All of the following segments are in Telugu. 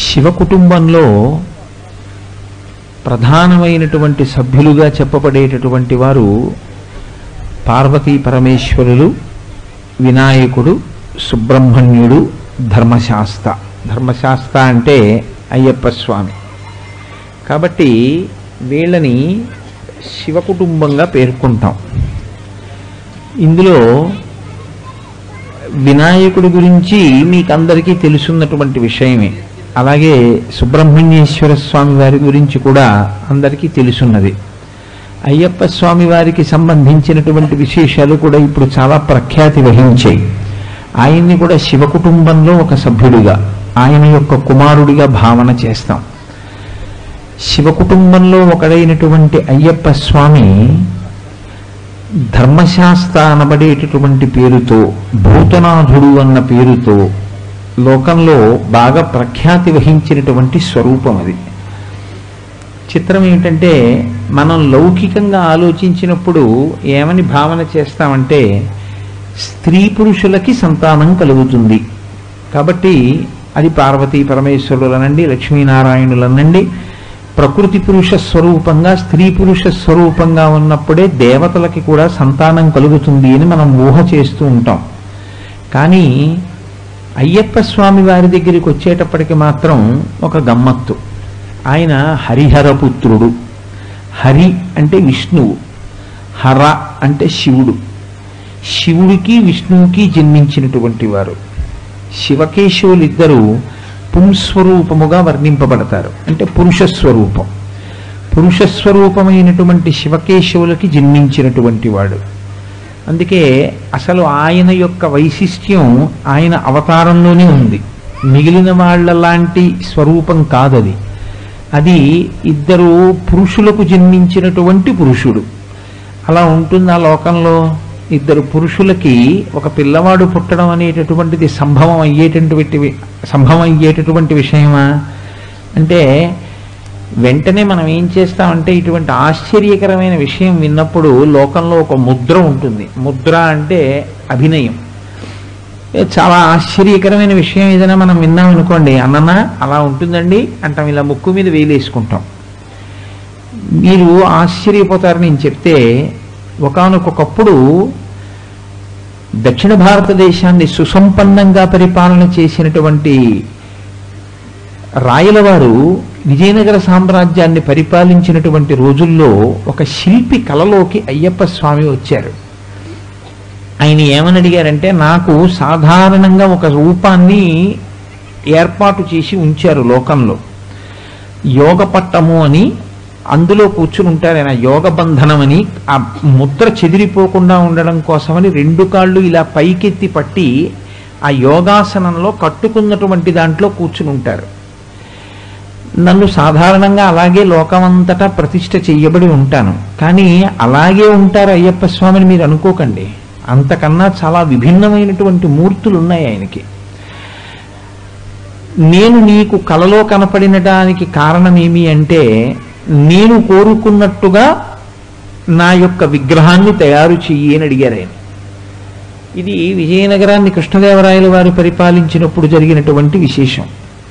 శివ కుటుంబంలో ప్రధానమైనటువంటి సభ్యులుగా చెప్పబడేటటువంటి వారు పార్వతీ పరమేశ్వరులు వినాయకుడు సుబ్రహ్మణ్యుడు ధర్మశాస్త ధర్మశాస్త అంటే అయ్యప్ప స్వామి కాబట్టి వీళ్ళని శివ కుటుంబంగా పేర్కొంటాం ఇందులో వినాయకుడి గురించి మీకు అందరికీ తెలుసున్నటువంటి విషయమే అలాగే సుబ్రహ్మణ్యేశ్వర స్వామి వారి గురించి కూడా అందరికీ తెలుసున్నది అయ్యప్ప స్వామి వారికి సంబంధించినటువంటి విశేషాలు కూడా ఇప్పుడు చాలా ప్రఖ్యాతి వహించాయి ఆయన్ని కూడా శివ కుటుంబంలో ఒక సభ్యుడిగా ఆయన యొక్క కుమారుడిగా భావన చేస్తాం శివ కుటుంబంలో ఒకడైనటువంటి అయ్యప్ప స్వామి ధర్మశాస్త్ర అనబడేటటువంటి పేరుతో భూతనాథుడు అన్న పేరుతో లోకంలో బాగా ప్రఖ్యాతి వహించినటువంటి స్వరూపం అది చిత్రం ఏమిటంటే మనం లౌకికంగా ఆలోచించినప్పుడు ఏమని భావన చేస్తామంటే స్త్రీ పురుషులకి సంతానం కలుగుతుంది కాబట్టి అది పార్వతీ పరమేశ్వరులనండి లక్ష్మీనారాయణులనండి ప్రకృతి పురుష స్వరూపంగా స్త్రీ పురుష స్వరూపంగా ఉన్నప్పుడే దేవతలకి కూడా సంతానం కలుగుతుంది అని మనం ఊహ చేస్తూ ఉంటాం కానీ అయ్యప్ప స్వామి వారి దగ్గరికి వచ్చేటప్పటికి మాత్రం ఒక గమ్మత్తు ఆయన హరిహరపుత్రుడు హరి అంటే విష్ణువు హర అంటే శివుడు శివుడికి విష్ణువుకి జన్మించినటువంటి వారు శివకేశవులిద్దరూ పుంస్వరూపముగా వర్ణింపబడతారు అంటే పురుష స్వరూపం పురుష స్వరూపమైనటువంటి శివకేశవులకి జన్మించినటువంటి వాడు అందుకే అసలు ఆయన యొక్క వైశిష్ట్యం ఆయన అవతారంలోనే ఉంది మిగిలిన వాళ్ళ లాంటి స్వరూపం కాదది అది ఇద్దరు పురుషులకు జన్మించినటువంటి పురుషుడు అలా ఉంటుంది ఆ లోకంలో ఇద్దరు పురుషులకి ఒక పిల్లవాడు పుట్టడం అనేటటువంటిది సంభవం అయ్యేటటువంటి వి- సంభవం అయ్యేటటువంటి విషయమా అంటే వెంటనే మనం ఏం చేస్తామంటే ఇటువంటి ఆశ్చర్యకరమైన విషయం విన్నప్పుడు లోకంలో ఒక ముద్ర ఉంటుంది ముద్ర అంటే అభినయం ఏ చాలా ఆశ్చర్యకరమైన విషయం ఏదైనా మనం విన్నాం అనుకోండి అన్ననా అలా ఉంటుందండి అంటాం ఇలా ముక్కు మీద వేలేసుకుంటాం మీరు ఆశ్చర్యపోతారు నేను చెప్తే ఒకానొకప్పుడు దక్షిణ భారతదేశాన్ని సుసంపన్నంగా పరిపాలన చేసినటువంటి రాయలవారు విజయనగర సామ్రాజ్యాన్ని పరిపాలించినటువంటి రోజుల్లో ఒక శిల్పి కళలోకి అయ్యప్ప స్వామి వచ్చారు ఆయన ఏమని అడిగారంటే నాకు సాధారణంగా ఒక రూపాన్ని ఏర్పాటు చేసి ఉంచారు లోకంలో యోగ పట్టము అని అందులో కూర్చుని ఉంటారు ఆయన యోగ బంధనం అని ఆ ముద్ర చెదిరిపోకుండా ఉండడం కోసమని రెండు కాళ్ళు ఇలా పైకెత్తి పట్టి ఆ యోగాసనంలో కట్టుకున్నటువంటి దాంట్లో కూర్చుని ఉంటారు నన్ను సాధారణంగా అలాగే లోకమంతటా ప్రతిష్ఠ చెయ్యబడి ఉంటాను కానీ అలాగే ఉంటారు అయ్యప్ప స్వామిని మీరు అనుకోకండి అంతకన్నా చాలా విభిన్నమైనటువంటి మూర్తులు ఉన్నాయి ఆయనకి నేను నీకు కలలో కనపడినడానికి కారణం ఏమి అంటే నేను కోరుకున్నట్టుగా నా యొక్క విగ్రహాన్ని తయారు చెయ్యి అని అడిగారు ఆయన ఇది విజయనగరాన్ని కృష్ణదేవరాయల వారు పరిపాలించినప్పుడు జరిగినటువంటి విశేషం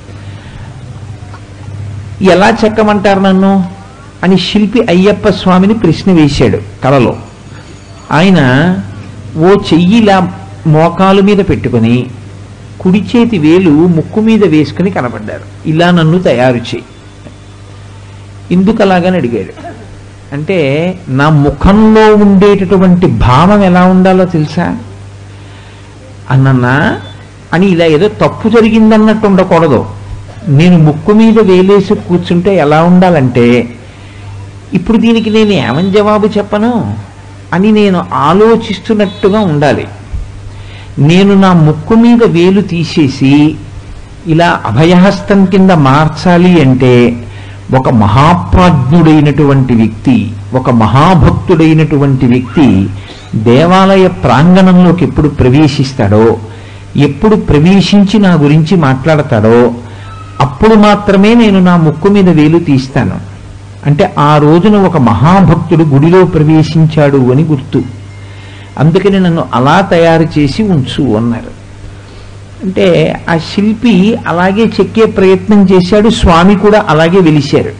ఎలా చెక్కమంటారు నన్ను అని శిల్పి అయ్యప్ప స్వామిని ప్రశ్న వేశాడు కలలో ఆయన ఓ చెయ్యిలా మోకాలు మీద పెట్టుకుని కుడి చేతి వేలు ముక్కు మీద వేసుకుని కనబడ్డారు ఇలా నన్ను తయారు చేయి ఎందుకు అలాగని అడిగాడు అంటే నా ముఖంలో ఉండేటటువంటి భావం ఎలా ఉండాలో తెలుసా అన్నన్నా అని ఇలా ఏదో తప్పు జరిగిందన్నట్టు ఉండకూడదు నేను ముక్కు మీద వేలేసి కూర్చుంటే ఎలా ఉండాలంటే ఇప్పుడు దీనికి నేను ఏమని జవాబు చెప్పను అని నేను ఆలోచిస్తున్నట్టుగా ఉండాలి నేను నా ముక్కు మీద వేలు తీసేసి ఇలా అభయహస్తం కింద మార్చాలి అంటే ఒక మహాప్రాజ్ఞుడైనటువంటి వ్యక్తి ఒక మహాభక్తుడైనటువంటి వ్యక్తి దేవాలయ ప్రాంగణంలోకి ఎప్పుడు ప్రవేశిస్తాడో ఎప్పుడు ప్రవేశించి నా గురించి మాట్లాడతాడో అప్పుడు మాత్రమే నేను నా ముక్కు మీద వేలు తీస్తాను అంటే ఆ రోజున ఒక మహాభక్తుడు గుడిలో ప్రవేశించాడు అని గుర్తు అందుకని నన్ను అలా తయారు చేసి ఉంచు అన్నారు అంటే ఆ శిల్పి అలాగే చెక్కే ప్రయత్నం చేశాడు స్వామి కూడా అలాగే వెలిశారు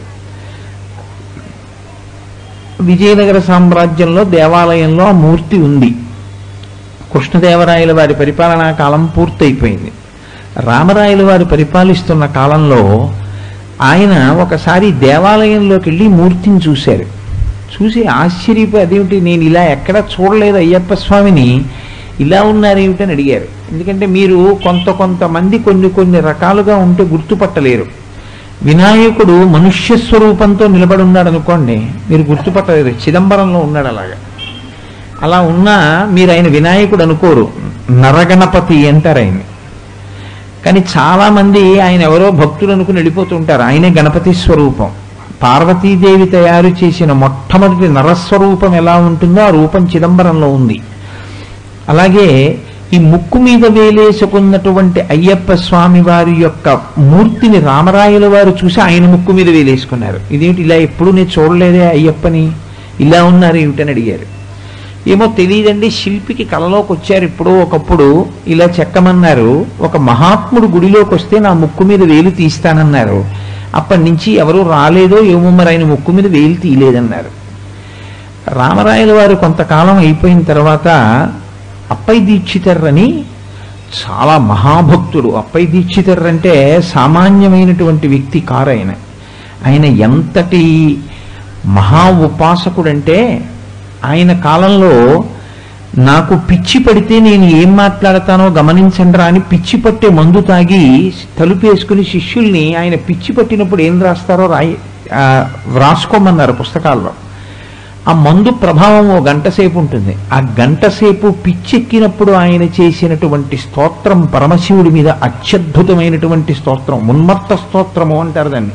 విజయనగర సామ్రాజ్యంలో దేవాలయంలో ఆ మూర్తి ఉంది కృష్ణదేవరాయల వారి పరిపాలనా కాలం పూర్తయిపోయింది రామరాయల వారు పరిపాలిస్తున్న కాలంలో ఆయన ఒకసారి దేవాలయంలోకి వెళ్ళి మూర్తిని చూశారు చూసి ఆశ్చర్యపోయి అదేమిటి నేను ఇలా ఎక్కడ చూడలేదు అయ్యప్ప స్వామిని ఇలా ఉన్నారేమిటని అడిగారు ఎందుకంటే మీరు కొంత కొంతమంది కొన్ని కొన్ని రకాలుగా ఉంటే గుర్తుపట్టలేరు వినాయకుడు మనుష్య స్వరూపంతో నిలబడి ఉన్నాడు అనుకోండి మీరు గుర్తుపట్టలేరు చిదంబరంలో ఉన్నాడు అలాగా అలా ఉన్నా మీరు ఆయన వినాయకుడు అనుకోరు నరగణపతి అంటారు ఆయన కానీ చాలా మంది ఆయన ఎవరో భక్తులు అనుకుని వెళ్ళిపోతుంటారు ఆయనే గణపతి స్వరూపం పార్వతీదేవి తయారు చేసిన మొట్టమొదటి నరస్వరూపం ఎలా ఉంటుందో ఆ రూపం చిదంబరంలో ఉంది అలాగే ఈ ముక్కు మీద వేలేసుకున్నటువంటి అయ్యప్ప స్వామి వారి యొక్క మూర్తిని రామరాయల వారు చూసి ఆయన ముక్కు మీద వేలేసుకున్నారు ఇదేంటి ఇలా ఎప్పుడు నేను చూడలేదే అయ్యప్పని ఇలా ఉన్నారు ఏమిటని అడిగారు ఏమో తెలియదండి శిల్పికి కలలోకి వచ్చారు ఇప్పుడు ఒకప్పుడు ఇలా చెక్కమన్నారు ఒక మహాత్ముడు గుడిలోకి వస్తే నా ముక్కు మీద వేలు తీస్తానన్నారు అప్పటి నుంచి ఎవరు రాలేదో ఏమో మరి ఆయన ముక్కు మీద వేలు తీయలేదన్నారు రామరాయల వారు కొంతకాలం అయిపోయిన తర్వాత అప్పై దీక్షితర్ అని చాలా మహాభక్తుడు అప్పై దీక్షితర్ అంటే సామాన్యమైనటువంటి వ్యక్తి కారు ఆయన ఆయన ఎంతటి మహా ఉపాసకుడంటే ఆయన కాలంలో నాకు పిచ్చి పడితే నేను ఏం మాట్లాడతానో గమనించండిరా అని పిచ్చి పట్టే మందు తాగి తలుపేసుకుని శిష్యుల్ని ఆయన పిచ్చి పట్టినప్పుడు ఏం రాస్తారో రాయి ఆ, వ్రాసుకోమన్నారు పుస్తకాల్లో ఆ మందు ప్రభావం ఓ గంట సేపు ఉంటుంది ఆ గంట సేపు పిచ్చెక్కినప్పుడు ఆయన చేసినటువంటి స్తోత్రం పరమశివుడి మీద అత్యద్భుతమైనటువంటి స్తోత్రం ఉన్మత్త స్తోత్రము అంటారు దాన్ని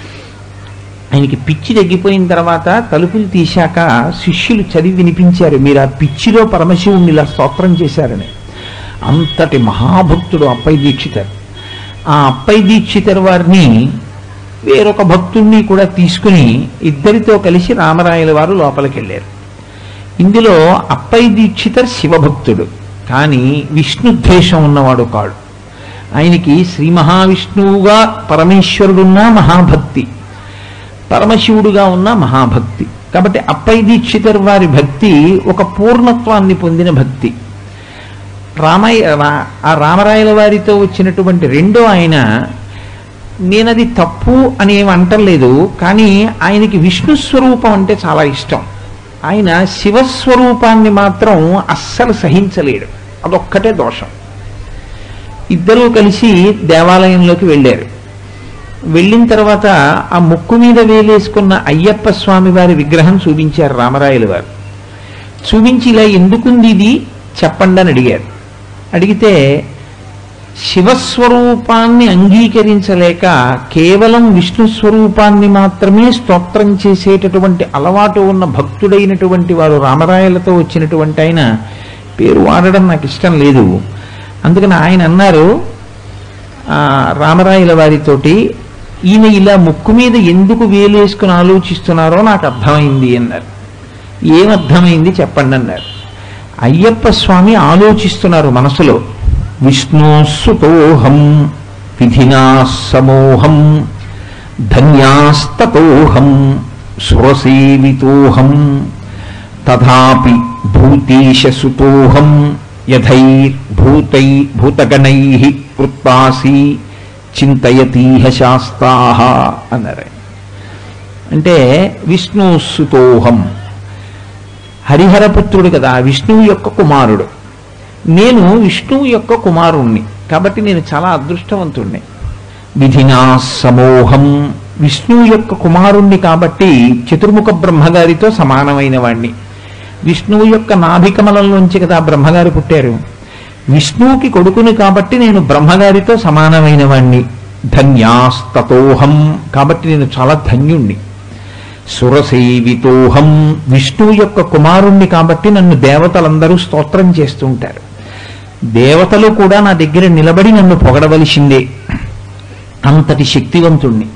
ఆయనకి పిచ్చి తగ్గిపోయిన తర్వాత తలుపులు తీశాక శిష్యులు చదివి వినిపించారు మీరు ఆ పిచ్చిలో పరమశివుణ్ణి ఇలా స్తోత్రం చేశారని అంతటి మహాభక్తుడు అప్పై దీక్షితర్ ఆ అప్పై దీక్షితర్ వారిని వేరొక భక్తుణ్ణి కూడా తీసుకుని ఇద్దరితో కలిసి రామరాయల వారు లోపలికి వెళ్ళారు ఇందులో అప్పై దీక్షితర్ శివభక్తుడు కానీ విష్ణు ద్వేషం ఉన్నవాడు కాడు ఆయనకి శ్రీ మహావిష్ణువుగా పరమేశ్వరుడున్న మహాభక్తి పరమశివుడుగా ఉన్న మహాభక్తి కాబట్టి అప్పై దీక్షితర్ వారి భక్తి ఒక పూర్ణత్వాన్ని పొందిన భక్తి రామయ్య రా- ఆ రామరాయల వారితో వచ్చినటువంటి రెండో ఆయన నేనది తప్పు అని ఏమి అంటలేదు కానీ ఆయనకి విష్ణు స్వరూపం అంటే చాలా ఇష్టం ఆయన శివస్వరూపాన్ని మాత్రం అస్సలు సహించలేడు అదొక్కటే దోషం ఇద్దరూ కలిసి దేవాలయంలోకి వెళ్ళారు వెళ్ళిన తర్వాత ఆ ముక్కు మీద వేలేసుకున్న అయ్యప్ప స్వామి వారి విగ్రహం చూపించారు రామరాయలు వారు చూపించి ఇలా ఎందుకుంది ఇది చెప్పండి అని అడిగారు అడిగితే శివస్వరూపాన్ని అంగీకరించలేక కేవలం విష్ణు స్వరూపాన్ని మాత్రమే స్తోత్రం చేసేటటువంటి అలవాటు ఉన్న భక్తుడైనటువంటి వారు రామరాయలతో వచ్చినటువంటి ఆయన పేరు వాడడం నాకు ఇష్టం లేదు అందుకని ఆయన అన్నారు ఆ, రామరాయల వారితోటి ఈయన ఇలా ముక్కు మీద ఎందుకు వేలేసుకుని ఆలోచిస్తున్నారో నాకు అర్థమైంది అన్నారు ఏమర్థమైంది చెప్పండి అన్నారు అయ్యప్ప స్వామి ఆలోచిస్తున్నారు మనసులో విష్ణుసుతోహం విధినా సమోహం ధన్యాస్తతోహం సురసేవితోహం తథాపి భూతేశసుతోహం యథైర్భూతై భూతగణై వృత్తాసి చింతయతీహ శాస్తాహ అన్నారు ఆయన. అంటే విష్ణుసుతోహం హరిహరపుత్రుడు కదా విష్ణువు యొక్క కుమారుడు నేను విష్ణువు యొక్క కుమారుణ్ణి కాబట్టి నేను చాలా అదృష్టవంతుణ్ణి విధినా సమోహం విష్ణువు యొక్క కుమారుణ్ణి కాబట్టి చతుర్ముఖ బ్రహ్మగారితో సమానమైన వాణ్ణి విష్ణువు యొక్క నాభికమలంలోంచి కదా బ్రహ్మగారు పుట్టారు విష్ణువుకి కొడుకుని కాబట్టి నేను బ్రహ్మగారితో సమానమైన వాణ్ణి ధన్యాస్తతోహం కాబట్టి నేను చాలా ధన్యుణ్ణి సురసేవితోహం విష్ణువు యొక్క కుమారుణ్ణి కాబట్టి నన్ను దేవతలందరూ స్తోత్రం చేస్తూ ఉంటారు దేవతలు కూడా నా దగ్గర నిలబడి నన్ను పొగడవలసిందే అంతటి శక్తివంతుణ్ణి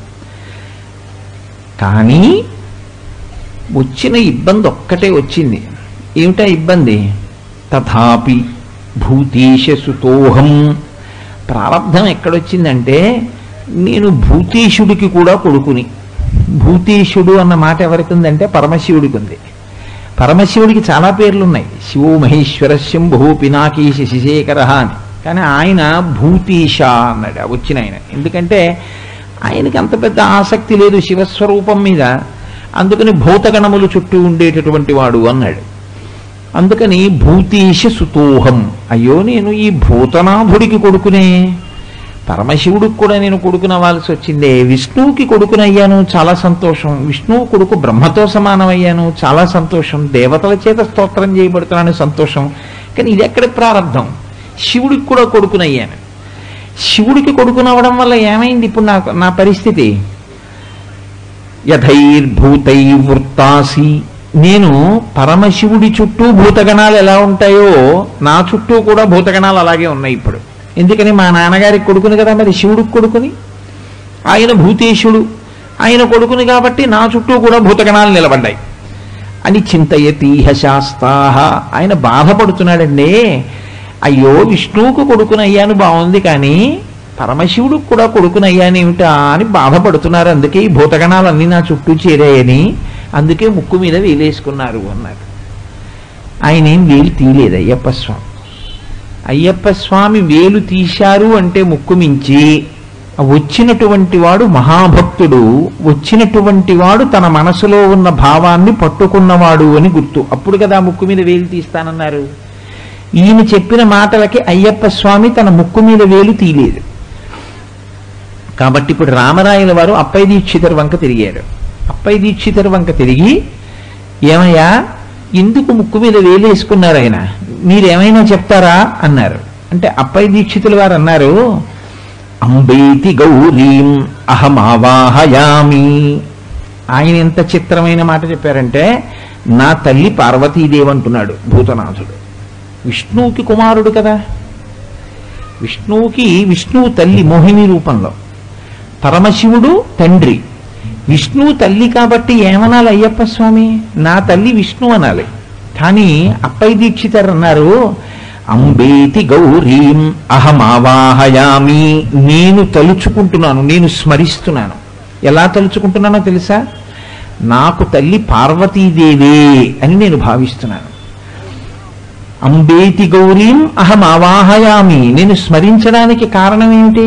కానీ వచ్చిన ఇబ్బంది ఒక్కటే వచ్చింది ఏమిటా ఇబ్బంది తథాపి భూతేశసుతోహం ప్రారంధం ఎక్కడొచ్చిందంటే నేను భూతేశుడికి కూడా కొడుకుని భూతేశుడు అన్న మాట ఎవరికి ఉందంటే పరమశివుడికి ఉంది పరమశివుడికి చాలా పేర్లు ఉన్నాయి శివో మహేశ్వర శంభు పినాకీశ శశేఖర అని కానీ ఆయన భూతీశ అన్నాడు ఆ వచ్చిన ఆయన ఎందుకంటే ఆయనకి అంత పెద్ద ఆసక్తి లేదు శివస్వరూపం మీద అందుకని భూతగణములు చుట్టూ ఉండేటటువంటి వాడు అన్నాడు అందుకని భూతీశ సుతోహం అయ్యో నేను ఈ భూతనాథుడికి కొడుకునే పరమశివుడికి కూడా నేను కొడుకునవ్వాల్సి వచ్చిందే విష్ణువుకి కొడుకునయ్యాను చాలా సంతోషం విష్ణువు కొడుకు బ్రహ్మతో సమానమయ్యాను చాలా సంతోషం దేవతల చేత స్తోత్రం చేయబడుతున్నాను సంతోషం కానీ ఇది ఎక్కడ ప్రారంధం శివుడికి కూడా కొడుకునయ్యాను శివుడికి కొడుకునవ్వడం వల్ల ఏమైంది ఇప్పుడు నాకు నా పరిస్థితి యథైర్భూతై వృత్తాసి నేను పరమశివుడి చుట్టూ భూతగణాలు ఎలా ఉంటాయో నా చుట్టూ కూడా భూతగణాలు అలాగే ఉన్నాయి ఇప్పుడు ఎందుకని మా నాన్నగారికి కొడుకుని కదా మరి శివుడికి కొడుకుని ఆయన భూతేశుడు ఆయన కొడుకుని కాబట్టి నా చుట్టూ కూడా భూతగణాలు నిలబడ్డాయి అని చింతయతీహ శాస్తాహ ఆయన బాధపడుతున్నాడండి అయ్యో విష్ణువుకు కొడుకునయ్యాను బాగుంది కానీ పరమశివుడికి కూడా కొడుకునయ్యానేమిటా అని బాధపడుతున్నారు అందుకే ఈ భూతగణాలన్నీ నా చుట్టూ చేరాయని అందుకే ముక్కు మీద వేలేసుకున్నారు అన్నారు ఆయన ఏం వేలు తీయలేదు అయ్యప్ప స్వామి అయ్యప్ప స్వామి వేలు తీశారు అంటే ముక్కు మించి వచ్చినటువంటి వాడు మహాభక్తుడు వచ్చినటువంటి వాడు తన మనసులో ఉన్న భావాన్ని పట్టుకున్నవాడు అని గుర్తు అప్పుడు కదా ముక్కు మీద వేలు తీస్తానన్నారు ఈయన చెప్పిన మాటలకి అయ్యప్ప స్వామి తన ముక్కు మీద వేలు తీయలేదు కాబట్టి ఇప్పుడు రామరాయల వారు అప్పై దీక్షితర్ వంక తిరిగారు అప్పై దీక్షితర్ వంక తిరిగి ఏమయ్యా ఎందుకు ముక్కు మీద వేలేసుకున్నారు ఆయన మీరేమైనా చెప్తారా అన్నారు అంటే అప్పై దీక్షితుల వారు అన్నారు అంబేతి గౌరీం అహమావాహయామి ఆయన ఎంత చిత్రమైన మాట చెప్పారంటే నా తల్లి పార్వతీదేవి అంటున్నాడు భూతనాథుడు విష్ణువుకి కుమారుడు కదా విష్ణువుకి విష్ణువు తల్లి మోహిని రూపంలో పరమశివుడు తండ్రి విష్ణువు తల్లి కాబట్టి ఏమనాలి అయ్యప్ప స్వామి నా తల్లి విష్ణు అనాలి కానీ అప్పై దీక్షితర్ అన్నారు అంబేతి గౌరీం అహమావాహయామి నేను తలుచుకుంటున్నాను నేను స్మరిస్తున్నాను ఎలా తలుచుకుంటున్నానో తెలుసా నాకు తల్లి పార్వతీదేవే అని నేను భావిస్తున్నాను అంబేతి గౌరీం అహం ఆవాహయామి నేను స్మరించడానికి కారణం ఏమిటి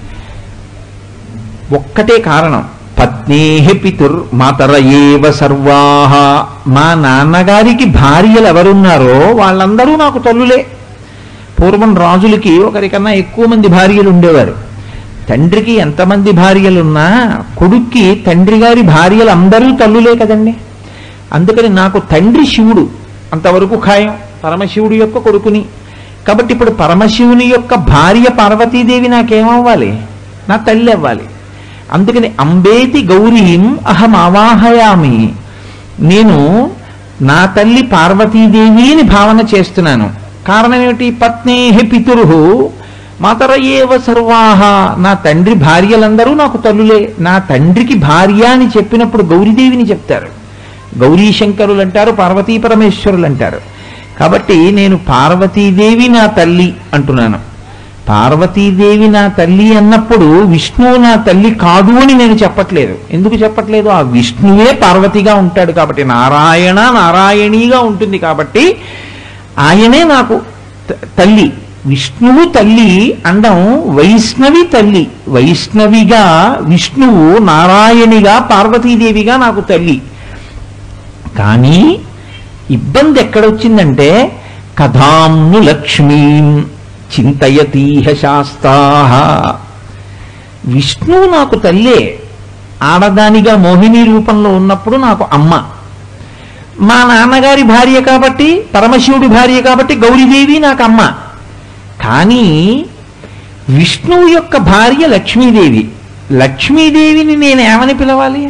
ఒక్కటే కారణం పత్నేహి పితుర్ మాతర ఏవ సర్వాహ మా నాన్నగారికి భార్యలు ఎవరున్నారో వాళ్ళందరూ నాకు తల్లులే పూర్వం రాజులకి ఒకరికన్నా ఎక్కువ మంది భార్యలు ఉండేవారు తండ్రికి ఎంతమంది భార్యలున్నా కొడుక్కి తండ్రి గారి భార్యలు అందరూ తల్లులే కదండి అందుకని నాకు తండ్రి శివుడు అంతవరకు ఖాయం పరమశివుడి యొక్క కొడుకుని కాబట్టి ఇప్పుడు పరమశివుని యొక్క భార్య పార్వతీదేవి నాకేమవ్వాలి నా తల్లి అవ్వాలి అందుకని అంబేతి గౌరీం అహం ఆవాహయామి నేను నా తల్లి పార్వతీదేవి అని భావన చేస్తున్నాను కారణం ఏమిటి పత్నేహి పితురు మాతర ఏవ సర్వాహ నా తండ్రి భార్యలందరూ నాకు తల్లులే నా తండ్రికి భార్య అని చెప్పినప్పుడు గౌరీదేవిని చెప్తారు గౌరీ శంకరులు అంటారు పార్వతీ పరమేశ్వరులు అంటారు కాబట్టి నేను పార్వతీదేవి నా తల్లి అంటున్నాను పార్వతీదేవి నా తల్లి అన్నప్పుడు విష్ణువు నా తల్లి కాదు అని నేను చెప్పట్లేదు ఎందుకు చెప్పట్లేదు ఆ విష్ణువే పార్వతిగా ఉంటాడు కాబట్టి నారాయణ నారాయణీగా ఉంటుంది కాబట్టి ఆయనే నాకు త- తల్లి విష్ణువు తల్లి అండం వైష్ణవి తల్లి వైష్ణవిగా విష్ణువు నారాయణిగా పార్వతీదేవిగా నాకు తల్లి కానీ ఇబ్బంది ఎక్కడొచ్చిందంటే కథాంను లక్ష్మీం చింతయతీహ శాస్తాహ విష్ణువు నాకు తల్లే ఆడదానిగా మోహిని రూపంలో ఉన్నప్పుడు నాకు అమ్మ మా నాన్నగారి భార్య కాబట్టి పరమశివుడి భార్య కాబట్టి గౌరీదేవి నాకు అమ్మ కానీ విష్ణువు యొక్క భార్య లక్ష్మీదేవి లక్ష్మీదేవిని నేను ఏమని పిలవాలి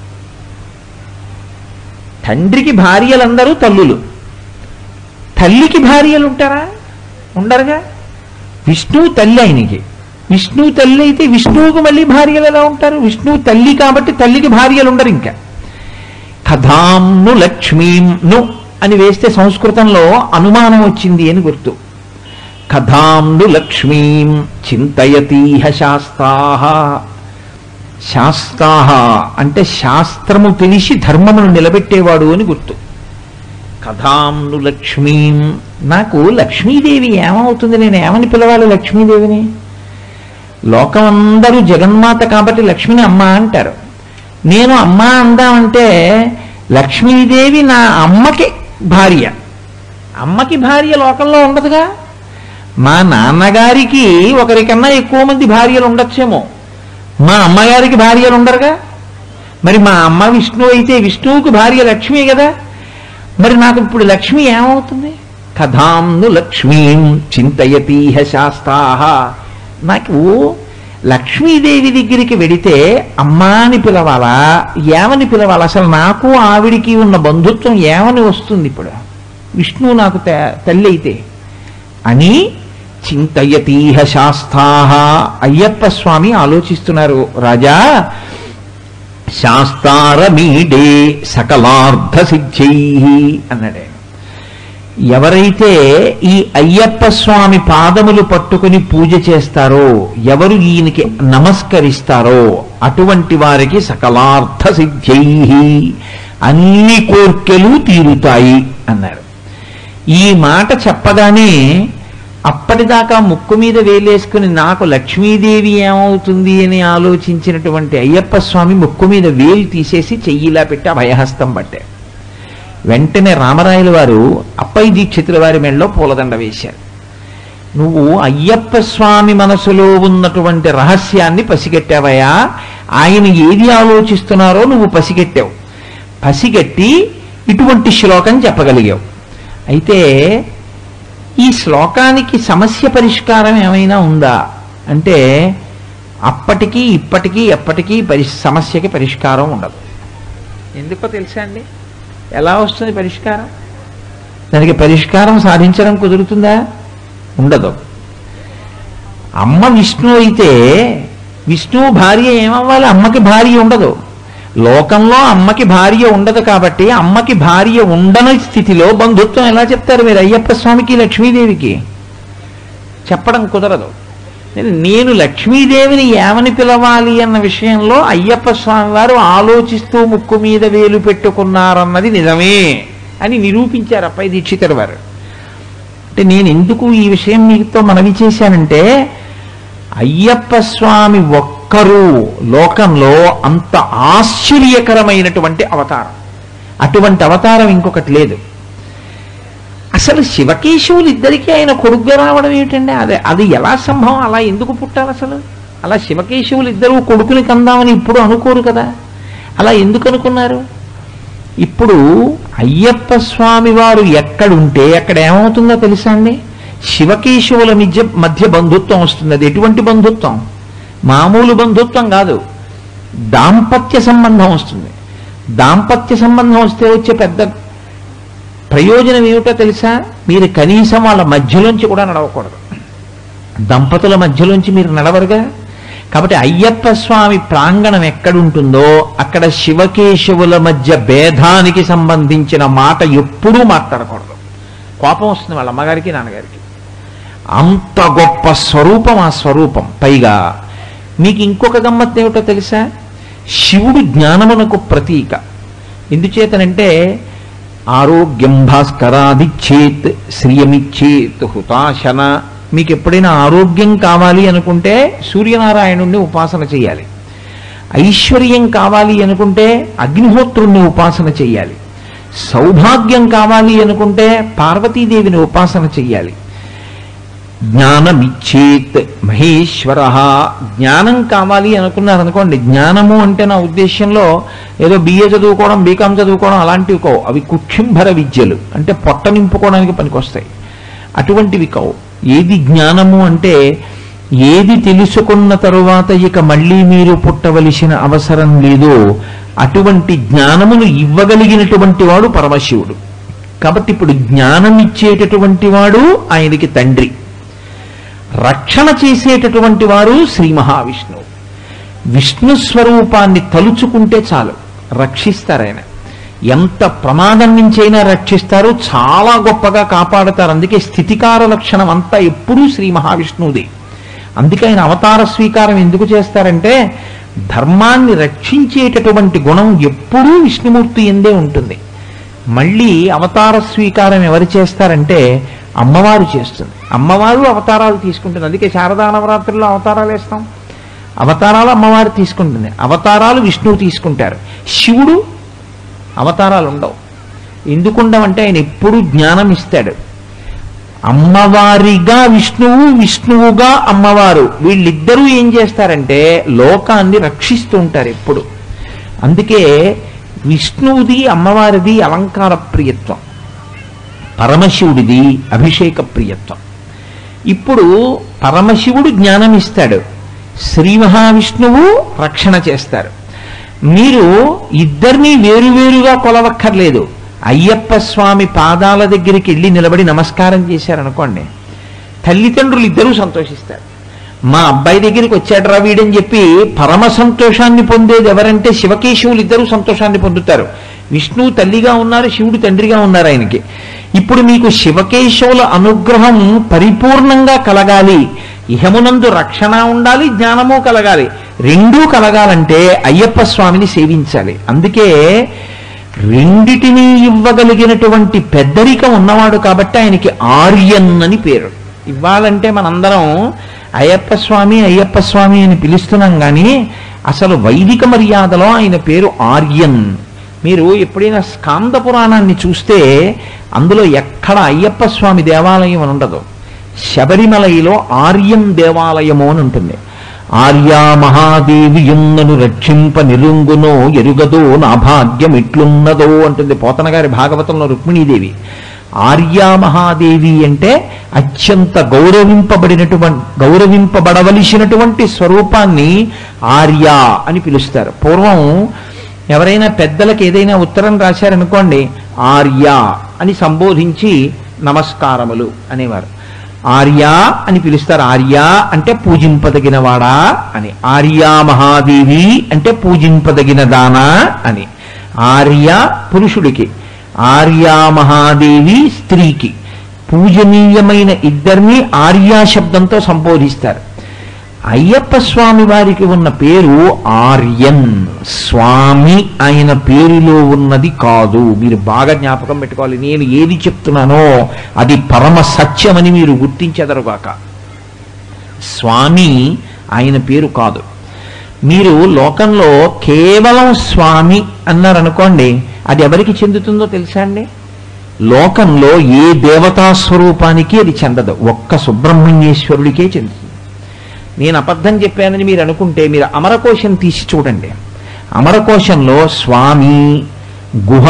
తండ్రికి భార్యలందరూ తల్లులు తల్లికి భార్యలు ఉంటారా ఉండరుగా విష్ణువు తల్లి ఆయనకి విష్ణువు తల్లి అయితే విష్ణువుకు మళ్ళీ భార్యలు ఎలా ఉంటారు విష్ణువు తల్లి కాబట్టి తల్లికి భార్యలు ఉండరు ఇంకా కథాంను లక్ష్మీం ను అని వేస్తే సంస్కృతంలో అనుమానం వచ్చింది అని గుర్తు కథాంను లక్ష్మీం చింతయతీహ శాస్త్రాహ శాస్త్రాహ అంటే శాస్త్రము తెలిసి ధర్మమును నిలబెట్టేవాడు అని గుర్తు కథాంను లక్ష్మీం నాకు లక్ష్మీదేవి ఏమవుతుంది నేను ఏమని పిలవాలి లక్ష్మీదేవిని లోకమందరూ జగన్మాత కాబట్టి లక్ష్మిని అమ్మ అంటారు నేను అమ్మ అందామంటే లక్ష్మీదేవి నా అమ్మకి భార్య అమ్మకి భార్య లోకంలో ఉండదుగా మా నాన్నగారికి ఒకరికన్నా ఎక్కువ మంది భార్యలు ఉండొచ్చేమో మా అమ్మగారికి భార్యలు ఉండరుగా మరి మా అమ్మ విష్ణువు అయితే విష్ణువుకి భార్య లక్ష్మి కదా మరి నాకు ఇప్పుడు లక్ష్మి ఏమవుతుంది కథాంను లక్ష్మీం చింతయతీహ శాస్త్రాహ నాకు లక్ష్మీదేవి దగ్గరికి వెడితే అమ్మా అని పిలవాలా ఏమని పిలవాలా అసలు నాకు ఆవిడికి ఉన్న బంధుత్వం ఏమని వస్తుంది ఇప్పుడు విష్ణువు నాకు త- తల్లి అయితే అని చింతయతీహ శాస్త్రాహ అయ్యప్ప స్వామి ఆలోచిస్తున్నారు రాజా శాస్త్రారమీడే సకలార్థ సిద్ధై అన్నాడే ఎవరైతే ఈ అయ్యప్ప స్వామి పాదములు పట్టుకుని పూజ చేస్తారో ఎవరు ఈయనకి నమస్కరిస్తారో అటువంటి వారికి సకలార్థ సిద్ధై అన్ని కోర్కెలు తీరుతాయి అన్నారు ఈ మాట చెప్పగానే అప్పటిదాకా ముక్కు మీద వేలేసుకుని నాకు లక్ష్మీదేవి ఏమవుతుంది అని ఆలోచించినటువంటి అయ్యప్ప స్వామి ముక్కు మీద వేలు తీసేసి చెయ్యిలా పెట్టి అభయహస్తం పట్టారు వెంటనే రామరాయల వారు అప్పయ్య దీక్షితుల వారి మెడలో పూలదండ వేశారు నువ్వు అయ్యప్ప స్వామి మనసులో ఉన్నటువంటి రహస్యాన్ని పసిగట్టావయ్యా ఆయన ఏది ఆలోచిస్తున్నారో నువ్వు పసిగట్టావు పసిగట్టి ఇటువంటి శ్లోకం చెప్పగలిగావు అయితే ఈ శ్లోకానికి సమస్య పరిష్కారం ఏమైనా ఉందా అంటే అప్పటికీ ఇప్పటికీ ఎప్పటికీ పరి సమస్యకి పరిష్కారం ఉండదు ఎందుకో తెలుసా అండి ఎలా వస్తుంది పరిష్కారం దానికి పరిష్కారం సాధించడం కుదురుతుందా ఉండదు అమ్మ విష్ణు అయితే విష్ణువు భార్య ఏమవ్వాలి అమ్మకి భార్య ఉండదు లోకంలో అమ్మకి భార్య ఉండదు కాబట్టి అమ్మకి భార్య ఉండని స్థితిలో బంధుత్వం ఎలా చెప్తారు మీరు అయ్యప్ప స్వామికి లక్ష్మీదేవికి చెప్పడం కుదరదు నేను లక్ష్మీదేవిని ఏమని పిలవాలి అన్న విషయంలో అయ్యప్ప స్వామి వారు ఆలోచిస్తూ ముక్కు మీద వేలు పెట్టుకున్నారన్నది నిజమే అని నిరూపించారు అప్పయ్య దీక్షితుడు వారు అంటే నేను ఎందుకు ఈ విషయం మీతో మనవి చేశానంటే అయ్యప్ప స్వామి ఒక్కరు లోకంలో అంత ఆశ్చర్యకరమైనటువంటి అవతారం అటువంటి అవతారం ఇంకొకటి లేదు అసలు శివకేశవులు ఇద్దరికీ ఆయన కొడుకుగా రావడం ఏమిటండి అదే అది ఎలా సంభవం అలా ఎందుకు పుట్టాలి అసలు అలా శివకేశవులు ఇద్దరు కొడుకుని కందామని ఇప్పుడు అనుకోరు కదా అలా ఎందుకు అనుకున్నారు ఇప్పుడు అయ్యప్ప స్వామి వారు ఎక్కడుంటే అక్కడ ఏమవుతుందో తెలుసా అండి శివకేశవుల మధ్య మధ్య బంధుత్వం వస్తుంది అది ఎటువంటి బంధుత్వం మామూలు బంధుత్వం కాదు దాంపత్య సంబంధం వస్తుంది దాంపత్య సంబంధం వస్తే వచ్చే పెద్ద ప్రయోజనం ఏమిటో తెలుసా మీరు కనీసం వాళ్ళ మధ్యలోంచి కూడా నడవకూడదు దంపతుల మధ్యలోంచి మీరు నడవరుగా కాబట్టి అయ్యప్ప స్వామి ప్రాంగణం ఎక్కడుంటుందో అక్కడ శివకేశవుల మధ్య భేదానికి సంబంధించిన మాట ఎప్పుడూ మాట్లాడకూడదు కోపం వస్తుంది వాళ్ళ అమ్మగారికి నాన్నగారికి అంత గొప్ప స్వరూపం ఆ స్వరూపం పైగా మీకు ఇంకొక గమ్మత్తు ఏమిటో తెలుసా శివుడు జ్ఞానమునకు ప్రతీక ఎందుచేతనంటే ఆరోగ్యం భాస్కరాదిచ్చేత్ శ్రియమిచ్చేత్ హుతాశన మీకు ఎప్పుడైనా ఆరోగ్యం కావాలి అనుకుంటే సూర్యనారాయణుణ్ణి ఉపాసన చేయాలి ఐశ్వర్యం కావాలి అనుకుంటే అగ్నిహోత్రుణ్ణి ఉపాసన చేయాలి సౌభాగ్యం కావాలి అనుకుంటే పార్వతీదేవిని ఉపాసన చెయ్యాలి జ్ఞానమిచ్చేత్ మహేశ్వర జ్ఞానం కావాలి అనుకున్నారు అనుకోండి జ్ఞానము అంటే నా ఉద్దేశంలో ఏదో బిఏ చదువుకోవడం బీకాం చదువుకోవడం అలాంటివి కావు అవి కుక్షింభర విద్యలు అంటే పొట్ట నింపుకోవడానికి పనికొస్తాయి అటువంటివి కావు ఏది జ్ఞానము అంటే ఏది తెలుసుకున్న తరువాత ఇక మళ్ళీ మీరు పుట్టవలసిన అవసరం లేదో అటువంటి జ్ఞానమును ఇవ్వగలిగినటువంటి వాడు పరమశివుడు కాబట్టి ఇప్పుడు జ్ఞానం ఇచ్చేటటువంటి వాడు ఆయనకి తండ్రి రక్షణ చేసేటటువంటి వారు శ్రీ మహావిష్ణువు విష్ణు స్వరూపాన్ని తలుచుకుంటే చాలు రక్షిస్తారు ఆయన ఎంత ప్రమాదం నుంచైనా రక్షిస్తారు చాలా గొప్పగా కాపాడుతారు అందుకే స్థితికార లక్షణం అంతా ఎప్పుడూ శ్రీ మహావిష్ణువుది అందుకే ఆయన అవతార స్వీకారం ఎందుకు చేస్తారంటే ధర్మాన్ని రక్షించేటటువంటి గుణం ఎప్పుడూ విష్ణుమూర్తి ఎందే ఉంటుంది మళ్ళీ అవతార స్వీకారం ఎవరు చేస్తారంటే అమ్మవారు చేస్తుంది అమ్మవారు అవతారాలు తీసుకుంటుంది అందుకే శారదా నవరాత్రుల్లో అవతారాలు వేస్తాం అవతారాలు అమ్మవారు తీసుకుంటుంది అవతారాలు విష్ణువు తీసుకుంటారు శివుడు అవతారాలు ఉండవు ఎందుకుండవంటే ఆయన ఎప్పుడూ జ్ఞానం ఇస్తాడు అమ్మవారిగా విష్ణువు విష్ణువుగా అమ్మవారు వీళ్ళిద్దరూ ఏం చేస్తారంటే లోకాన్ని రక్షిస్తూ ఉంటారు ఎప్పుడు అందుకే విష్ణువుది అమ్మవారిది అలంకార ప్రియత్వం పరమశివుడిది అభిషేక ప్రియత్వం ఇప్పుడు పరమశివుడు జ్ఞానం ఇస్తాడు శ్రీ మహావిష్ణువు రక్షణ చేస్తారు మీరు ఇద్దరినీ వేరువేరుగా కొలవక్కర్లేదు అయ్యప్ప స్వామి పాదాల దగ్గరికి వెళ్ళి నిలబడి నమస్కారం చేశారనుకోండి తల్లిదండ్రులు ఇద్దరూ సంతోషిస్తారు మా అబ్బాయి దగ్గరికి వచ్చాడు వీడని చెప్పి పరమ సంతోషాన్ని పొందేది ఎవరంటే శివకేశవులు ఇద్దరూ సంతోషాన్ని పొందుతారు విష్ణువు తల్లిగా ఉన్నారు శివుడు తండ్రిగా ఉన్నారు ఆయనకి ఇప్పుడు మీకు శివకేశవుల అనుగ్రహం పరిపూర్ణంగా కలగాలి ఇహమునందు రక్షణ ఉండాలి జ్ఞానము కలగాలి రెండూ కలగాలంటే అయ్యప్ప స్వామిని సేవించాలి అందుకే రెండిటినీ ఇవ్వగలిగినటువంటి పెద్దరికం ఉన్నవాడు కాబట్టి ఆయనకి ఆర్యన్ అని పేరు ఇవ్వాలంటే మనందరం అయ్యప్ప స్వామి అయ్యప్ప స్వామి అని పిలుస్తున్నాం కానీ అసలు వైదిక మర్యాదలో ఆయన పేరు ఆర్యన్ మీరు ఎప్పుడైనా స్కాంద పురాణాన్ని చూస్తే అందులో ఎక్కడ అయ్యప్ప స్వామి దేవాలయం అని ఉండదు శబరిమలైలో ఆర్యం దేవాలయము అని ఉంటుంది ఆర్యా మహాదేవి యున్నను రక్షింప నిరుంగునో ఎరుగదో నా భాగ్యం ఎట్లున్నదో అంటుంది పోతన గారి భాగవతంలో రుక్మిణీదేవి ఆర్యా మహాదేవి అంటే అత్యంత గౌరవింపబడినటువంటి గౌరవింపబడవలసినటువంటి స్వరూపాన్ని ఆర్య అని పిలుస్తారు పూర్వం ఎవరైనా పెద్దలకు ఏదైనా ఉత్తరం రాశారనుకోండి ఆర్య అని సంబోధించి నమస్కారములు అనేవారు ఆర్య అని పిలుస్తారు ఆర్య అంటే పూజింపదగినవాడా అని ఆర్యా మహాదేవి అంటే పూజింపదగిన దానా అని ఆర్య పురుషుడికి ఆర్యా మహాదేవి స్త్రీకి పూజనీయమైన ఇద్దరిని ఆర్యా శబ్దంతో సంబోధిస్తారు అయ్యప్ప స్వామి వారికి ఉన్న పేరు ఆర్యన్ స్వామి ఆయన పేరులో ఉన్నది కాదు మీరు బాగా జ్ఞాపకం పెట్టుకోవాలి నేను ఏది చెప్తున్నానో అది పరమ సత్యమని మీరు గుర్తించెదరుగాక స్వామి ఆయన పేరు కాదు మీరు లోకంలో కేవలం స్వామి అన్నారనుకోండి అది ఎవరికి చెందుతుందో తెలుసా అండి లోకంలో ఏ దేవతా స్వరూపానికి అది చెందదు ఒక్క సుబ్రహ్మణ్యేశ్వరుడికే చెందుతుంది నేను అబద్ధం చెప్పానని మీరు అనుకుంటే మీరు అమరకోశం తీసి చూడండి అమరకోశంలో స్వామి గుహ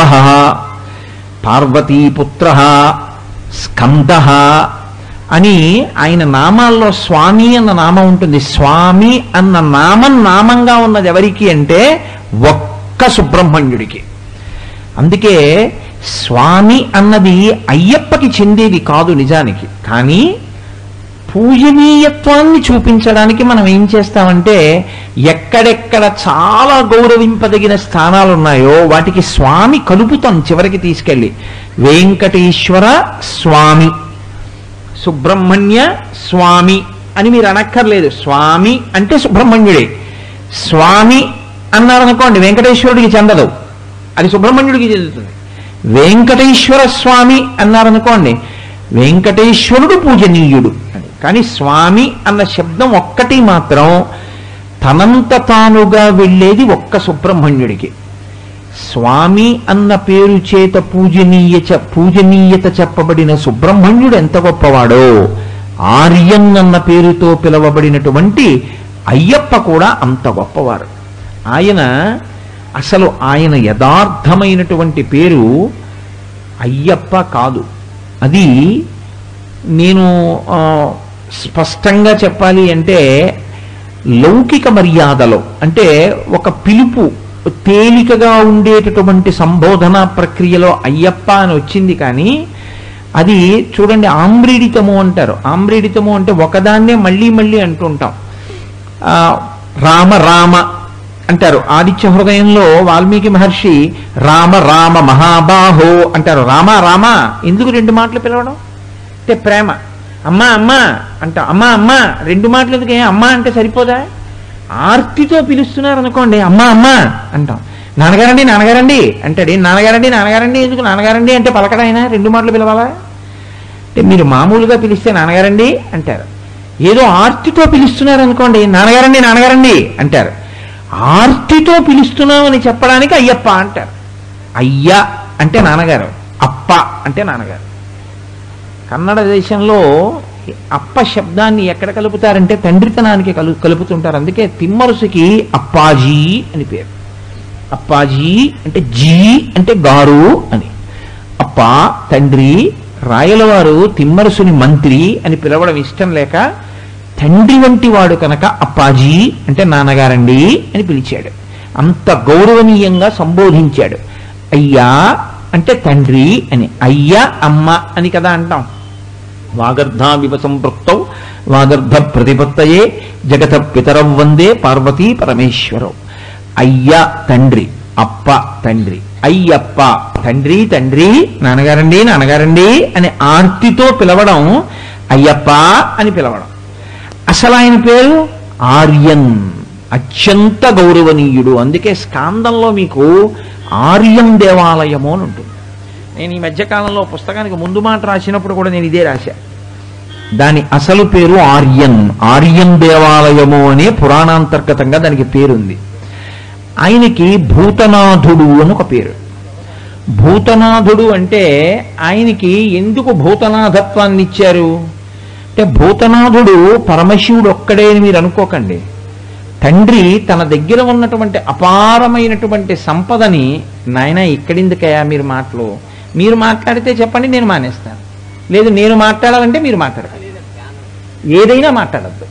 పార్వతీపుత్ర స్కంద అని ఆయన నామాల్లో స్వామి అన్న నామం ఉంటుంది స్వామి అన్న నామం నామంగా ఉన్నది ఎవరికి అంటే ఒక్క సుబ్రహ్మణ్యుడికి అందుకే స్వామి అన్నది అయ్యప్పకి చెందేది కాదు నిజానికి కానీ పూజనీయత్వాన్ని చూపించడానికి మనం ఏం చేస్తామంటే ఎక్కడెక్కడ చాలా గౌరవింపదగిన స్థానాలు ఉన్నాయో వాటికి స్వామి కలుపుతాం చివరికి తీసుకెళ్ళి వెంకటేశ్వర స్వామి సుబ్రహ్మణ్య స్వామి అని మీరు అనక్కర్లేదు స్వామి అంటే సుబ్రహ్మణ్యుడే స్వామి అన్నారనుకోండి వెంకటేశ్వరుడికి చెందదు అది సుబ్రహ్మణ్యుడికి చెందుతుంది వెంకటేశ్వర స్వామి అన్నారనుకోండి వెంకటేశ్వరుడు పూజనీయుడు అని కానీ స్వామి అన్న శబ్దం ఒక్కటి మాత్రం తనంత తానుగా వెళ్ళేది ఒక్క సుబ్రహ్మణ్యుడికి స్వామి అన్న పేరు చేత పూజనీయ పూజనీయత చెప్పబడిన సుబ్రహ్మణ్యుడు ఎంత గొప్పవాడో ఆర్యన్ అన్న పేరుతో పిలవబడినటువంటి అయ్యప్ప కూడా అంత గొప్పవారు ఆయన అసలు ఆయన యథార్థమైనటువంటి పేరు అయ్యప్ప కాదు అది నేను ఆ, స్పష్టంగా చెప్పాలి అంటే లౌకిక మర్యాదలో అంటే ఒక పిలుపు తేలికగా ఉండేటటువంటి సంబోధన ప్రక్రియలో అయ్యప్ప అని వచ్చింది కానీ అది చూడండి ఆమ్రీడితము అంటారు ఆమ్రీడితము అంటే ఒకదాన్నే మళ్ళీ మళ్ళీ అంటుంటాం ఆ, రామ రామ అంటారు ఆదిత్య హృదయంలో వాల్మీకి మహర్షి రామ రామ మహాబాహో అంటారు రామ రామ ఎందుకు రెండు మాటలు పిలవడం అంటే ప్రేమ అమ్మా అమ్మా అంట అమ్మా అమ్మా రెండు మాటలు ఎందుకే అమ్మా అంటే సరిపోదా ఆర్తితో పిలుస్తున్నారు అనుకోండి అమ్మా అమ్మా అంటాం నాన్నగారండి నాన్నగారండి అంటాడు "ఏం నాన్నగారండి నాన్నగారండి ఎందుకు నాన్నగారండి అంటే పలకడైనా రెండు మాటలు పిలవాలా అంటే మీరు మామూలుగా పిలిస్తే నాన్నగారండి అంటారు ఏదో ఆర్తితో పిలుస్తున్నారు అనుకోండి నాన్నగారండి నాన్నగారండి అంటారు ఆర్తితో పిలుస్తున్నామని చెప్పడానికి అయ్యప్ప అంటారు అయ్య అంటే నాన్నగారు అప్ప అంటే నాన్నగారు కన్నడ దేశంలో అప్ప శబ్దాన్ని ఎక్కడ కలుపుతారంటే తండ్రితనానికి కలు కలుపుతుంటారు అందుకే తిమ్మరుసుకి అప్పాజీ అని పేరు అప్పాజీ అంటే జీ అంటే గారు అని అప్ప తండ్రి రాయలవారు తిమ్మరసుని మంత్రి అని పిలవడం ఇష్టం లేక తండ్రి వంటి వాడు కనుక అప్పాజీ అంటే నాన్నగారండి అని పిలిచాడు అంత గౌరవనీయంగా సంబోధించాడు అయ్యా అంటే తండ్రి అని అయ్యా అమ్మ అని కదా అంటాం వాగర్ధావివ సంపృక్తౌ వాగర్ధ ప్రతిపత్తయే జగత పితరం వందే పార్వతీ పరమేశ్వరం అయ్య తండ్రి అప్ప తండ్రి అయ్యప్ప తండ్రి తండ్రి నాన్నగారండి నాన్నగారండి అని ఆర్తితో పిలవడం అయ్యప్ప అని పిలవడం అసలు ఆయన పేరు ఆర్యన్ అత్యంత గౌరవనీయుడు అందుకే స్కాందంలో మీకు ఆర్యం దేవాలయము అని ఉంటుంది నేను ఈ మధ్యకాలంలో పుస్తకానికి ముందు మాట రాసినప్పుడు కూడా నేను ఇదే రాశా దాని అసలు పేరు ఆర్యన్ ఆర్యం దేవాలయము అనే పురాణాంతర్గతంగా దానికి పేరుంది ఆయనకి భూతనాథుడు అని ఒక పేరు భూతనాథుడు అంటే ఆయనకి ఎందుకు భూతనాథత్వాన్ని ఇచ్చారు అంటే భూతనాథుడు పరమశివుడు ఒక్కడే అని మీరు అనుకోకండి తండ్రి తన దగ్గర ఉన్నటువంటి అపారమైనటువంటి సంపదని నాయన ఇక్కడిందుకయ్యా మీరు మాటలు మీరు మాట్లాడితే చెప్పండి నేను మానేస్తాను లేదు నేను మాట్లాడాలంటే మీరు మాట్లాడకండి ఏదైనా మాట్లాడద్దు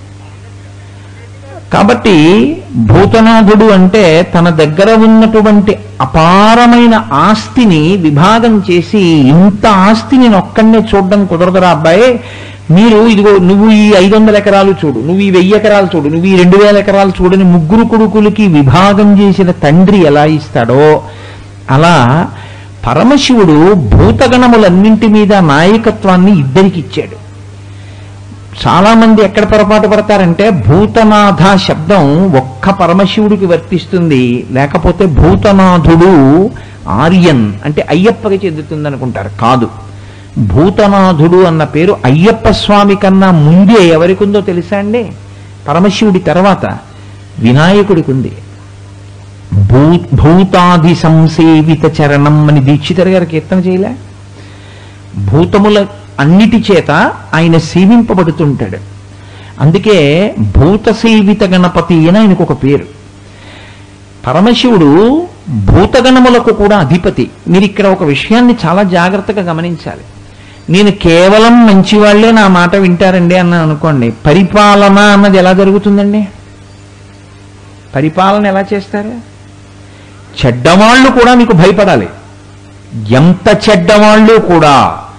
కాబట్టి భూతనాథుడు అంటే తన దగ్గర ఉన్నటువంటి అపారమైన ఆస్తిని విభాగం చేసి ఇంత ఆస్తి నేను ఒక్కడనే చూడడం కుదరదురా అబ్బాయి మీరు ఇదిగో నువ్వు ఈ ఐదు వందల ఎకరాలు చూడు నువ్వు ఈ వెయ్యి ఎకరాలు చూడు నువ్వు ఈ రెండు వేల ఎకరాలు చూడని ముగ్గురు కొడుకులకి విభాగం చేసిన తండ్రి ఎలా ఇస్తాడో అలా పరమశివుడు భూతగణములన్నింటి మీద నాయకత్వాన్ని ఇద్దరికి ఇచ్చాడు చాలా మంది ఎక్కడ పొరపాటు పడతారంటే భూతనాథ శబ్దం ఒక్క పరమశివుడికి వర్తిస్తుంది లేకపోతే భూతనాథుడు ఆర్యన్ అంటే అయ్యప్పకి చెందుతుంది అనుకుంటారు కాదు భూతనాథుడు అన్న పేరు అయ్యప్ప స్వామి కన్నా ముందే ఎవరికి ఉందో తెలుసా అండి పరమశివుడి తర్వాత వినాయకుడికి ఉంది భూ భూతాది సంసేవిత చరణం అని దీక్షితర్ గారు కీర్తన చేయలే భూతముల అన్నిటి చేత ఆయన సేవింపబడుతుంటాడు అందుకే భూత సేవిత గణపతి అని ఆయనకు ఒక పేరు పరమశివుడు భూతగణములకు కూడా అధిపతి మీరు ఇక్కడ ఒక విషయాన్ని చాలా జాగ్రత్తగా గమనించాలి నేను కేవలం మంచి వాళ్ళే నా మాట వింటారండి అన్నాను అనుకోండి పరిపాలన అన్నది ఎలా జరుగుతుందండి పరిపాలన ఎలా చేస్తారు చెడ్డవాళ్ళు కూడా మీకు భయపడాలి ఎంత చెడ్డవాళ్ళు కూడా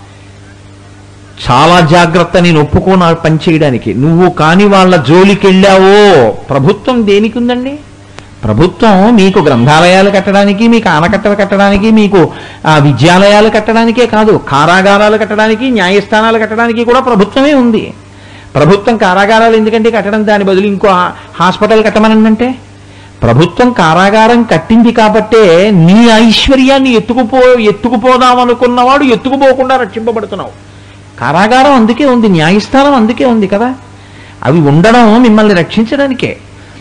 చాలా జాగ్రత్త నేను ఒప్పుకోను ఆ పని చేయడానికి నువ్వు కాని వాళ్ళ జోలికి వెళ్ళావో ప్రభుత్వం దేనికి ఉందండి ప్రభుత్వం మీకు గ్రంథాలయాలు కట్టడానికి మీకు ఆనకట్టలు కట్టడానికి మీకు ఆ, విద్యాలయాలు కట్టడానికే కాదు కారాగారాలు కట్టడానికి న్యాయస్థానాలు కట్టడానికి కూడా ప్రభుత్వమే ఉంది ప్రభుత్వం కారాగారాలు ఎందుకంటే కట్టడం దాని బదులు ఇంకో హా- హాస్పిటల్ కట్టమనంటే ప్రభుత్వం కారాగారం కట్టింది కాబట్టే నీ ఐశ్వర్యాన్ని ఎత్తుకుపో ఎత్తుకుపోదామనుకున్నవాడు ఎత్తుకుపోకుండా రక్షింపబడుతున్నావు కారాగారం అందుకే ఉంది న్యాయస్థానం అందుకే ఉంది కదా అవి ఉండడం మిమ్మల్ని రక్షించడానికే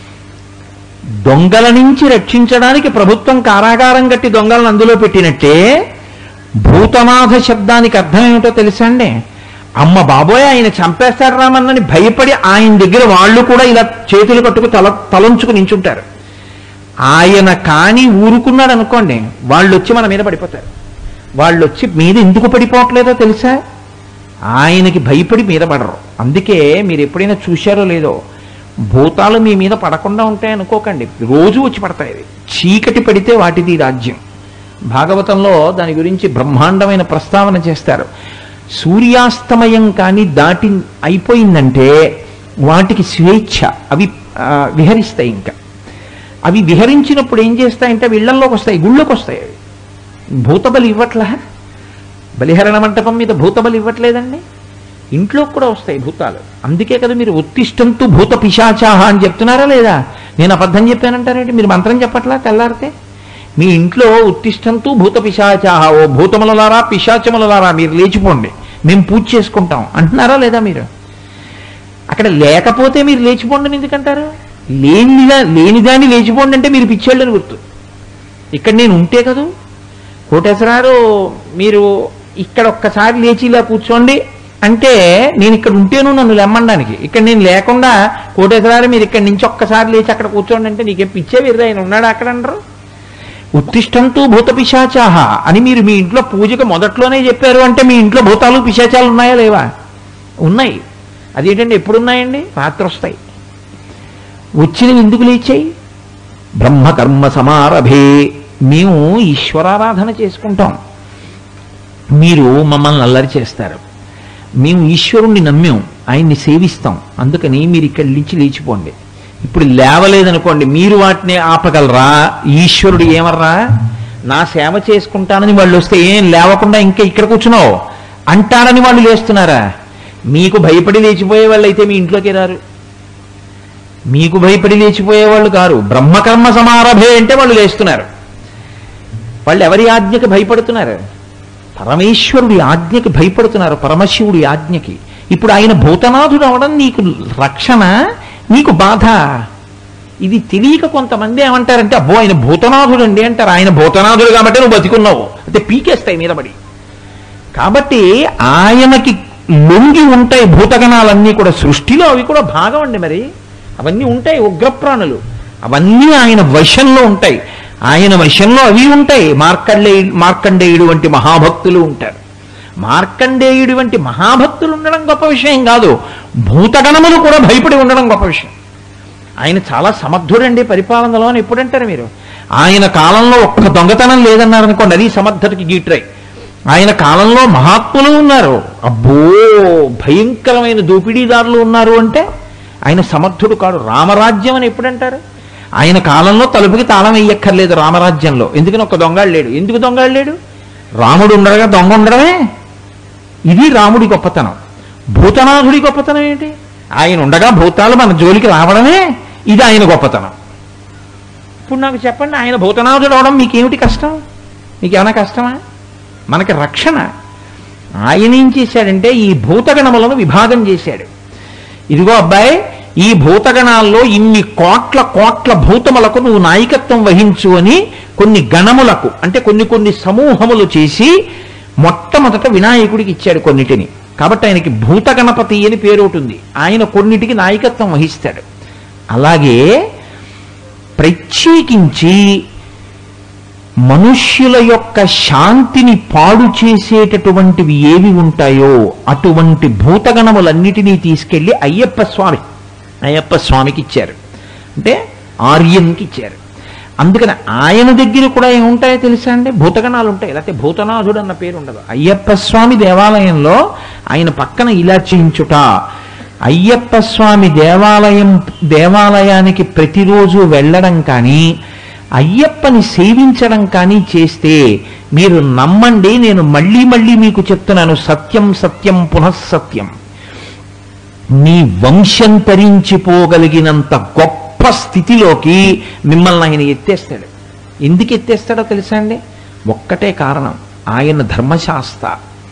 దొంగల నుంచి రక్షించడానికి ప్రభుత్వం కారాగారం కట్టి దొంగలను అందులో పెట్టినట్టే భూతనాథ శబ్దానికి అర్థం ఏమిటో తెలుసా అండి అమ్మ బాబోయ్ ఆయన చంపేస్తాడు రామన్నని భయపడి ఆయన దగ్గర వాళ్ళు కూడా ఇలా చేతులు కట్టుకు తల తలంచుకు నించుంటారు ఆయన కాని ఊరుకున్నాడు అనుకోండి వాళ్ళు వచ్చి మన మీద పడిపోతారు వాళ్ళు వచ్చి మీద ఎందుకు పడిపోవట్లేదో తెలుసా ఆయనకి భయపడి మీద పడరు అందుకే మీరు ఎప్పుడైనా చూశారో లేదో భూతాలు మీ మీద పడకుండా ఉంటాయి అనుకోకండి రోజు వచ్చి పడతాయి అవి. చీకటి పడితే వాటిది రాజ్యం భాగవతంలో దాని గురించి బ్రహ్మాండమైన ప్రస్తావన చేస్తారు సూర్యాస్తమయం కానీ దాటి అయిపోయిందంటే వాటికి స్వేచ్ఛ అవి ఆ, విహరిస్తాయి ఇంకా అవి విహరించినప్పుడు ఏం చేస్తాయంటే అవి ఇళ్లలోకి వస్తాయి గుళ్ళోకి వస్తాయి అవి భూతబలి ఇవ్వట్లా బలిహరణ మంటపం మీద భూతబలి ఇవ్వట్లేదండి ఇంట్లో కూడా వస్తాయి భూతాలు అందుకే కదా మీరు ఉత్తిష్టంతు భూత పిశాచాహ అని చెప్తున్నారా లేదా నేను అబద్ధం చెప్పానంటారేంటి మీరు మంత్రం చెప్పట్లా తెల్లారితే మీ ఇంట్లో ఉత్తిష్టంతు భూత పిశాచాహ ఓ భూతములలారా పిశాచములలారా మీరు లేచిపోండి మేము పూజ చేసుకుంటాం అంటున్నారా లేదా మీరు అక్కడ లేకపోతే మీరు లేచిపోండి ఎందుకంటారు లేనిదా లేనిదాన్ని లేచిపోండి అంటే మీరు పిచ్చేళ్ళని గుర్తు ఇక్కడ నేను ఉంటే కదూ కోటేశ్వరారు మీరు ఇక్కడ ఒక్కసారి లేచి ఇలా కూర్చోండి అంటే నేను ఇక్కడ ఉంటేను నన్ను లెమ్మడానికి ఇక్కడ నేను లేకుండా కోటేశ్వరారు మీరు ఇక్కడ నుంచి ఒక్కసారి లేచి అక్కడ కూర్చోండి అంటే నీకేం పిచ్చే వీరు ఆయన ఉన్నాడు అక్కడ అంటారు ఉత్తిష్టంతూ భూత పిశాచాహ అని మీరు మీ ఇంట్లో పూజకు మొదట్లోనే చెప్పారు అంటే మీ ఇంట్లో భూతాలు పిశాచాలు ఉన్నాయా లేవా ఉన్నాయి అదేంటండి ఎప్పుడున్నాయండి రాత్రి వస్తాయి వచ్చినవి ఎందుకు లేచాయి బ్రహ్మకర్మ సమారభే మేము ఈశ్వరారాధన చేసుకుంటాం మీరు మమ్మల్ని అల్లరి చేస్తారు మేము ఈశ్వరుణ్ణి నమ్మాం ఆయన్ని సేవిస్తాం అందుకని మీరు ఇక్కడి నుంచి లేచిపోండి ఇప్పుడు లేవలేదనుకోండి మీరు వాటిని ఆపగలరా ఈశ్వరుడు ఏమర్రా నా సేవ చేసుకుంటానని వాళ్ళు వస్తే ఏం లేవకుండా ఇంకా ఇక్కడ కూర్చున్నావు అంటారని వాళ్ళు లేస్తున్నారా మీకు భయపడి లేచిపోయే వాళ్ళు అయితే మీ ఇంట్లోకి రారు మీకు భయపడి లేచిపోయే వాళ్ళు కారు బ్రహ్మకర్మ సమారభే అంటే వాళ్ళు లేస్తున్నారు వాళ్ళు ఎవరి ఆజ్ఞకి భయపడుతున్నారు పరమేశ్వరుడి ఆజ్ఞకి భయపడుతున్నారు పరమశివుడి ఆజ్ఞకి ఇప్పుడు ఆయన భూతనాథుడు అవడం నీకు రక్షణ నీకు బాధ ఇది తెలియక కొంతమంది ఏమంటారంటే అబ్బో ఆయన భూతనాథుడు అండి అంటారు ఆయన భూతనాథుడు కాబట్టి నువ్వు బతికున్నావు అంటే పీకేస్తాయి మీద పడి కాబట్టి ఆయనకి లొంగి ఉంటాయి భూతగణాలన్నీ కూడా సృష్టిలో అవి కూడా భాగం అండి మరి అవన్నీ ఉంటాయి ఉగ్రప్రాణులు అవన్నీ ఆయన వశంలో ఉంటాయి ఆయన వశంలో అవి ఉంటాయి మార్కండేయు మార్కండేయుడు వంటి మహాభక్తులు ఉంటారు మార్కండేయుడి వంటి మహాభక్తులు ఉండడం గొప్ప విషయం కాదు భూతగణములు కూడా భయపడి ఉండడం గొప్ప విషయం ఆయన చాలా సమర్థుడండి పరిపాలనలో అని ఎప్పుడంటారు మీరు ఆయన కాలంలో ఒక్క దొంగతనం లేదన్నారు అనుకోండి అది సమర్థతకి గీట్రై ఆయన కాలంలో మహాత్ములు ఉన్నారు అబ్బో భయంకరమైన దోపిడీదారులు ఉన్నారు అంటే ఆయన సమర్థుడు కాడు రామరాజ్యం అని ఎప్పుడంటారు ఆయన కాలంలో తలుపుకి తాళం వేయక్కర్లేదు రామరాజ్యంలో ఎందుకని ఒక దొంగడు లేడు ఎందుకు దొంగడు లేడు రాముడు ఉండగా దొంగ ఉండడమే ఇది రాముడి గొప్పతనం భూతనాథుడి గొప్పతనం ఏంటి ఆయన ఉండగా భూతాలు మన జోలికి రావడమే ఇది ఆయన గొప్పతనం ఇప్పుడు నాకు చెప్పండి ఆయన భూతనాథుడు అవడం మీకేమిటి కష్టం మీకు ఏమైనా కష్టమా మనకి రక్షణ ఆయన ఏం చేశాడంటే ఈ భూతగణములను విభాగం చేశాడు ఇదిగో అబ్బాయి ఈ భూతగణాల్లో ఇన్ని కోట్ల కోట్ల భూతములకు నువ్వు నాయకత్వం వహించు అని కొన్ని గణములకు అంటే కొన్ని కొన్ని సమూహములు చేసి మొట్టమొదట వినాయకుడికి ఇచ్చాడు కొన్నిటిని కాబట్టి ఆయనకి భూత గణపతి అని పేరు ఒకటి ఉంది ఆయన కొన్నిటికి నాయకత్వం వహిస్తాడు అలాగే ప్రత్యేకించి మనుష్యుల యొక్క శాంతిని పాడు చేసేటటువంటివి ఏవి ఉంటాయో అటువంటి భూతగణములన్నిటినీ తీసుకెళ్లి అయ్యప్ప స్వామి అయ్యప్ప స్వామికి ఇచ్చారు అంటే ఆర్యంకి ఇచ్చారు అందుకని ఆయన దగ్గర కూడా ఏముంటాయో తెలుసా అండి భూతగణాలు ఉంటాయి లేకపోతే భూతనాథుడు అన్న పేరు ఉండదు అయ్యప్ప స్వామి దేవాలయంలో ఆయన పక్కన ఇలా చేయించుట అయ్యప్ప స్వామి దేవాలయం దేవాలయానికి ప్రతిరోజు వెళ్ళడం కానీ అయ్యప్పని సేవించడం కానీ చేస్తే మీరు నమ్మండి నేను మళ్ళీ మళ్ళీ మీకు చెప్తున్నాను సత్యం సత్యం పునఃసత్యం మీ వంశం తరించిపోగలిగినంత గొప్ప స్థితిలోకి మిమ్మల్ని ఆయన ఎత్తేస్తాడు ఎందుకు ఎత్తేస్తాడో తెలుసా అండి ఒక్కటే కారణం ఆయన ధర్మశాస్త్ర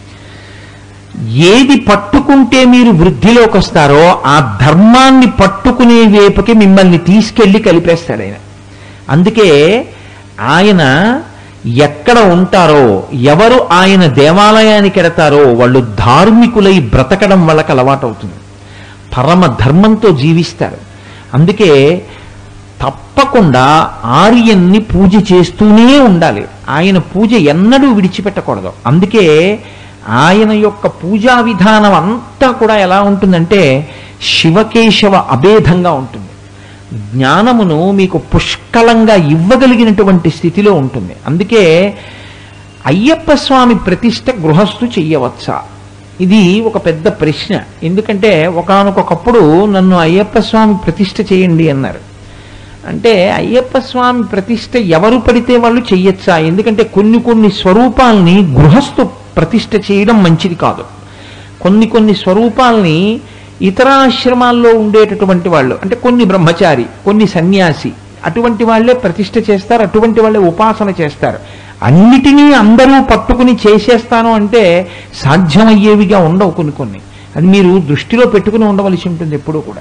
ఏది పట్టుకుంటే మీరు వృద్ధిలోకి వస్తారో ఆ ధర్మాన్ని పట్టుకునే వైపుకి మిమ్మల్ని తీసుకెళ్లి కలిపేస్తాడు ఆయన అందుకే ఆయన ఎక్కడ ఉంటారో ఎవరు ఆయన దేవాలయానికి ఎడతారో వాళ్ళు ధార్మికులై బ్రతకడం వాళ్ళకి అలవాటవుతుంది పరమ ధర్మంతో జీవిస్తారు అందుకే తప్పకుండా ఆర్యన్ని పూజ చేస్తూనే ఉండాలి ఆయన పూజ ఎన్నడూ విడిచిపెట్టకూడదు అందుకే ఆయన యొక్క పూజా విధానం అంతా కూడా ఎలా ఉంటుందంటే శివకేశవ అభేదంగా ఉంటుంది జ్ఞానమును మీకు పుష్కలంగా ఇవ్వగలిగినటువంటి స్థితిలో ఉంటుంది అందుకే అయ్యప్ప స్వామి ప్రతిష్ట గృహస్థు చెయ్యవచ్చా ఇది ఒక పెద్ద ప్రశ్న ఎందుకంటే ఒకానొకప్పుడు నన్ను అయ్యప్ప స్వామి ప్రతిష్ట చేయండి అన్నారు అంటే అయ్యప్ప స్వామి ప్రతిష్ట ఎవరు పడితే వాళ్ళు చెయ్యొచ్చా ఎందుకంటే కొన్ని కొన్ని స్వరూపాల్ని గృహస్థు ప్రతిష్ట చేయడం మంచిది కాదు కొన్ని కొన్ని స్వరూపాల్ని ఇతర ఆశ్రమాల్లో ఉండేటటువంటి వాళ్ళు అంటే కొన్ని బ్రహ్మచారి కొన్ని సన్యాసి అటువంటి వాళ్ళే ప్రతిష్ట చేస్తారు అటువంటి వాళ్ళే ఉపాసన చేస్తారు అన్నిటినీ అందరూ పట్టుకుని చేసేస్తాను అంటే సాధ్యమయ్యేవిగా ఉండవు కొన్ని కొన్ని అది మీరు దృష్టిలో పెట్టుకుని ఉండవలసి ఉంటుంది ఎప్పుడూ కూడా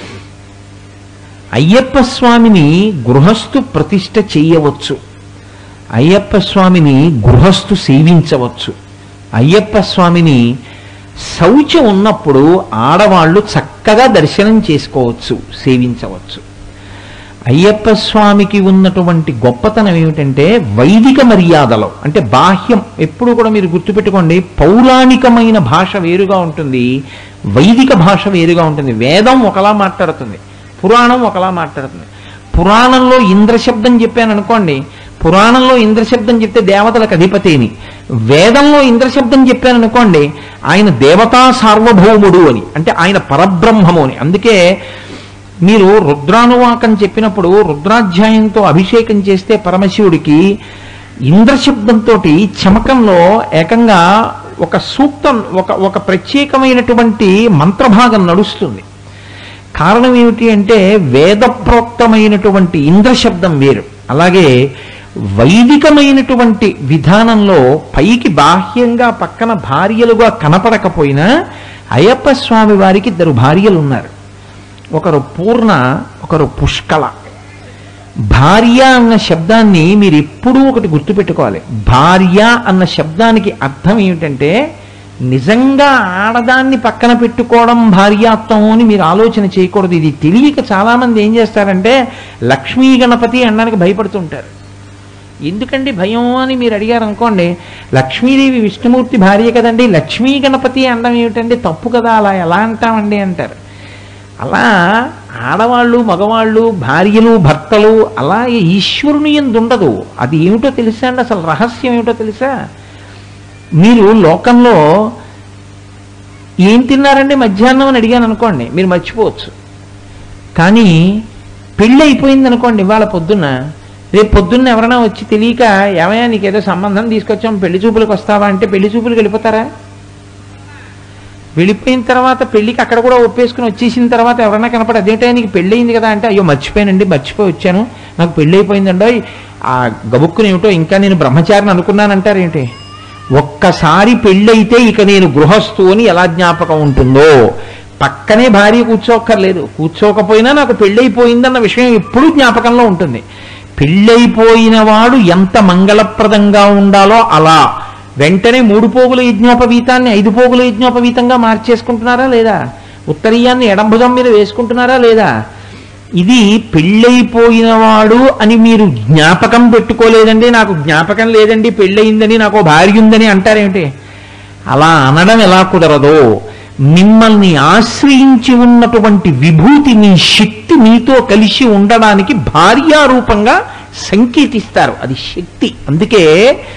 అయ్యప్ప స్వామిని గృహస్థు ప్రతిష్ట చేయవచ్చు అయ్యప్ప స్వామిని గృహస్థు సేవించవచ్చు అయ్యప్ప స్వామిని శౌచం ఉన్నప్పుడు ఆడవాళ్ళు చక్కగా దర్శనం చేసుకోవచ్చు సేవించవచ్చు అయ్యప్ప స్వామికి ఉన్నటువంటి గొప్పతనం ఏమిటంటే వైదిక మర్యాదలో అంటే బాహ్యం ఎప్పుడు కూడా మీరు గుర్తుపెట్టుకోండి పౌరాణికమైన భాష వేరుగా ఉంటుంది వైదిక భాష వేరుగా ఉంటుంది వేదం ఒకలా మాట్లాడుతుంది పురాణం ఒకలా మాట్లాడుతుంది పురాణంలో ఇంద్రశబ్దం చెప్పాను అనుకోండి పురాణంలో ఇంద్రశబ్దం చెప్తే దేవతలకు అధిపతిని వేదంలో ఇంద్రశబ్దం చెప్పాను అనుకోండి ఆయన దేవతా సార్వభౌముడు అని అంటే ఆయన పరబ్రహ్మము అని అందుకే మీరు రుద్రానువాకం చెప్పినప్పుడు రుద్రాధ్యాయంతో అభిషేకం చేస్తే పరమశివుడికి ఇంద్రశబ్దంతో చమకంలో ఏకంగా ఒక సూక్తం ఒక ఒక ప్రత్యేకమైనటువంటి మంత్రభాగం నడుస్తుంది కారణం ఏమిటి అంటే వేదప్రోక్తమైనటువంటి ఇంద్రశబ్దం వేరు అలాగే వైదికమైనటువంటి విధానంలో పైకి బాహ్యంగా పక్కన భార్యలుగా కనపడకపోయినా అయ్యప్ప స్వామి వారికి ఇద్దరు భార్యలు ఉన్నారు ఒకరు పూర్ణ ఒకరు పుష్కళ భార్య అన్న శబ్దాన్ని మీరు ఎప్పుడూ ఒకటి గుర్తుపెట్టుకోవాలి భార్య అన్న శబ్దానికి అర్థం ఏమిటంటే నిజంగా ఆడదాన్ని పక్కన పెట్టుకోవడం భార్యాత్వం అని మీరు ఆలోచన చేయకూడదు ఇది తెలియక చాలామంది ఏం చేస్తారంటే లక్ష్మీ గణపతి అనడానికి భయపడుతుంటారు ఎందుకండి భయం అని మీరు అడిగారు అనుకోండి లక్ష్మీదేవి విష్ణుమూర్తి భార్య కదండి లక్ష్మీ గణపతి అనడం ఏమిటండి తప్పు కదా అలా ఎలా అంటామండి అంటారు అలా ఆడవాళ్ళు మగవాళ్ళు భార్యలు భర్తలు అలా ఈశ్వరుని ఎందు ఉండదు అది ఏమిటో తెలుసా అండి అసలు రహస్యం ఏమిటో తెలుసా మీరు లోకంలో ఏం తిన్నారండి మధ్యాహ్నం అని అడిగాను అనుకోండి మీరు మర్చిపోవచ్చు కానీ పెళ్ళి అయిపోయింది అనుకోండి ఇవాళ పొద్దున్న రేపు పొద్దున్న ఎవరైనా వచ్చి తెలియక ఏమయ్యా నీకేదో సంబంధం తీసుకొచ్చాం పెళ్లి చూపులకు వస్తావా అంటే పెళ్లి చూపులకు వెళ్ళిపోతారా వెళ్ళిపోయిన తర్వాత పెళ్ళికి అక్కడ కూడా ఒప్పేసుకుని వచ్చేసిన తర్వాత ఎవరైనా కనపడి అదేంటో నీకు పెళ్ళి అయింది కదా అంటే అయ్యో మర్చిపోయానండి మర్చిపోయి వచ్చాను నాకు పెళ్ళి అయిపోయిందండో ఆ గబుక్కుని ఏమిటో ఇంకా నేను బ్రహ్మచారిని అనుకున్నానంటారేంటి ఒక్కసారి పెళ్ళైతే ఇక నేను గృహస్థు అని ఎలా జ్ఞాపకం ఉంటుందో పక్కనే భార్య కూర్చోక్కర్లేదు కూర్చోకపోయినా నాకు పెళ్ళైపోయిందన్న విషయం ఎప్పుడూ జ్ఞాపకంలో ఉంటుంది పెళ్ళైపోయిన వాడు ఎంత మంగళప్రదంగా ఉండాలో అలా వెంటనే మూడు పోగుల యజ్ఞోపవీతాన్ని ఐదు పోగుల యజ్ఞోపవీతంగా మార్చేసుకుంటున్నారా లేదా ఉత్తరీయాన్ని ఎడంభుజం మీద వేసుకుంటున్నారా లేదా ఇది పెళ్ళైపోయినవాడు అని మీరు జ్ఞాపకం పెట్టుకోలేదండి నాకు జ్ఞాపకం లేదండి పెళ్ళయిందని నాకు ఓ భార్య ఉందని అంటారేమిటి అలా అనడం ఎలా కుదరదో మిమ్మల్ని ఆశ్రయించి ఉన్నటువంటి విభూతి మీ శక్తి మీతో కలిసి ఉండడానికి భార్యారూపంగా సంకేతిస్తారు అది శక్తి అందుకే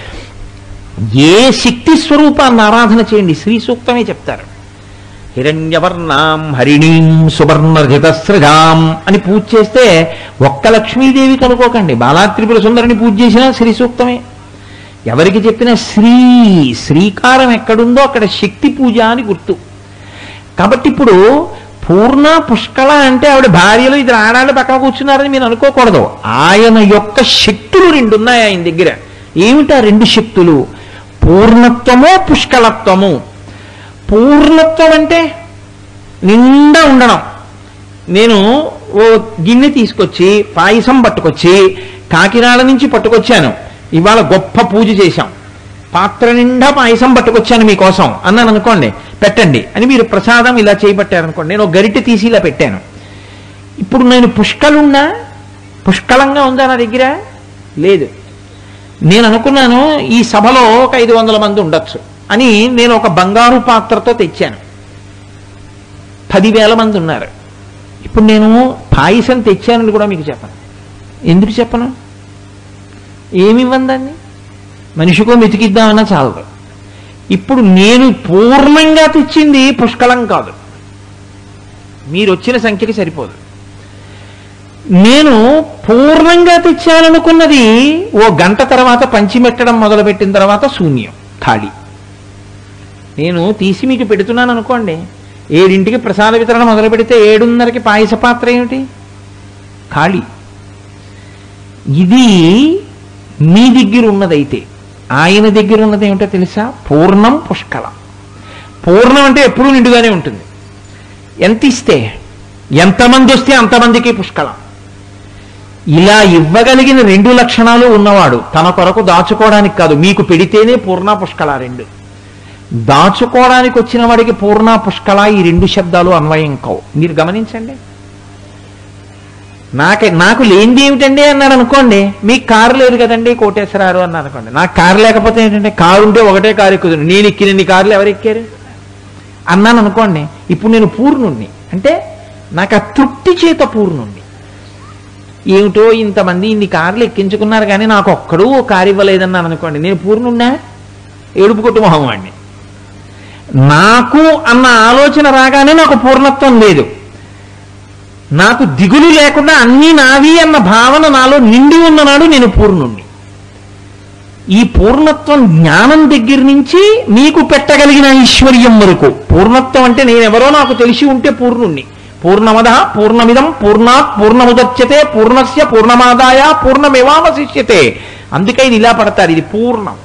ఏ శక్తి స్వరూపాన్ని ఆరాధన చేయండి శ్రీ సూక్తమే చెప్తారు హిరణ్యవర్ణాం హరిణీం సువర్ణరజితస్రజాం అని పూజ చేస్తే ఒక్క లక్ష్మీదేవి కనుకోకండి బాలాత్రిపుర సుందరిని పూజ చేసినా శ్రీ సూక్తమే ఎవరికి చెప్పినా శ్రీ శ్రీకారం ఎక్కడుందో అక్కడ శక్తి పూజ అని గుర్తు కాబట్టి ఇప్పుడు పూర్ణ పుష్కళ అంటే ఆవిడ భార్యలు ఇద్దరు ఆడాళ్ళు పక్కన కూర్చున్నారని మీరు అనుకోకూడదు ఆయన యొక్క శక్తులు రెండు ఉన్నాయి ఆయన దగ్గర ఏమిటా రెండు శక్తులు పూర్ణత్వము పుష్కళత్వము పూర్ణత్వం అంటే నిండా ఉండడం నేను ఓ గిన్నె తీసుకొచ్చి పాయసం పట్టుకొచ్చి కాకినాడ నుంచి పట్టుకొచ్చాను ఇవాళ గొప్ప పూజ చేశాం పాత్ర నిండా పాయసం పట్టుకొచ్చాను మీకోసం అన్నాను అనుకోండి పెట్టండి అని మీరు ప్రసాదం ఇలా చేయబట్టారనుకోండి నేను ఒక గరిటె తీసి ఇలా పెట్టాను ఇప్పుడు నేను పుష్కలున్నా పుష్కలంగా ఉందా నా దగ్గర లేదు నేను అనుకున్నాను ఈ సభలో ఒక ఐదు వందల మంది ఉండొచ్చు అని నేను ఒక బంగారు పాత్రతో తెచ్చాను పదివేల మంది ఉన్నారు ఇప్పుడు నేను పాయసం తెచ్చానని కూడా మీకు చెప్పను ఎందుకు చెప్పను ఏమి ఇవ్వండి దాన్ని మనిషికో మెతికిద్దామన్నా చాలదు ఇప్పుడు నేను పూర్ణంగా తెచ్చింది పుష్కలం కాదు మీరు వచ్చిన సంఖ్యకి సరిపోదు నేను పూర్ణంగా తెచ్చాననుకున్నది ఓ గంట తర్వాత పంచిమెట్టడం మొదలుపెట్టిన తర్వాత శూన్యం ఖాళీ నేను తీసి మీకు పెడుతున్నాను అనుకోండి ఏడింటికి ప్రసాద వితరణ మొదలు పెడితే ఏడున్నరకి పాయస పాత్ర ఏమిటి ఖాళీ ఇది మీ దగ్గర ఉన్నదైతే ఆయన దగ్గర ఉన్నది ఏమిటో తెలుసా పూర్ణం పుష్కలం పూర్ణం అంటే ఎప్పుడూ నిండుగానే ఉంటుంది ఎంత ఇస్తే ఎంతమంది వస్తే అంతమందికి పుష్కలం ఇలా ఇవ్వగలిగిన రెండు లక్షణాలు ఉన్నవాడు తన కొరకు దాచుకోవడానికి కాదు మీకు పెడితేనే పూర్ణ పుష్కల రెండు దాచుకోవడానికి వచ్చిన వాడికి పూర్ణ పుష్కల ఈ రెండు శబ్దాలు అన్వయం కావు మీరు గమనించండి నాకు నాకు లేనిది ఏమిటండి అన్నాడు అనుకోండి మీకు కారు లేదు కదండి కోటేశ్వరారు అన్నారు అనుకోండి నాకు కారు లేకపోతే ఏంటంటే కారు ఉంటే ఒకటే కారు ఎక్కుతుంది నేను ఎక్కినన్ని కార్లు ఎవరు ఎక్కారు అన్నాను అనుకోండి ఇప్పుడు నేను పూర్ణుణ్ణి అంటే నాకు ఆ తృప్తి చేత పూర్ణుణ్ణి ఏమిటో ఇంతమంది ఇన్ని కార్లు ఎక్కించుకున్నారు కానీ నాకు ఒక్కడూ ఓ కారు ఇవ్వలేదన్నాను అనుకోండి నేను పూర్ణున్నా ఏడుపు కొట్టు మొహం వాడిని నాకు అన్న ఆలోచన రాగానే నాకు పూర్ణత్వం లేదు నాకు దిగులు లేకుండా అన్నీ నావి అన్న భావన నాలో నిండి ఉన్ననాడు నేను పూర్ణుణ్ణి ఈ పూర్ణత్వం జ్ఞానం దగ్గర నుంచి మీకు పెట్టగలిగిన ఐశ్వర్యం వరకు పూర్ణత్వం అంటే నేనెవరో నాకు తెలిసి ఉంటే పూర్ణుణ్ణి పూర్ణమద పూర్ణమిదం పూర్ణాత్ పూర్ణముదచ్యతే పూర్ణస్య పూర్ణమాదాయ పూర్ణమేవావశిష్యతే అందుకే ఇది ఇలా పడతారు ఇది పూర్ణం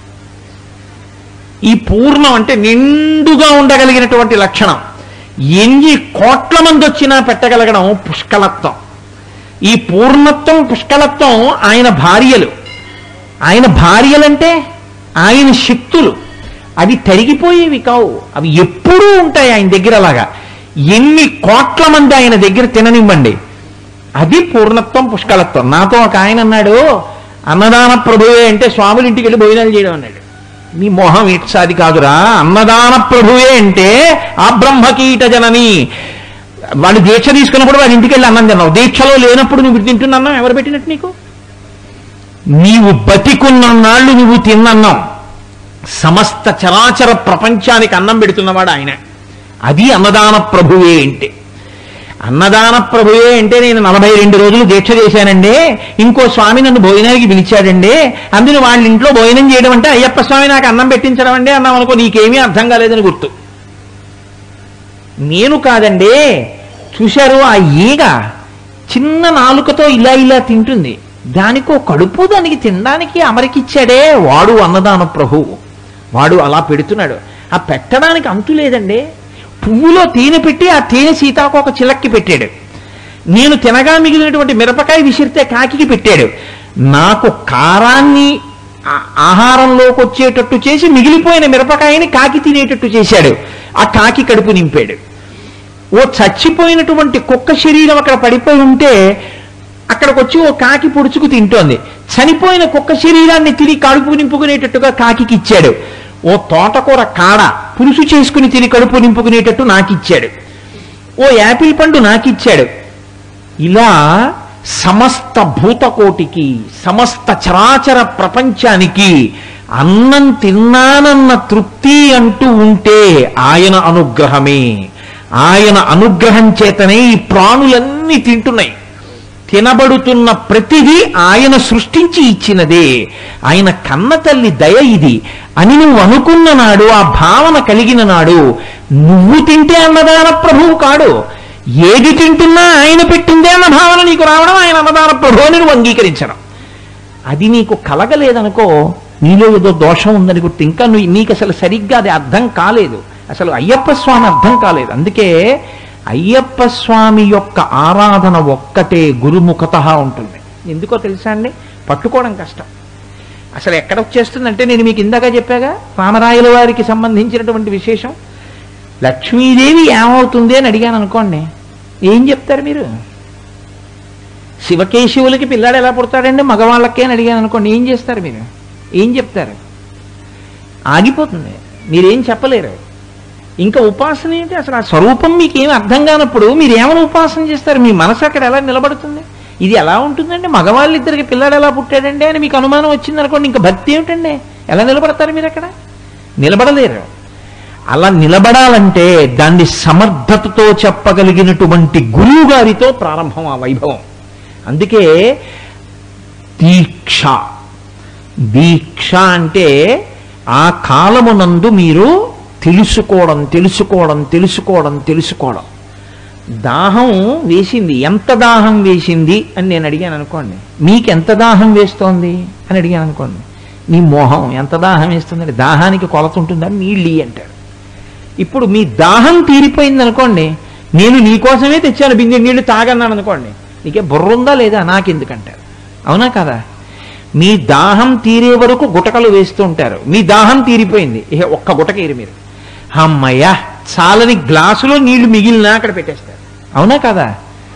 ఈ పూర్ణం అంటే నిండుగా ఉండగలిగినటువంటి లక్షణం ఎన్ని కోట్ల మంది వచ్చినా పెట్టగలగడం పుష్కలత్వం ఈ పూర్ణత్వం పుష్కలత్వం ఆయన భార్యలు ఆయన భార్యలంటే ఆయన శక్తులు అవి తరిగిపోయేవి కావు అవి ఎప్పుడూ ఉంటాయి ఆయన దగ్గర అలాగా ఎన్ని కోట్ల మంది ఆయన దగ్గర తిననివ్వండి అది పూర్ణత్వం పుష్కలత్వం నాతో ఒక ఆయన అన్నాడు అన్నదాన ప్రభువే అంటే స్వాముల ఇంటికి వెళ్ళి భోజనాలు చేయడం అన్నాడు మీ మొహం ఇట్సాది కాదురా అన్నదాన ప్రభువే అంటే ఆ బ్రహ్మకీట జనని వాడు దీక్ష తీసుకున్నప్పుడు వాడి ఇంటికి వెళ్ళి అన్నం తిన్నావు దీక్షలో లేనప్పుడు నువ్వు తింటున్న అన్నం ఎవరు పెట్టినట్టు నీకు నీవు బతికున్న నాళ్ళు నువ్వు తిన్నన్నాం సమస్త చరాచర ప్రపంచానికి అన్నం పెడుతున్నవాడు ఆయన అది అన్నదాన ప్రభువే అంటే అన్నదాన ప్రభువే అంటే నేను నలభై రెండు రోజులు దీక్ష చేశానండి ఇంకో స్వామి నన్ను భోజనానికి పిలిచాడండి అందులో వాళ్ళ ఇంట్లో భోజనం చేయడం అంటే అయ్యప్ప స్వామి నాకు అన్నం పెట్టించడం అండి అన్నాం అనుకో నీకేమీ అర్థం కాలేదని గుర్తు నేను కాదండి చూశారు ఆ ఈగ చిన్న నాలుకతో ఇలా ఇలా తింటుంది దానికో కడుపు దానికి తినడానికి అమరికిచ్చాడే వాడు అన్నదాన ప్రభువు వాడు అలా పెడుతున్నాడు ఆ పెట్టడానికి అంతు లేదండి పువ్వులో తేనె పెట్టి ఆ తేనె సీతాకోక చిలక్కి పెట్టాడు నేను తినగా మిగిలినటువంటి మిరపకాయ విసిరితే కాకికి పెట్టాడు నాకు కారాన్ని ఆ- ఆహారంలోకి వచ్చేటట్టు చేసి మిగిలిపోయిన మిరపకాయని కాకి తినేటట్టు చేశాడు ఆ కాకి కడుపు నింపాడు ఓ చచ్చిపోయినటువంటి కుక్క శరీరం అక్కడ పడిపోయి ఉంటే అక్కడికి వచ్చి ఓ కాకి పొడుచుకు తింటోంది చనిపోయిన కుక్క శరీరాన్ని తిని కడుపు నింపుకునేటట్టుగా కాకికి ఇచ్చాడు ఓ తోటకూర కాడ పులుసు చేసుకుని తిని కడుపు నింపుకునేటట్టు నాకిచ్చాడు ఓ యాపిల్ పండు నాకిచ్చాడు ఇలా సమస్త భూతకోటికి సమస్త చరాచర ప్రపంచానికి అన్నం తిన్నానన్న తృప్తి అంటూ ఉంటే ఆయన అనుగ్రహమే ఆయన అనుగ్రహం చేతనే ఈ ప్రాణులన్నీ తింటున్నాయి తినబడుతున్న ప్రతిదీ ఆయన సృష్టించి ఇచ్చినదే ఆయన కన్న తల్లి దయ ఇది అని నువ్వు అనుకున్న నాడు ఆ భావన కలిగిన నాడు నువ్వు తింటే అన్నదాన ప్రభువు కాడు ఏది తింటున్నా ఆయన పెట్టిందే అన్న భావన నీకు రావడం ఆయన అన్నదాన ప్రభువు అని నువ్వు అంగీకరించడం అది నీకు కలగలేదనుకో నీలో ఏదో దోషం ఉందని గుర్తు ఇంకా నువ్వు నీకు అసలు సరిగ్గా అది అర్థం కాలేదు అసలు అయ్యప్ప స్వామి అర్థం కాలేదు అందుకే అయ్యప్ప స్వామి యొక్క ఆరాధన ఒక్కటే గురుముఖత ఉంటుంది ఎందుకో తెలుసా అండి పట్టుకోవడం కష్టం అసలు ఎక్కడ వచ్చేస్తుందంటే నేను మీకు ఇందాక చెప్పాగా రామరాయల వారికి సంబంధించినటువంటి విశేషం లక్ష్మీదేవి ఏమవుతుంది అని అడిగాను అనుకోండి ఏం చెప్తారు మీరు శివకేశవులకి పిల్లాడు ఎలా పుడతాడండి మగవాళ్ళకే అని అడిగాను అనుకోండి ఏం చేస్తారు మీరు ఏం చెప్తారు ఆగిపోతుంది మీరేం చెప్పలేరు ఇంకా ఉపాసన ఏంటి అసలు ఆ స్వరూపం మీకు ఏమి అర్థం కానప్పుడు మీరు ఏమైనా ఉపాసన చేస్తారు మీ మనసు అక్కడ ఎలా నిలబడుతుంది ఇది ఎలా ఉంటుందండి మగవాళ్ళిద్దరికి పిల్లాడు ఎలా పుట్టాడండి అని మీకు అనుమానం వచ్చింది అనుకోండి ఇంకా భక్తి ఏమిటండి ఎలా నిలబడతారు మీరు అక్కడ నిలబడలేరు అలా నిలబడాలంటే దాన్ని సమర్థతతో చెప్పగలిగినటువంటి గురువు గారితో ప్రారంభం ఆ వైభవం అందుకే దీక్ష దీక్ష అంటే ఆ కాలమునందు మీరు తెలుసుకోవడం తెలుసుకోవడం తెలుసుకోవడం తెలుసుకోవడం దాహం వేసింది ఎంత దాహం వేసింది అని నేను అడిగాను అనుకోండి మీకు ఎంత దాహం వేస్తోంది అని అడిగాను అనుకోండి మీ మోహం ఎంత దాహం వేస్తుందండి దాహానికి కొలత ఉంటుందని నీళ్ళు ఇయ్యి అంటాడు ఇప్పుడు మీ దాహం తీరిపోయింది అనుకోండి నేను నీకోసమే తెచ్చాను బిందె నీళ్లు తాగన్నాను అనుకోండి నీకే బుర్ర ఉందా లేదా నాకెందుకంటారు అవునా కదా మీ దాహం తీరే వరకు గుటకలు వేస్తూ ఉంటారు మీ దాహం తీరిపోయింది ఇక ఒక్క గుటక ఏరు మీరు అమ్మయ్యా చాలని గ్లాసులో నీళ్లు మిగిలినా అక్కడ పెట్టేస్తారు అవునా కదా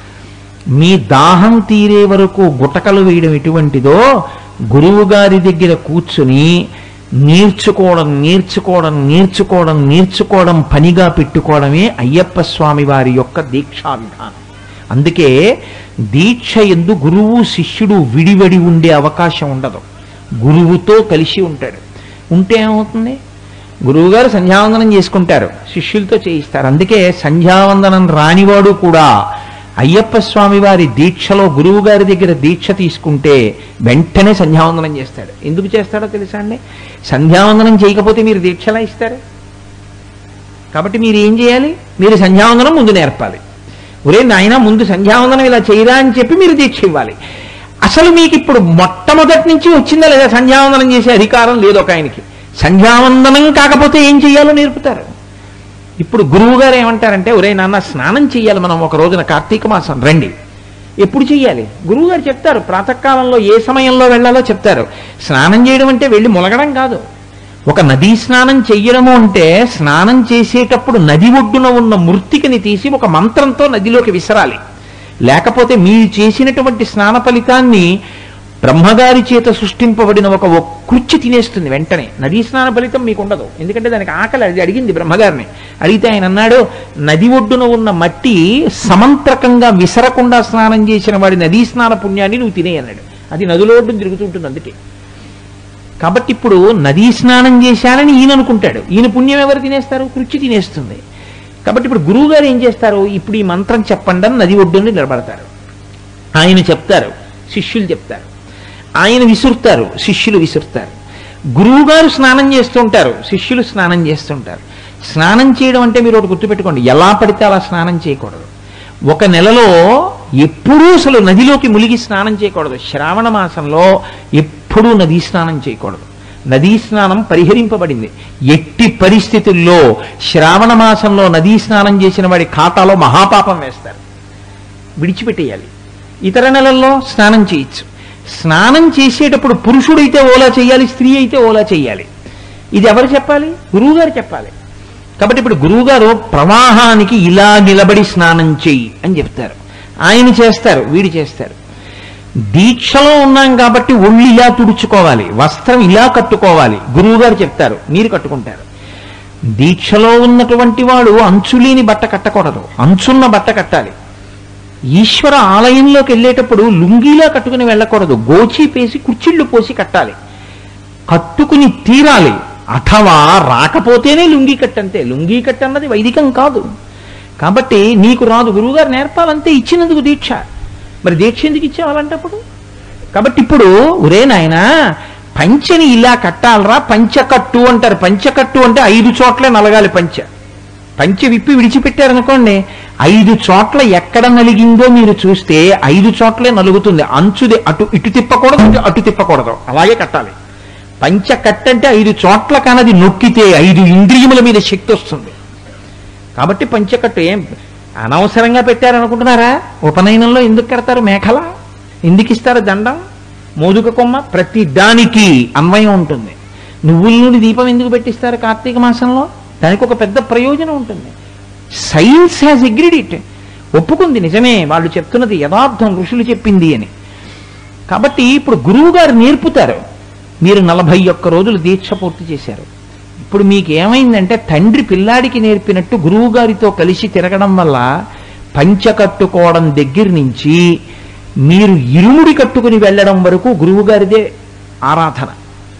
మీ దాహం తీరే వరకు గుటకలు వేయడం ఎటువంటిదో గురువు గారి దగ్గర కూర్చుని నేర్చుకోవడం నేర్చుకోవడం నేర్చుకోవడం నేర్చుకోవడం పనిగా పెట్టుకోవడమే అయ్యప్ప స్వామి వారి యొక్క దీక్షా విధానం అందుకే దీక్ష ఎందు గురువు శిష్యుడు విడివడి ఉండే అవకాశం ఉండదు గురువుతో కలిసి ఉంటాడు ఉంటే ఏమవుతుంది గురువుగారు సంధ్యావందనం చేసుకుంటారు శిష్యులతో చేయిస్తారు అందుకే సంధ్యావందనం రానివాడు కూడా అయ్యప్ప స్వామి వారి దీక్షలో గురువు గారి దగ్గర దీక్ష తీసుకుంటే వెంటనే సంధ్యావందనం చేస్తాడు ఎందుకు చేస్తాడో తెలుసా అండి సంధ్యావందనం చేయకపోతే మీరు దీక్షలా ఇస్తారు కాబట్టి మీరు ఏం చేయాలి మీరు సంధ్యావందనం ముందు నేర్పాలి ఒరే నాయన ముందు సంధ్యావందనం ఇలా చేయరా అని చెప్పి మీరు దీక్ష ఇవ్వాలి అసలు మీకు ఇప్పుడు మొట్టమొదటి నుంచి వచ్చిందా లేదా సంధ్యావందనం చేసే అధికారం లేదు ఒక ఆయనకి సంధ్యావందనం కాకపోతే ఏం చేయాలో నేర్పుతారు ఇప్పుడు గురువు గారు ఏమంటారంటే ఒరే నాన్న స్నానం చెయ్యాలి మనం ఒక రోజున కార్తీక మాసం రండి ఎప్పుడు చెయ్యాలి గురువు గారు చెప్తారు ప్రాతకాలంలో ఏ సమయంలో వెళ్ళాలో చెప్తారు స్నానం చేయడం అంటే వెళ్ళి ములగడం కాదు ఒక నదీ స్నానం చెయ్యడము అంటే స్నానం చేసేటప్పుడు నది ఒడ్డున ఉన్న మృత్తికని తీసి ఒక మంత్రంతో నదిలోకి విసరాలి లేకపోతే మీరు చేసినటువంటి స్నాన ఫలితాన్ని బ్రహ్మగారి చేత సృష్టింపబడిన ఒక కృచ్చి తినేస్తుంది వెంటనే నదీ స్నాన ఫలితం మీకు ఉండదు ఎందుకంటే దానికి ఆకలి అది అడిగింది బ్రహ్మగారిని అడిగితే ఆయన అన్నాడు నది ఒడ్డున ఉన్న మట్టి సమంత్రకంగా విసరకుండా స్నానం చేసిన వాడి నదీ స్నాన పుణ్యాన్ని నువ్వు తినే అన్నాడు అది నదిలో ఒడ్డున తిరుగుతుంటుంది అందుకే కాబట్టి ఇప్పుడు నదీ స్నానం చేశానని ఈయన అనుకుంటాడు ఈయన పుణ్యం ఎవరు తినేస్తారు కృచ్చి తినేస్తుంది కాబట్టి ఇప్పుడు గురువు గారు ఏం చేస్తారు ఇప్పుడు ఈ మంత్రం చెప్పండి అని నది ఒడ్డున నిలబడతారు ఆయన చెప్తారు శిష్యులు చెప్తారు ఆయన విసురుతారు శిష్యులు విసురుతారు గురువు గారు స్నానం చేస్తుంటారు శిష్యులు స్నానం చేస్తుంటారు స్నానం చేయడం అంటే మీరు ఒకటి గుర్తుపెట్టుకోండి ఎలా పడితే అలా స్నానం చేయకూడదు ఒక నెలలో ఎప్పుడూ అసలు నదిలోకి మునిగి స్నానం చేయకూడదు శ్రావణ మాసంలో ఎప్పుడూ నదీ స్నానం చేయకూడదు నదీ స్నానం పరిహరింపబడింది ఎట్టి పరిస్థితుల్లో శ్రావణ మాసంలో నదీ స్నానం చేసిన వాడి ఖాతాలో మహాపాపం వేస్తారు విడిచిపెట్టేయాలి ఇతర నెలల్లో స్నానం చేయొచ్చు స్నానం చేసేటప్పుడు పురుషుడైతే ఓలా చేయాలి స్త్రీ అయితే ఓలా చేయాలి ఇది ఎవరు చెప్పాలి గురువుగారు చెప్పాలి కాబట్టి ఇప్పుడు గురువుగారు ప్రవాహానికి ఇలా నిలబడి స్నానం చెయ్యి అని చెప్తారు ఆయన చేస్తారు వీడు చేస్తారు దీక్షలో ఉన్నాం కాబట్టి ఒళ్ళు ఇలా తుడుచుకోవాలి వస్త్రం ఇలా కట్టుకోవాలి గురువుగారు చెప్తారు మీరు కట్టుకుంటారు దీక్షలో ఉన్నటువంటి వాడు అంచులేని బట్ట కట్టకూడదు అంచున్న బట్ట కట్టాలి ఈశ్వర ఆలయంలోకి వెళ్ళేటప్పుడు లుంగీలా కట్టుకుని వెళ్ళకూడదు గోచి పేసి కుర్చీళ్ళు పోసి కట్టాలి కట్టుకుని తీరాలి అథవా రాకపోతేనే లుంగీ కట్టంతే లుంగీ కట్ట అన్నది వైదికం కాదు కాబట్టి నీకు రాదు గురువుగారు నేర్పాలంతే ఇచ్చినందుకు దీక్ష మరి దీక్ష ఎందుకు ఇచ్చేవాళ్ళంటప్పుడు కాబట్టి ఇప్పుడు ఒరే నాయన పంచెని ఇలా కట్టాలరా పంచకట్టు అంటారు పంచకట్టు అంటే ఐదు చోట్లే నలగాలి పంచ పంచె విప్పి విడిచిపెట్టారనుకోండి ఐదు చోట్ల ఎక్కడ నలిగిందో మీరు చూస్తే ఐదు చోట్లే నలుగుతుంది అంచుది అటు ఇటు తిప్పకూడదు ఇటు అటు తిప్పకూడదు అలాగే కట్టాలి పంచ కట్టంటే ఐదు చోట్ల కానది నొక్కితే ఐదు ఇంద్రియముల మీద శక్తి వస్తుంది కాబట్టి పంచకట్టు ఏం అనవసరంగా పెట్టారనుకుంటున్నారా ఉపనయనంలో ఎందుకు కడతారు మేకల ఎందుకు ఇస్తారు దండం మోదుక కొమ్మ ప్రతి దానికి అన్వయం ఉంటుంది నువ్వుల నుండి దీపం ఎందుకు పెట్టిస్తారు కార్తీక మాసంలో దానికి ఒక పెద్ద ప్రయోజనం ఉంటుంది సైన్స్ హ్యాస్ అగ్రిడ్ ఇట్ ఒప్పుకుంది నిజమే వాళ్ళు చెప్తున్నది యథార్థం ఋషులు చెప్పింది అని కాబట్టి ఇప్పుడు గురువు గారు నేర్పుతారు మీరు నలభై ఒక్క రోజులు దీక్ష పూర్తి చేశారు ఇప్పుడు మీకు ఏమైందంటే తండ్రి పిల్లాడికి నేర్పినట్టు గురువు గారితో కలిసి తిరగడం వల్ల పంచ కట్టుకోవడం దగ్గర నుంచి మీరు ఇరుముడి కట్టుకుని వెళ్ళడం వరకు గురువు గారిదే ఆరాధన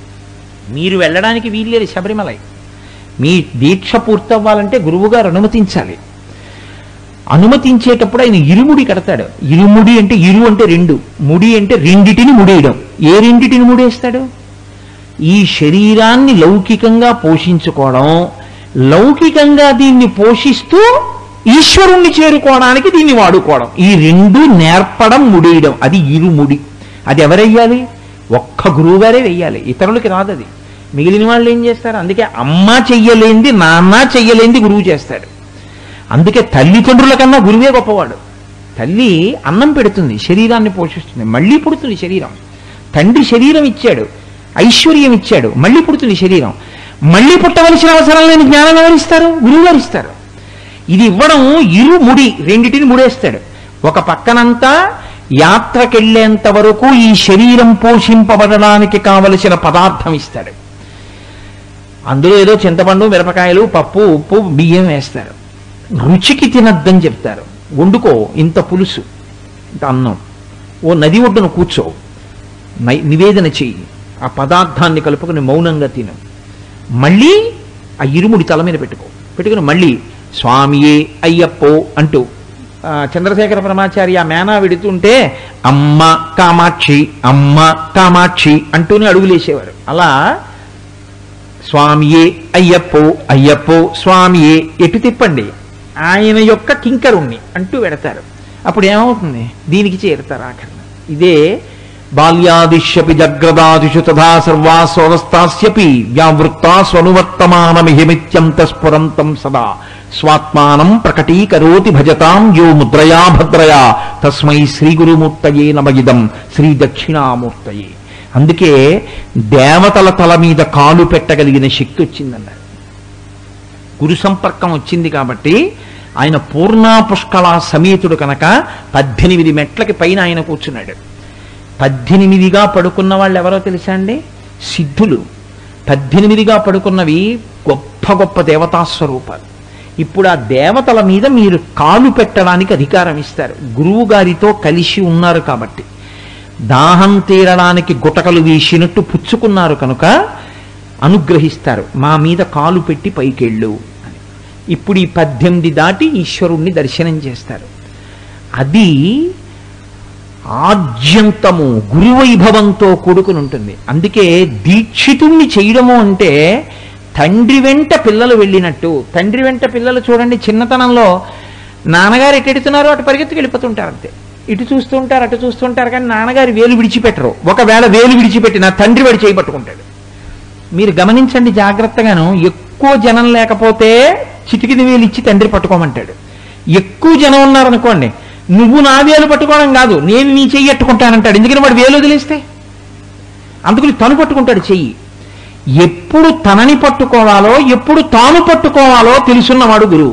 మీరు వెళ్ళడానికి వీల్లేదు శబరిమలై మీ దీక్ష పూర్తవ్వాలంటే గురువుగారు అనుమతించాలి అనుమతించేటప్పుడు ఆయన ఇరుముడి కడతాడు ఇరుముడి అంటే ఇరు అంటే రెండు ముడి అంటే రెండిటిని ముడేయడం ఏ రెండిటిని ముడేస్తాడు ఈ శరీరాన్ని లౌకికంగా పోషించుకోవడం లౌకికంగా దీన్ని పోషిస్తూ ఈశ్వరుణ్ణి చేరుకోవడానికి దీన్ని వాడుకోవడం ఈ రెండు నేర్పడం ముడేయడం అది ఇరుముడి అది ఎవరెయ్యాలి ఒక్క గురువుగారే వెయ్యాలి ఇతరులకి రాదు అది మిగిలిన వాళ్ళు ఏం చేస్తారు అందుకే అమ్మ చెయ్యలేంది నాన్న చెయ్యలేంది గురువు చేస్తాడు అందుకే తల్లిదండ్రుల కన్నా గురువే గొప్పవాడు తల్లి అన్నం పెడుతుంది శరీరాన్ని పోషిస్తుంది మళ్ళీ పుడుతుంది శరీరం తండ్రి శరీరం ఇచ్చాడు ఐశ్వర్యం ఇచ్చాడు మళ్ళీ పుడుతుంది శరీరం మళ్ళీ పుట్టవలసిన అవసరం లేని జ్ఞానం ఎవరిస్తారు గురువు గారు ఇస్తారు ఇది ఇవ్వడం ఇరు ముడి రెండిటిని ముడేస్తాడు ఒక పక్కనంతా యాత్రకెళ్లేంత వరకు ఈ శరీరం పోషింపబడడానికి కావలసిన పదార్థం ఇస్తాడు అందులో ఏదో చింతపండు మిరపకాయలు పప్పు ఉప్పు బియ్యం వేస్తారు రుచికి తినద్దని చెప్తారు వండుకో ఇంత పులుసు ఇంత అన్నం ఓ నది ఒడ్డున కూర్చో నై- నివేదన చెయ్యి ఆ పదార్థాన్ని కలుపుకొని మౌనంగా తిను మళ్ళీ ఆ ఇరుముడి తల మీద పెట్టుకో పెట్టుకుని మళ్ళీ స్వామియే అయ్యప్పో అంటూ ఆ, చంద్రశేఖర పరమాచార్య ఆ మేనా విడుతుంటే అమ్మ కామాక్షి అమ్మ కామాక్షి అంటూనే అడుగులేసేవారు అలా స్వామియే అయ్యప్పో అయ్యప్పో స్వామియే ఎటు తిప్పండి ఆయన యొక్క కింకరుణ్ణి అంటూ పెడతారు అప్పుడు ఏమవుతుంది దీనికి చేరుతారు ఆఖరణ ఇదే బాల్యాదిశ్యపి జగ్రదాదిషు తథా సర్వాస్వస్థాస్యపి వ్యావృత్తా స్వనువర్తమానమిహిమిత్యం తస్ఫురంతం సదా స్వాత్మానం ప్రకటీకరోతి భజతాం యో ముద్రయా భద్రయా తస్మై శ్రీ గురుమూర్తయే నమగిదం శ్రీ దక్షిణామూర్తయే అందుకే దేవతల తల మీద కాలు పెట్టగలిగిన శక్తి వచ్చిందన్నారు గురు సంపర్కం వచ్చింది కాబట్టి ఆయన పూర్ణా పుష్కళ సమేతుడు కనుక పద్దెనిమిది మెట్లకి పైన ఆయన కూర్చున్నాడు పద్దెనిమిదిగా పడుకున్న వాళ్ళు ఎవరో తెలుసా అండి సిద్ధులు పద్దెనిమిదిగా పడుకున్నవి గొప్ప గొప్ప దేవతా స్వరూపాలు ఇప్పుడు ఆ దేవతల మీద మీరు కాలు పెట్టడానికి అధికారం ఇస్తారు గురువు గారితో కలిసి ఉన్నారు కాబట్టి దాహం తీరడానికి గుటకలు వీసినట్టు పుచ్చుకున్నారు కనుక అనుగ్రహిస్తారు మా మీద కాలు పెట్టి పైకెళ్ళు అని ఇప్పుడు ఈ పద్దెనిమిది దాటి ఈశ్వరుణ్ణి దర్శనం చేస్తారు అది ఆద్యంతము గురువైభవంతో కూడుకుని ఉంటుంది అందుకే దీక్షితుణ్ణి చేయడము అంటే తండ్రి వెంట పిల్లలు వెళ్ళినట్టు తండ్రి వెంట పిల్లలు చూడండి చిన్నతనంలో నాన్నగారు ఎటెడుతున్నారో అటు పరిగెత్తుకు వెళ్ళిపోతుంటారు అంతే ఇటు చూస్తుంటారు అటు చూస్తుంటారు కానీ నాన్నగారి వేలు విడిచిపెట్టరు ఒకవేళ వేలు విడిచిపెట్టిన తండ్రి వాడి చేయి పట్టుకుంటాడు మీరు గమనించండి జాగ్రత్తగాను ఎక్కువ జనం లేకపోతే చిటికిన వేలు ఇచ్చి తండ్రి పట్టుకోమంటాడు ఎక్కువ జనం ఉన్నారనుకోండి నువ్వు నా వేలు పట్టుకోవడం కాదు నేను నీ చెయ్యి ఎట్టుకుంటానంటాడు ఎందుకని వాడు వేలు వదిలేస్తే అందుకని తను పట్టుకుంటాడు చెయ్యి ఎప్పుడు తనని పట్టుకోవాలో ఎప్పుడు తాను పట్టుకోవాలో తెలుసున్నవాడు గురువు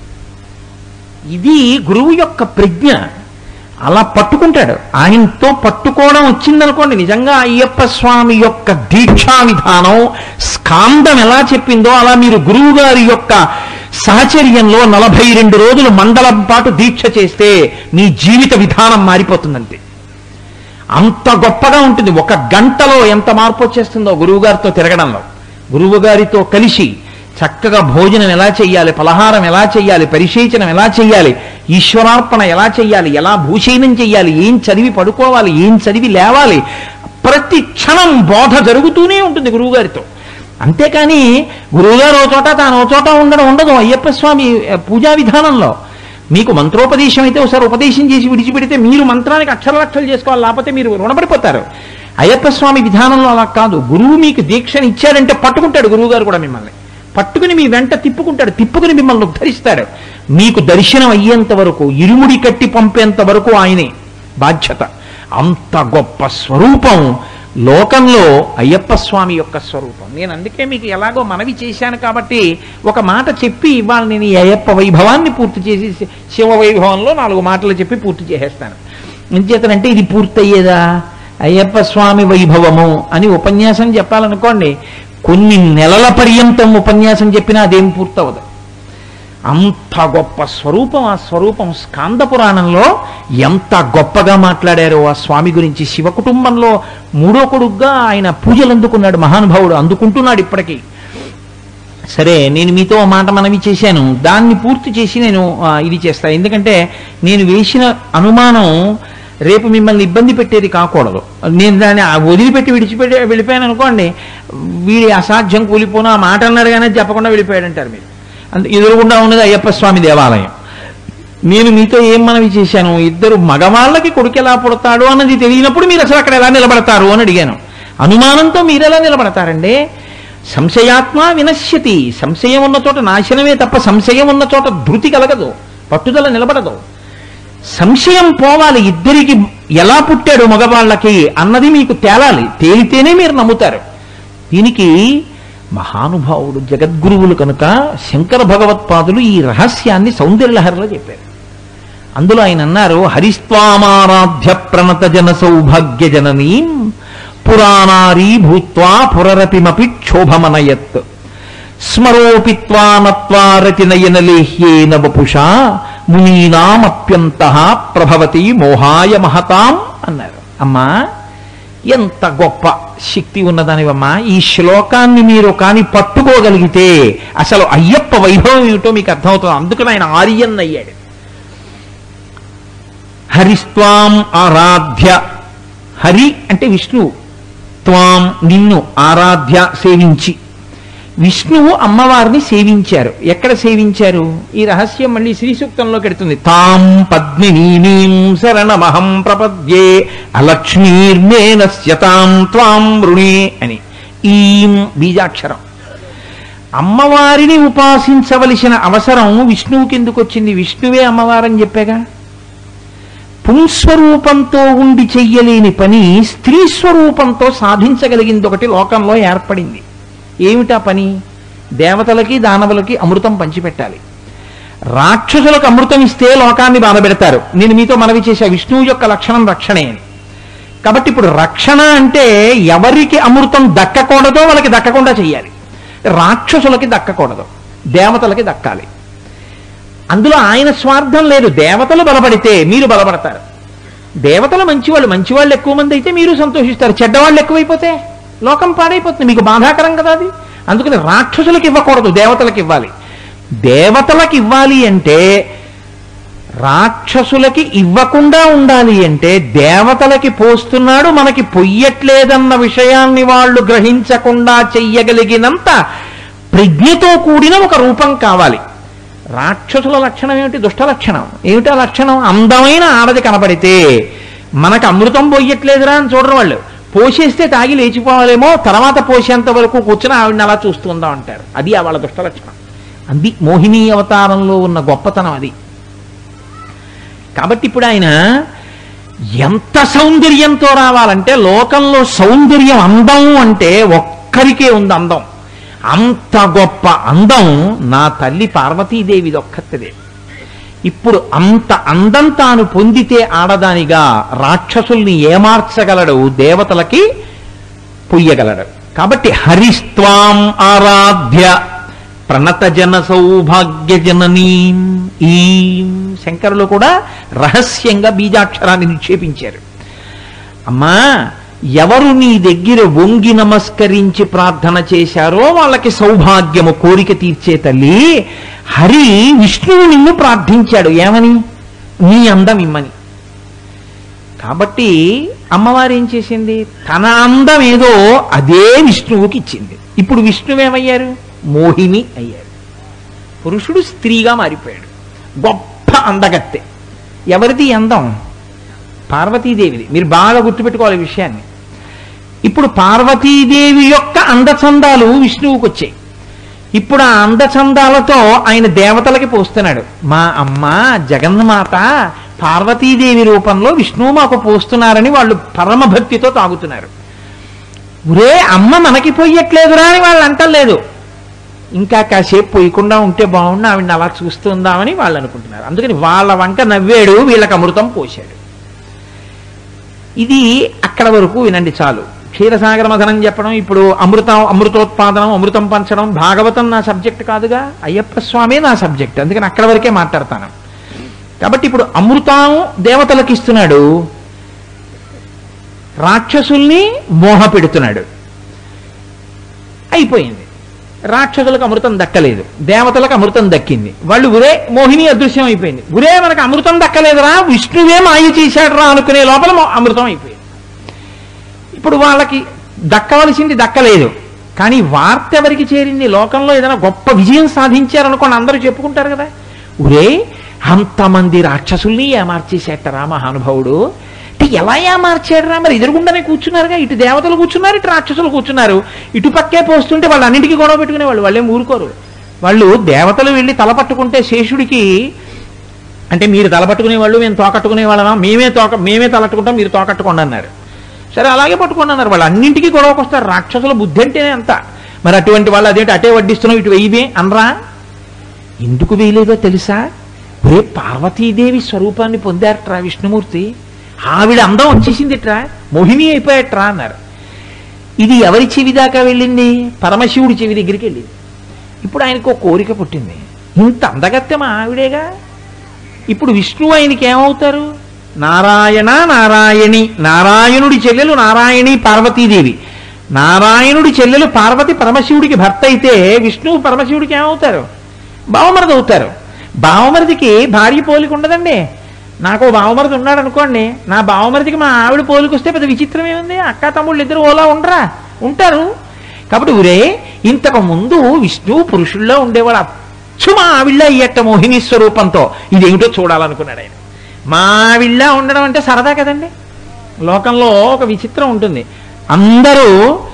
ఇది గురువు యొక్క ప్రజ్ఞ అలా పట్టుకుంటాడు ఆయనతో పట్టుకోవడం వచ్చిందనుకోండి నిజంగా అయ్యప్ప స్వామి యొక్క దీక్షా విధానం స్కాందం ఎలా చెప్పిందో అలా మీరు గురువు గారి యొక్క సహచర్యంలో నలభై రెండు రోజులు మండలం పాటు దీక్ష చేస్తే మీ జీవిత విధానం మారిపోతుందంతే అంత గొప్పగా ఉంటుంది ఒక గంటలో ఎంత మార్పు వచ్చేస్తుందో గురువుగారితో తిరగడంలో గురువుగారితో కలిసి చక్కగా భోజనం ఎలా చెయ్యాలి పలహారం ఎలా చెయ్యాలి పరిశేచనం ఎలా చెయ్యాలి ఈశ్వరార్పణ ఎలా చెయ్యాలి ఎలా భూషయనం చెయ్యాలి ఏం చదివి పడుకోవాలి ఏం చదివి లేవాలి ప్రతి క్షణం బోధ జరుగుతూనే ఉంటుంది గురువుగారితో అంతేకాని గురువుగారు ఓ చోట తాను ఓ చోట ఉండడం ఉండదు అయ్యప్ప స్వామి ఆ, పూజా విధానంలో మీకు మంత్రోపదేశం అయితే ఒకసారి ఉపదేశం చేసి విడిచిపెడితే మీరు మంత్రానికి అక్షరలక్షలు చేసుకోవాలి లేకపోతే మీరు రుణపడిపోతారు అయ్యప్ప స్వామి విధానంలో అలా కాదు గురువు మీకు దీక్షను ఇచ్చాడంటే పట్టుకుంటాడు గురువు గారు కూడా మిమ్మల్ని పట్టుకుని మీ వెంట తిప్పుకుంటాడు తిప్పుకుని మిమ్మల్ని ఉద్ధరిస్తాడు మీకు దర్శనం అయ్యేంత వరకు ఇరుముడి కట్టి పంపేంత వరకు ఆయనే బాధ్యత అంత గొప్ప స్వరూపం లోకంలో అయ్యప్ప స్వామి యొక్క స్వరూపం నేను అందుకే మీకు ఎలాగో మనవి చేశాను కాబట్టి ఒక మాట చెప్పి ఇవాళ నేను ఈ అయ్యప్ప వైభవాన్ని పూర్తి చేసి శి- శివ వైభవంలో నాలుగు మాటలు చెప్పి పూర్తి చేసేస్తాను ఎంచేతనంటే ఇది పూర్తయ్యేదా అయ్యప్ప స్వామి వైభవము అని ఉపన్యాసం చెప్పాలనుకోండి కొన్ని నెలల పర్యంతం ఉపన్యాసం చెప్పినా అదేం పూర్తవదు అంత గొప్ప స్వరూపం ఆ స్వరూపం స్కాంద పురాణంలో ఎంత గొప్పగా మాట్లాడారో ఆ స్వామి గురించి శివ కుటుంబంలో మూడో కొడుగ్గా ఆయన పూజలు అందుకున్నాడు మహానుభావుడు అందుకుంటున్నాడు ఇప్పటికీ సరే నేను మీతో ఓ మాట మనవి చేశాను దాన్ని పూర్తి చేసి నేను ఆ, ఇది చేస్తా ఎందుకంటే నేను వేసిన అనుమానం రేపు మిమ్మల్ని ఇబ్బంది పెట్టేది కాకూడదు నేను దాన్ని ఆ వదిలిపెట్టి విడిచిపెట్టి వెళ్ళిపోయాను అనుకోండి వీడి అసాధ్యం కూలిపోను ఆ మాట అన్నాడు కానీ చెప్పకుండా వెళ్ళిపోయాడంటారు మీరు అంత ఎదురుగుండా ఉన్నది అయ్యప్ప స్వామి దేవాలయం నేను మీతో ఏం మనవి చేశాను ఇద్దరు మగవాళ్ళకి కొడుకు ఎలా పుడతాడు అన్నది తెలియనప్పుడు మీరు అసలు అక్కడ ఎలా నిలబడతారు అని అడిగాను అనుమానంతో మీరు ఎలా నిలబడతారండి సంశయాత్మ వినశ్యతి సంశయం ఉన్న చోట నాశనమే తప్ప సంశయం ఉన్న చోట ధృతి కలగదు పట్టుదల నిలబడదు సంశయం పోవాలి ఇద్దరికి ఎలా పుట్టాడు మగవాళ్ళకి అన్నది మీకు తేలాలి తేలితేనే మీరు నమ్ముతారు దీనికి మహానుభావుడు జగద్గురువులు కనుక శంకర భగవత్పాదులు ఈ రహస్యాన్ని సౌందర్యలహరిలో చెప్పారు అందులో ఆయన అన్నారు హరిస్వామారాధ్య ప్రణత జన సౌభాగ్య జననీం పురాణారీ భూత్వా పురరపిమపి క్షోభమనయత్ స్మరోపిత్వా నత్వా రతినయనలేహ్యేన వపుషా మునీనామప్యంత ప్రభవతి మోహాయ మహతాం అన్నారు అమ్మా ఎంత గొప్ప శక్తి ఉన్నదానివమ్మా ఈ శ్లోకాన్ని మీరు కాని పట్టుకోగలిగితే అసలు అయ్యప్ప వైభవం ఏమిటో మీకు అర్థమవుతుంది అందుకని ఆయన ఆర్యన్ అయ్యాడు హరిస్త్వాం ఆరాధ్య హరి అంటే విష్ణువు త్వాం నిన్ను ఆరాధ్య సేవించి విష్ణువు అమ్మవారిని సేవించారు ఎక్కడ సేవించారు ఈ రహస్యం మళ్ళీ శ్రీ సూక్తంలోకి ఎడుతుంది తాం పద్మినీమీం శరణమహం ప్రపద్యే అలక్ష్మీర్మేనస్య తాం త్వాం వృణే అని ఈం బీజాక్షరం అమ్మవారిని ఉపాసించవలసిన అవసరం విష్ణువుకి ఎందుకు వచ్చింది విష్ణువే అమ్మవారని చెప్పాగా పుంస్వరూపంతో ఉండి చెయ్యలేని పని స్త్రీ స్వరూపంతో సాధించగలిగింది ఒకటి లోకంలో ఏర్పడింది ఏమిటా పని దేవతలకి దానవులకి అమృతం పంచిపెట్టాలి రాక్షసులకు అమృతం ఇస్తే లోకాన్ని బాధపెడతారు నేను మీతో మనవి చేశా విష్ణువు యొక్క లక్షణం రక్షణే అని కాబట్టి ఇప్పుడు రక్షణ అంటే ఎవరికి అమృతం దక్కకూడదో వాళ్ళకి దక్కకుండా చెయ్యాలి రాక్షసులకి దక్కకూడదు దేవతలకి దక్కాలి అందులో ఆయన స్వార్థం లేదు దేవతలు బలపడితే మీరు బలపడతారు దేవతలు మంచివాళ్ళు మంచివాళ్ళు ఎక్కువ మంది అయితే మీరు సంతోషిస్తారు చెడ్డవాళ్ళు ఎక్కువైపోతే లోకం పాడైపోతుంది మీకు బాధాకరం కదా అది అందుకని రాక్షసులకు ఇవ్వకూడదు దేవతలకు ఇవ్వాలి దేవతలకు ఇవ్వాలి అంటే రాక్షసులకి ఇవ్వకుండా ఉండాలి అంటే దేవతలకి పోస్తున్నాడు మనకి పొయ్యట్లేదన్న విషయాన్ని వాళ్ళు గ్రహించకుండా చెయ్యగలిగినంత ప్రజ్ఞతో కూడిన ఒక రూపం కావాలి రాక్షసుల లక్షణం ఏమిటి దుష్ట లక్షణం ఏమిటా లక్షణం అందమైన ఆడది కనపడితే మనకు అమృతం పోయట్లేదురా అని చూడరు వాళ్ళు పోసేస్తే తాగి లేచిపోవాలేమో తర్వాత పోసేంత వరకు కూర్చుని ఆవిడని అలా చూస్తుందా అంటారు అది ఆ వాళ్ళ దుష్ట లక్షణం అది మోహిని అవతారంలో ఉన్న గొప్పతనం అది కాబట్టి ఇప్పుడు ఆయన ఎంత సౌందర్యంతో రావాలంటే లోకంలో సౌందర్యం అందం అంటే ఒక్కరికే ఉంది అందం అంత గొప్ప అందం నా తల్లి పార్వతీదేవిది ఒక్కతిదే ఇప్పుడు అంత అందం తాను పొందితే ఆడదానిగా రాక్షసుల్ని ఏమార్చగలడు దేవతలకి పొయ్యగలడు కాబట్టి హరిస్త్వాం ఆరాధ్య ప్రణత జన సౌభాగ్య జననీం ఈం శంకరులు కూడా రహస్యంగా బీజాక్షరాన్ని నిక్షేపించారు అమ్మా ఎవరు నీ దగ్గర వంగి నమస్కరించి ప్రార్థన చేశారో వాళ్ళకి సౌభాగ్యము కోరిక తీర్చే తల్లి హరి విష్ణువు నిన్ను ప్రార్థించాడు ఏమని నీ అందం ఇమ్మని కాబట్టి అమ్మవారు ఏం చేసింది తన అందం ఏదో అదే విష్ణువుకి ఇచ్చింది ఇప్పుడు విష్ణువు ఏమయ్యారు మోహిని అయ్యారు పురుషుడు స్త్రీగా మారిపోయాడు గొప్ప అందగత్తె ఎవరిది ఈ అందం పార్వతీదేవిది మీరు బాగా గుర్తుపెట్టుకోవాలి ఈ విషయాన్ని ఇప్పుడు పార్వతీదేవి యొక్క అందచందాలు విష్ణువుకి వచ్చాయి ఇప్పుడు ఆ అందచందాలతో ఆయన దేవతలకి పోస్తున్నాడు మా అమ్మ జగన్మాత పార్వతీదేవి రూపంలో విష్ణువు మాకు పోస్తున్నారని వాళ్ళు పరమ భక్తితో తాగుతున్నారు ఒరే అమ్మ మనకి పోయట్లేదురా అని వాళ్ళు అంటలేదు ఇంకా కాసేపు పోయకుండా ఉంటే బాగుండు ఆవిడని అలా చూస్తుందామని వాళ్ళు అనుకుంటున్నారు అందుకని వాళ్ళ వంక నవ్వాడు వీళ్ళకి అమృతం పోశాడు ఇది అక్కడ వరకు వినండి చాలు క్షీరసాగర మథనం చెప్పడం ఇప్పుడు అమృతం అమృతోత్పాదనం అమృతం పంచడం భాగవతం నా సబ్జెక్ట్ కాదుగా అయ్యప్ప స్వామి నా సబ్జెక్ట్ అందుకని అక్కడ వరకే మాట్లాడతాను కాబట్టి ఇప్పుడు అమృతం దేవతలకు ఇస్తున్నాడు రాక్షసుల్ని మోహ పెడుతున్నాడు అయిపోయింది రాక్షసులకు అమృతం దక్కలేదు దేవతలకు అమృతం దక్కింది వాళ్ళు ఉరే మోహిని అదృశ్యం అయిపోయింది ఉరే మనకు అమృతం దక్కలేదురా విష్ణువే మాయ చేశాడురా అనుకునే లోపల మో- అమృతం అయిపోయింది ఇప్పుడు వాళ్ళకి దక్కవలసింది దక్కలేదు కానీ వార్త ఎవరికి చేరింది లోకంలో ఏదైనా గొప్ప విజయం సాధించారనుకోండి అందరూ చెప్పుకుంటారు కదా ఉరే అంతమంది రాక్షసుల్ని ఏమార్చేసేటరా మహానుభావుడు అంటే ఎలా ఏమార్చాడురా మరి ఎదురుగుండానే కూర్చున్నారుగా ఇటు దేవతలు కూర్చున్నారు ఇటు రాక్షసులు కూర్చున్నారు ఇటు పక్కే పోస్తుంటే వాళ్ళు అన్నింటికీ గొడవ పెట్టుకునేవాళ్ళు వాళ్ళేం ఊరుకోరు వాళ్ళు దేవతలు వెళ్ళి తలపట్టుకుంటే శేషుడికి అంటే మీరు తలపట్టుకునే వాళ్ళు మేము తోకట్టుకునే వాళ్ళమా మేమే తోక మేమే తలట్టుకుంటాం మీరు తోకట్టుకోండి అన్నారు సరే అలాగే పట్టుకోండి అన్నారు వాళ్ళు అన్నింటికీ గొడవకు వస్తారు రాక్షసుల బుద్ధి అంటేనే అంత మరి అటువంటి వాళ్ళు అదేంటి అటే వడ్డిస్తున్నావు ఇటు వెయ్యివే అనరా ఎందుకు వేయలేదో తెలుసా ఒరే పార్వతీదేవి స్వరూపాన్ని పొందారట్రా విష్ణుమూర్తి ఆవిడ అందం వచ్చేసిందిట్రా మోహిని అయిపోయాట్రా అన్నారు ఇది ఎవరి చెవి దాకా వెళ్ళింది పరమశివుడి చెవి దగ్గరికి వెళ్ళింది ఇప్పుడు ఆయనకు ఒక కోరిక పుట్టింది ఇంత అందగత్తెమా ఆవిడేగా ఇప్పుడు విష్ణువు ఆయనకి ఏమవుతారు నారాయణ నారాయణి నారాయణుడి చెల్లెలు నారాయణి పార్వతీదేవి నారాయణుడి చెల్లెలు పార్వతి పరమశివుడికి భర్త అయితే విష్ణువు పరమశివుడికి ఏమవుతారు బావమరిది అవుతారు బావమరిదికి భార్య పోలిక ఉండదండి నాకు ఓ బావమరిది ఉన్నాడు అనుకోండి నా బావమరిదికి మా ఆవిడ పోలిక వస్తే పెద్ద విచిత్రం ఏముంది అక్క తమ్ముళ్ళు ఇద్దరు ఓలా ఉండరా ఉంటారు కాబట్టి ఊరే ఇంతకు ముందు విష్ణువు పురుషుల్లో ఉండేవాడు అచ్చు మా ఆవిళ్ళ అయ్యట్ట మోహిని స్వరూపంతో ఇదేమిటో చూడాలనుకున్నాడు ఆయన మా ఆవిళ్ళ ఉండడం అంటే సరదా కదండి లోకంలో ఒక విచిత్రం ఉంటుంది అందరూ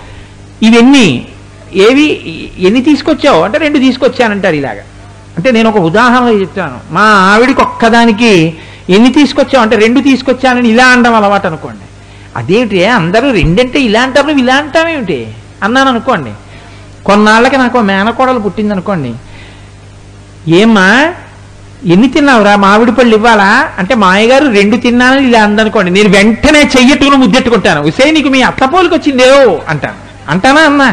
ఇవన్నీ ఏవి ఎన్ని తీసుకొచ్చావు అంటే రెండు తీసుకొచ్చానంటారు ఇలాగా అంటే నేను ఒక ఉదాహరణ చెప్తాను మా ఆవిడికి ఒక్కదానికి ఎన్ని తీసుకొచ్చావు అంటే రెండు తీసుకొచ్చానని ఇలా అనడం అలవాటు అనుకోండి అదేమిటి అందరూ రెండంటే ఇలా అంటారు నువ్వు ఇలా అంటావేమిటి అన్నాను అనుకోండి కొన్నాళ్ళకి నాకు ఓ మేనకోడలు పుట్టింది అనుకోండి ఏమ్మా ఎన్ని తిన్నావురా మామిడి పళ్ళు ఇవ్వాలా అంటే మాయగారు రెండు తిన్నానని ఇలా అందనుకోండి నేను వెంటనే చెయ్యట్టుకుని ముద్దెట్టుకుంటాను ఉసే నీకు మీ అత్త పోలికి వచ్చిందేవో అంటాను అంటానా అన్నా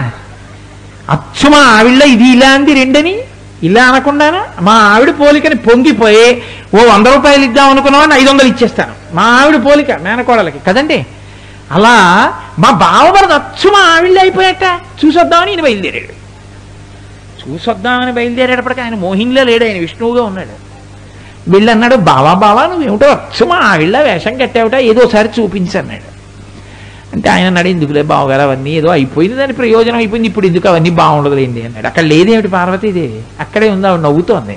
అచ్చు మా ఆవిళ్ళ ఇది ఇలా అంది రెండని ఇలా అనకుండానా మా ఆవిడ పోలికని పొంగిపోయి ఓ వంద రూపాయలు ఇద్దాం అనుకున్నామని ఐదు వందలు ఇచ్చేస్తాను మా ఆవిడ పోలిక మేనకోడలకి కదండి అలా మా బావమరది అచ్చు మా ఆవిళ్ళ అయిపోయాట చూసొద్దామని ఈయన బయలుదేరాడు చూసొద్దామని బయలుదేరేటప్పటికి ఆయన మోహిన్లో లేడు ఆయన విష్ణువుగా ఉన్నాడు వీళ్ళన్నాడు బావా బావా నువ్వేమిటో అచ్చు మా ఆవిళ్ళ వేషం కట్టావుట ఏదోసారి చూపించన్నాడు అంటే ఆయన అన్నాడు ఎందుకులే బావగారు అవన్నీ ఏదో అయిపోయింది దాని ప్రయోజనం అయిపోయింది ఇప్పుడు ఎందుకు అవన్నీ బాగుండదులేండి అన్నాడు అక్కడ లేదేమిటి పార్వతీదేవి అక్కడే ఉంది ఆవిడ నవ్వుతోంది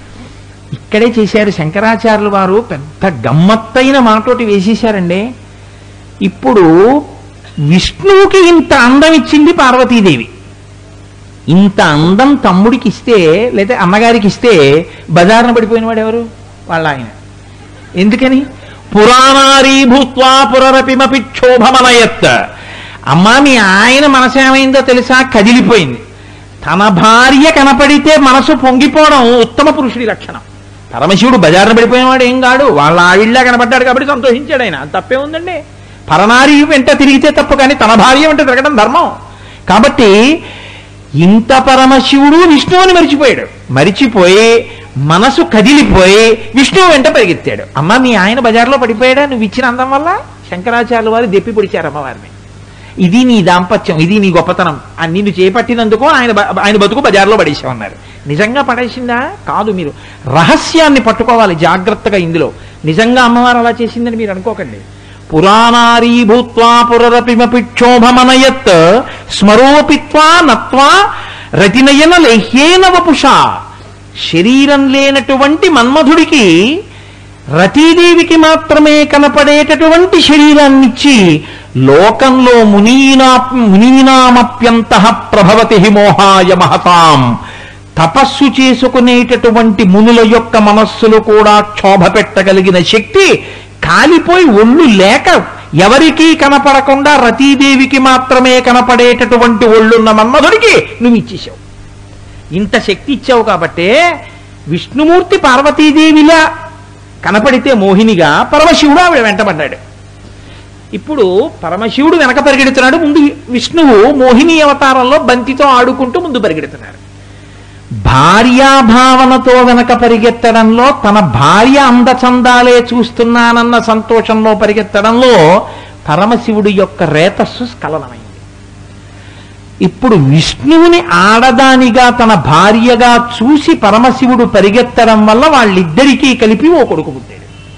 ఇక్కడే చేశారు శంకరాచార్యులు వారు పెద్ద గమ్మత్తైన మాటోటి వేసేశారండి ఇప్పుడు విష్ణువుకి ఇంత అందం ఇచ్చింది పార్వతీదేవి ఇంత అందం తమ్ముడికి ఇస్తే లేదా అమ్మగారికి ఇస్తే బజారున పడిపోయిన వాడు ఎవరు వాళ్ళ ఆయన ఎందుకని పురాణారీ భూత్వా పురరపిమపి క్షోభమనయత్ అమ్మా మీ ఆయన మనసు ఏమైందో తెలుసా కదిలిపోయింది తన భార్య కనపడితే మనసు పొంగిపోవడం ఉత్తమ పురుషుడి లక్షణం పరమశివుడు బజారున పడిపోయినవాడు ఏం కాడు వాళ్ళ ఆవిళ్ళ కనపడ్డాడు కాబట్టి సంతోషించాడు ఆయన తప్పే ఉందండి పరనారి వెంట తిరిగితే తప్పు కానీ తన భార్య వెంట తిరగడం ధర్మం కాబట్టి ఇంత పరమశివుడు విష్ణువుని మరిచిపోయాడు మరిచిపోయి మనసు కదిలిపోయి విష్ణువు వెంట పరిగెత్తాడు అమ్మ మీ ఆయన బజార్లో పడిపోయాడా నువ్వు ఇచ్చిన అందం వల్ల శంకరాచార్యుల వారు దెప్పి పొడిచారు అమ్మవారిని ఇది నీ దాంపత్యం ఇది నీ గొప్పతనం ఆ నిన్ను చేపట్టినందుకు ఆయన బ- ఆయన బతుకు బజార్లో పడేసామన్నారు నిజంగా పడేసిందా కాదు మీరు రహస్యాన్ని పట్టుకోవాలి జాగ్రత్తగా ఇందులో నిజంగా అమ్మవారు అలా చేసిందని మీరు అనుకోకండి పురాణారీ భూత్వా పురరపిమపి క్షోభమనయత్ స్మరోపిత్వా నత్వా రతినయన లేహ్యేన వపుషా శరీరం లేనటువంటి మన్మధుడికి రతీదేవికి మాత్రమే కనపడేటటువంటి శరీరాన్నిచ్చి లోకంలో మునీనా మునీనామప్యంత ప్రభవతి మోహాయ మహతాం తపస్సు చేసుకునేటటువంటి మునుల యొక్క మనస్సులు కూడా క్షోభ పెట్టగలిగిన శక్తి కాలిపోయి ఒళ్ళు లేక ఎవరికీ కనపడకుండా రతీదేవికి మాత్రమే కనపడేటటువంటి ఒళ్ళున్న మన్మధుడికి నువ్వు ఇచ్చేసావు ఇంత శక్తి ఇచ్చావు కాబట్టే విష్ణుమూర్తి పార్వతీదేవిలా కనపడితే మోహినిగా పరమశివుడు ఆవిడ వెంటబడ్డాడు ఇప్పుడు పరమశివుడు వెనక పరిగెడుతున్నాడు ముందు విష్ణువు మోహిని అవతారంలో బంతితో ఆడుకుంటూ ముందు పరిగెడుతున్నాడు భార్యాభావనతో వెనక పరిగెత్తడంలో తన భార్య అందచందాలే చూస్తున్నానన్న సంతోషంలో పరిగెత్తడంలో పరమశివుడి యొక్క రేతస్సు స్ఖలనమైంది ఇప్పుడు విష్ణువుని ఆడదానిగా తన భార్యగా చూసి పరమశివుడు పరిగెత్తడం వల్ల వాళ్ళిద్దరికీ కలిపి ఓ కొడుకు పుట్టాడు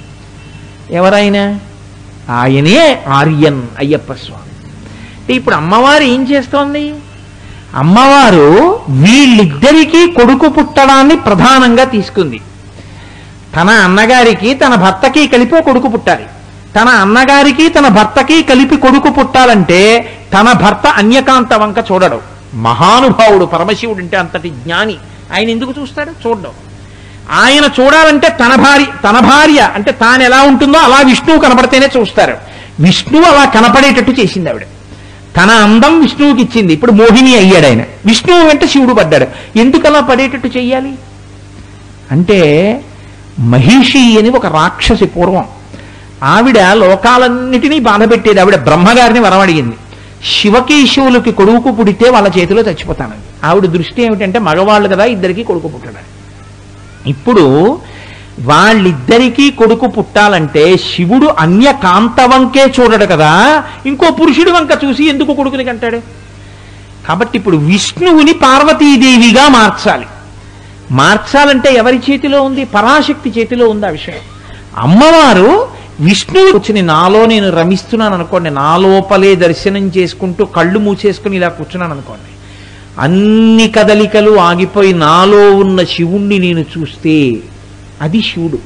ఎవరైనా ఆయనే ఆర్యన్ అయ్యప్ప స్వామి అంటే ఇప్పుడు అమ్మవారు ఏం చేస్తోంది అమ్మవారు వీళ్ళిద్దరికీ కొడుకు పుట్టడాన్ని ప్రధానంగా తీసుకుంది తన అన్నగారికి తన భర్తకి కలిపి ఓ కొడుకు పుట్టాలి తన అన్నగారికి తన భర్తకి కలిపి కొడుకు పుట్టాలంటే తన భర్త అన్యకాంత వంక చూడడు మహానుభావుడు పరమశివుడు అంటే అంతటి జ్ఞాని ఆయన ఎందుకు చూస్తాడు చూడడం ఆయన చూడాలంటే తన భార్య తన భార్య అంటే తాను ఎలా ఉంటుందో అలా విష్ణువు కనపడితేనే చూస్తారు విష్ణువు అలా కనపడేటట్టు చేసింది ఆవిడ తన అందం విష్ణువుకి ఇచ్చింది ఇప్పుడు మోహిని అయ్యాడు ఆయన విష్ణువు వెంట శివుడు పడ్డాడు ఎందుకు అలా పడేటట్టు చెయ్యాలి అంటే మహిషి అని ఒక రాక్షసి పూర్వం ఆవిడ లోకాలన్నిటినీ బాధ పెట్టేది ఆవిడ బ్రహ్మగారిని వరం అడిగింది శివకేశవులకి కొడుకు పుడితే వాళ్ళ చేతిలో చచ్చిపోతాను ఆవిడ దృష్టి ఏమిటంటే మగవాళ్ళు కదా ఇద్దరికి కొడుకు పుట్టడానికి ఇప్పుడు వాళ్ళిద్దరికీ కొడుకు పుట్టాలంటే శివుడు అన్య కాంత వంకే చూడడు కదా ఇంకో పురుషుడి వంక చూసి ఎందుకు కొడుకుని కంటాడు కాబట్టి ఇప్పుడు విష్ణువుని పార్వతీదేవిగా మార్చాలి మార్చాలంటే ఎవరి చేతిలో ఉంది పరాశక్తి చేతిలో ఉంది ఆ విషయం అమ్మవారు విష్ణువు కూర్చుని నాలో నేను రమిస్తున్నాను అనుకోండి నా లోపలే దర్శనం చేసుకుంటూ కళ్ళు మూసేసుకుని ఇలా కూర్చున్నాను అనుకోండి అన్ని కదలికలు ఆగిపోయి నాలో ఉన్న శివుణ్ణి నేను చూస్తే అది శివుడు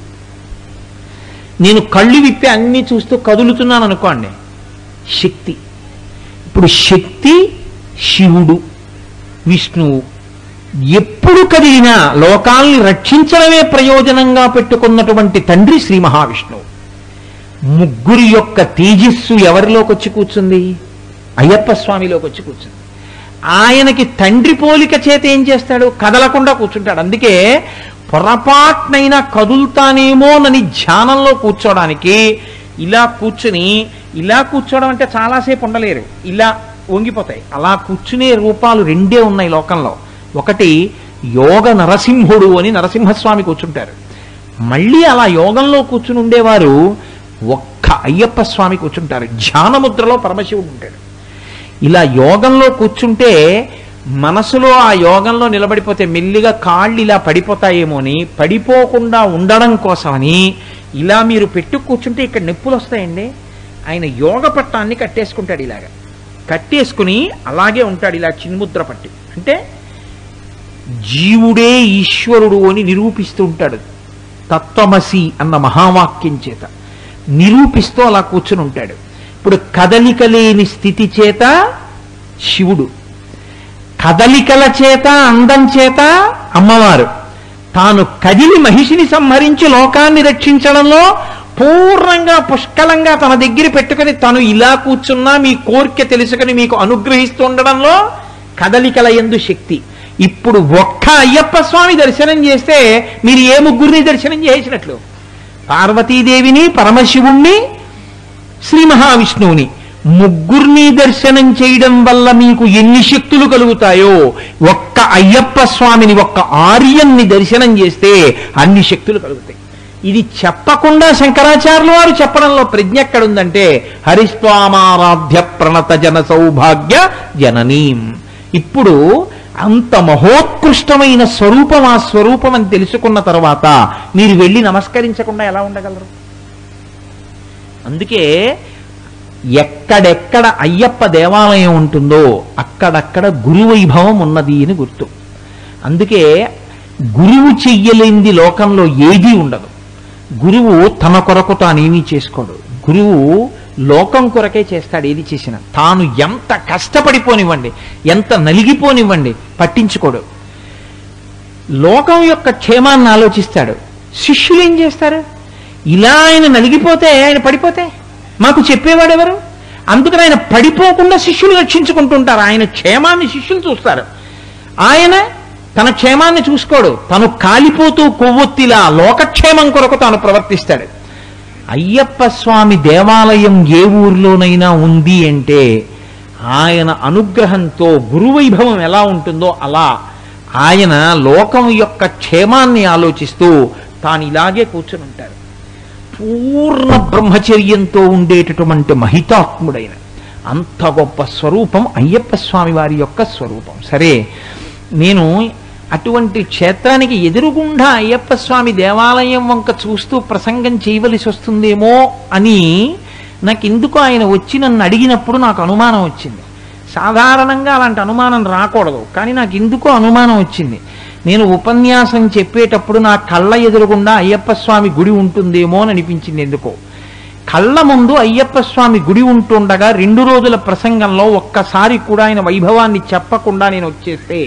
నేను కళ్ళు విప్పి అన్ని చూస్తూ కదులుతున్నాను అనుకోండి శక్తి ఇప్పుడు శక్తి శివుడు విష్ణువు ఎప్పుడు కదిలినా లోకాల్ని రక్షించడమే ప్రయోజనంగా పెట్టుకున్నటువంటి తండ్రి శ్రీ మహావిష్ణువు ముగ్గురి యొక్క తేజస్సు ఎవరిలోకి వచ్చి కూర్చుంది అయ్యప్ప స్వామిలోకి వచ్చి కూర్చుంది ఆయనకి తండ్రి పోలిక చేత ఏం చేస్తాడు కదలకుండా కూర్చుంటాడు అందుకే పొరపాటునైనా కదులుతానేమోనని ధ్యానంలో కూర్చోడానికి ఇలా కూర్చుని ఇలా కూర్చోవడం అంటే చాలాసేపు ఉండలేరు ఇలా వంగిపోతాయి అలా కూర్చునే రూపాలు రెండే ఉన్నాయి లోకంలో ఒకటి యోగ నరసింహుడు అని నరసింహస్వామి కూర్చుంటారు మళ్ళీ అలా యోగంలో కూర్చుని ఉండేవారు ఒక్క అయ్యప్ప స్వామి కూర్చుంటారు ధ్యానముద్రలో పరమశివుడు ఉంటాడు ఇలా యోగంలో కూర్చుంటే మనసులో ఆ యోగంలో నిలబడిపోతే మెల్లిగా కాళ్ళు ఇలా పడిపోతాయేమో అని పడిపోకుండా ఉండడం కోసమని ఇలా మీరు పెట్టు కూర్చుంటే ఇక్కడ నొప్పులు వస్తాయండి ఆయన యోగ పట్టాన్ని కట్టేసుకుంటాడు ఇలాగ కట్టేసుకుని అలాగే ఉంటాడు ఇలా చిన్ముద్ర పట్టి అంటే జీవుడే ఈశ్వరుడు అని నిరూపిస్తూ ఉంటాడు తత్వమసి అన్న మహావాక్యం చేత నిరూపిస్తూ అలా కూర్చుని ఉంటాడు ఇప్పుడు కదలిక లేని స్థితి చేత శివుడు కదలికల చేత అందం చేత అమ్మవారు తాను కదిలి మహిషిని సంహరించి లోకాన్ని రక్షించడంలో పూర్ణంగా పుష్కలంగా తన దగ్గర పెట్టుకుని తను ఇలా కూర్చున్నా మీ కోరిక తెలుసుకుని మీకు అనుగ్రహిస్తూ ఉండడంలో కదలికల ఎందు శక్తి ఇప్పుడు ఒక్క అయ్యప్ప స్వామి దర్శనం చేస్తే మీరు ఏ ముగ్గురిని దర్శనం చేసినట్లు పార్వతీదేవిని పరమశివుణ్ణి శ్రీ మహావిష్ణువుని ముగ్గురిని దర్శనం చేయడం వల్ల మీకు ఎన్ని శక్తులు కలుగుతాయో ఒక్క అయ్యప్ప స్వామిని ఒక్క ఆర్యన్ని దర్శనం చేస్తే అన్ని శక్తులు కలుగుతాయి ఇది చెప్పకుండా శంకరాచార్యుల వారు చెప్పడంలో ప్రజ్ఞ ఎక్కడుందంటే హరిస్వామారాధ్య ప్రణత జన సౌభాగ్య జననీం ఇప్పుడు అంత మహోత్కృష్టమైన స్వరూపం ఆ స్వరూపం అని తెలుసుకున్న తర్వాత మీరు వెళ్ళి నమస్కరించకుండా ఎలా ఉండగలరు అందుకే ఎక్కడెక్కడ అయ్యప్ప దేవాలయం ఉంటుందో అక్కడక్కడ గురువైభవం ఉన్నది అని గుర్తు అందుకే గురువు చెయ్యలేంది లోకంలో ఏదీ ఉండదు గురువు తన కొరకు తానేమీ చేసుకోడు గురువు లోకం కొరకే చేస్తాడు ఏది చేసినా తాను ఎంత కష్టపడిపోనివ్వండి ఎంత నలిగిపోనివ్వండి పట్టించుకోడు లోకం యొక్క క్షేమాన్ని ఆలోచిస్తాడు శిష్యులు ఏం చేస్తారు ఇలా ఆయన నలిగిపోతే ఆయన పడిపోతే మాకు చెప్పేవాడు ఎవరు అందుకని ఆయన పడిపోకుండా శిష్యులు రక్షించుకుంటుంటారు ఆయన క్షేమాన్ని శిష్యులు చూస్తారు ఆయన తన క్షేమాన్ని చూసుకోడు తను కాలిపోతూ కొవ్వొత్తిలా లోకక్షేమం కొరకు తాను ప్రవర్తిస్తాడు అయ్యప్ప స్వామి దేవాలయం ఏ ఊర్లోనైనా ఉంది అంటే ఆయన అనుగ్రహంతో గురువైభవం ఎలా ఉంటుందో అలా ఆయన లోకం యొక్క క్షేమాన్ని ఆలోచిస్తూ తాను ఇలాగే కూర్చుని ఉంటారు పూర్ణ బ్రహ్మచర్యంతో ఉండేటటువంటి మహితాత్ముడైన అంత గొప్ప స్వరూపం అయ్యప్ప స్వామి వారి యొక్క స్వరూపం సరే నేను అటువంటి క్షేత్రానికి ఎదురుగుండా అయ్యప్ప స్వామి దేవాలయం వంక చూస్తూ ప్రసంగం చేయవలసి వస్తుందేమో అని నాకు ఎందుకు ఆయన వచ్చి నన్ను అడిగినప్పుడు నాకు అనుమానం వచ్చింది సాధారణంగా అలాంటి అనుమానం రాకూడదు కానీ నాకు ఎందుకో అనుమానం వచ్చింది నేను ఉపన్యాసం చెప్పేటప్పుడు నా కళ్ళ ఎదురుగుండా అయ్యప్ప స్వామి గుడి ఉంటుందేమో అని అనిపించింది ఎందుకో కళ్ళ ముందు అయ్యప్ప స్వామి గుడి ఉంటుండగా రెండు రోజుల ప్రసంగంలో ఒక్కసారి కూడా ఆయన వైభవాన్ని చెప్పకుండా నేను వచ్చేస్తే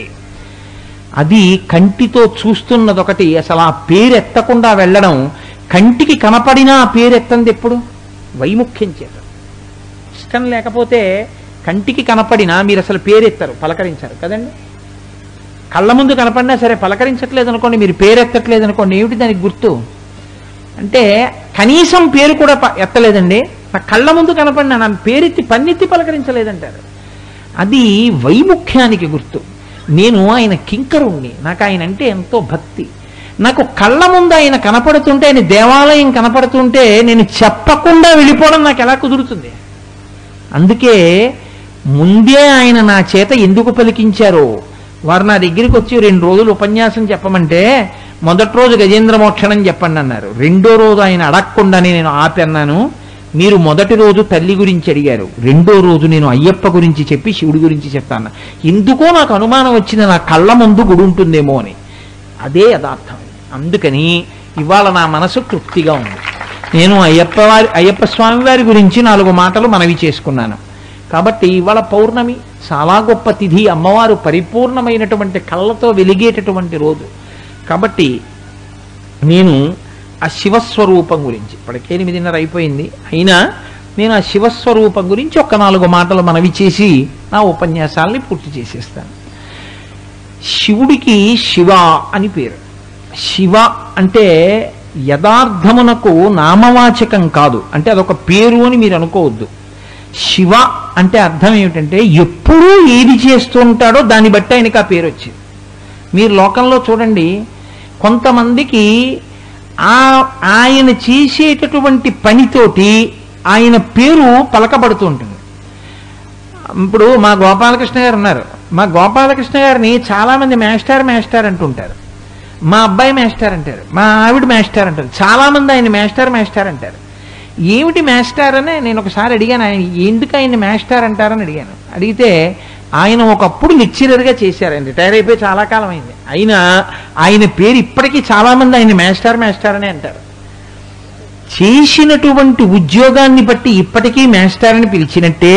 అది కంటితో చూస్తున్నదొకటి అసలు ఆ పేరు ఎత్తకుండా వెళ్ళడం కంటికి కనపడినా ఆ పేరు ఎత్తంది ఎప్పుడు వైముఖ్యం చేత ఇష్టం లేకపోతే కంటికి కనపడినా మీరు అసలు పేరెత్తారు పలకరించారు కదండి కళ్ళ ముందు కనపడినా సరే పలకరించట్లేదు అనుకోండి మీరు పేరు ఎత్తట్లేదు అనుకోండి ఏమిటి దానికి గుర్తు అంటే కనీసం పేరు కూడా ప- ఎత్తలేదండి నా కళ్ళ ముందు కనపడినా నా పేరెత్తి పన్నెత్తి పలకరించలేదంటారు అది వైముఖ్యానికి గుర్తు నేను ఆయన కింకరుణ్ణి నాకు ఆయన అంటే ఎంతో భక్తి నాకు కళ్ళ ముందు ఆయన కనపడుతుంటే ఆయన దేవాలయం కనపడుతుంటే నేను చెప్పకుండా వెళ్ళిపోవడం నాకు ఎలా కుదురుతుంది అందుకే ముందే ఆయన నా చేత ఎందుకు పలికించారో వారు నా దగ్గరికి వచ్చి రెండు రోజులు ఉపన్యాసం చెప్పమంటే మొదటి రోజు గజేంద్ర మోక్షణం చెప్పండి అన్నారు రెండో రోజు ఆయన అడగకుండానే నేను ఆపన్నాను మీరు మొదటి రోజు తల్లి గురించి అడిగారు రెండో రోజు నేను అయ్యప్ప గురించి చెప్పి శివుడి గురించి చెప్తాను ఎందుకో నాకు అనుమానం వచ్చింది నా కళ్ళ ముందు గుడి ఉంటుందేమో అని అదే యథార్థం అందుకని ఇవాళ నా మనసు తృప్తిగా ఉంది నేను అయ్యప్ప వారి అయ్యప్ప స్వామి వారి గురించి నాలుగు మాటలు మనవి చేసుకున్నాను కాబట్టి ఇవాళ పౌర్ణమి చాలా గొప్ప తిథి అమ్మవారు పరిపూర్ణమైనటువంటి కళ్ళతో వెలిగేటటువంటి రోజు కాబట్టి నేను ఆ శివస్వరూపం గురించి ఇప్పటికే ఎనిమిదిన్నర అయిపోయింది అయినా నేను ఆ శివస్వరూపం గురించి ఒక నాలుగు మాటలు మనవి చేసి నా ఉపన్యాసాల్ని పూర్తి చేసేస్తాను శివుడికి శివ అని పేరు శివ అంటే యథార్థమునకు నామవాచకం కాదు అంటే అదొక పేరు అని మీరు అనుకోవద్దు శివ అంటే అర్థం ఏమిటంటే ఎప్పుడూ ఏది చేస్తూ ఉంటాడో దాన్ని బట్టి ఆయనకి ఆ పేరు వచ్చింది మీరు లోకంలో చూడండి కొంతమందికి ఆ ఆయన చేసేటటువంటి పనితోటి ఆయన పేరు పలకబడుతూ ఉంటుంది ఇప్పుడు మా గోపాలకృష్ణ గారు ఉన్నారు మా గోపాలకృష్ణ గారిని చాలా మంది మేస్టార్ మేస్టార్ అంటుంటారు మా అబ్బాయి మేస్టార్ అంటారు మా ఆవిడ మేస్టార్ అంటారు చాలా మంది ఆయన మేస్టార్ మేస్టార్ అంటారు ఏమిటి మేస్టార్ అని నేను ఒకసారి అడిగాను ఆయన ఎందుకు ఆయన మేస్టార్ అంటారని అడిగాను అడిగితే ఆయన ఒకప్పుడు లెక్చరర్గా చేశారు ఆయన రిటైర్ అయిపోయి చాలా కాలం అయింది అయినా ఆయన పేరు ఇప్పటికీ చాలా మంది ఆయన మేస్టార్ మేస్టార్ అనే అంటారు చేసినటువంటి ఉద్యోగాన్ని బట్టి ఇప్పటికీ మేస్టార్ అని పిలిచినట్టే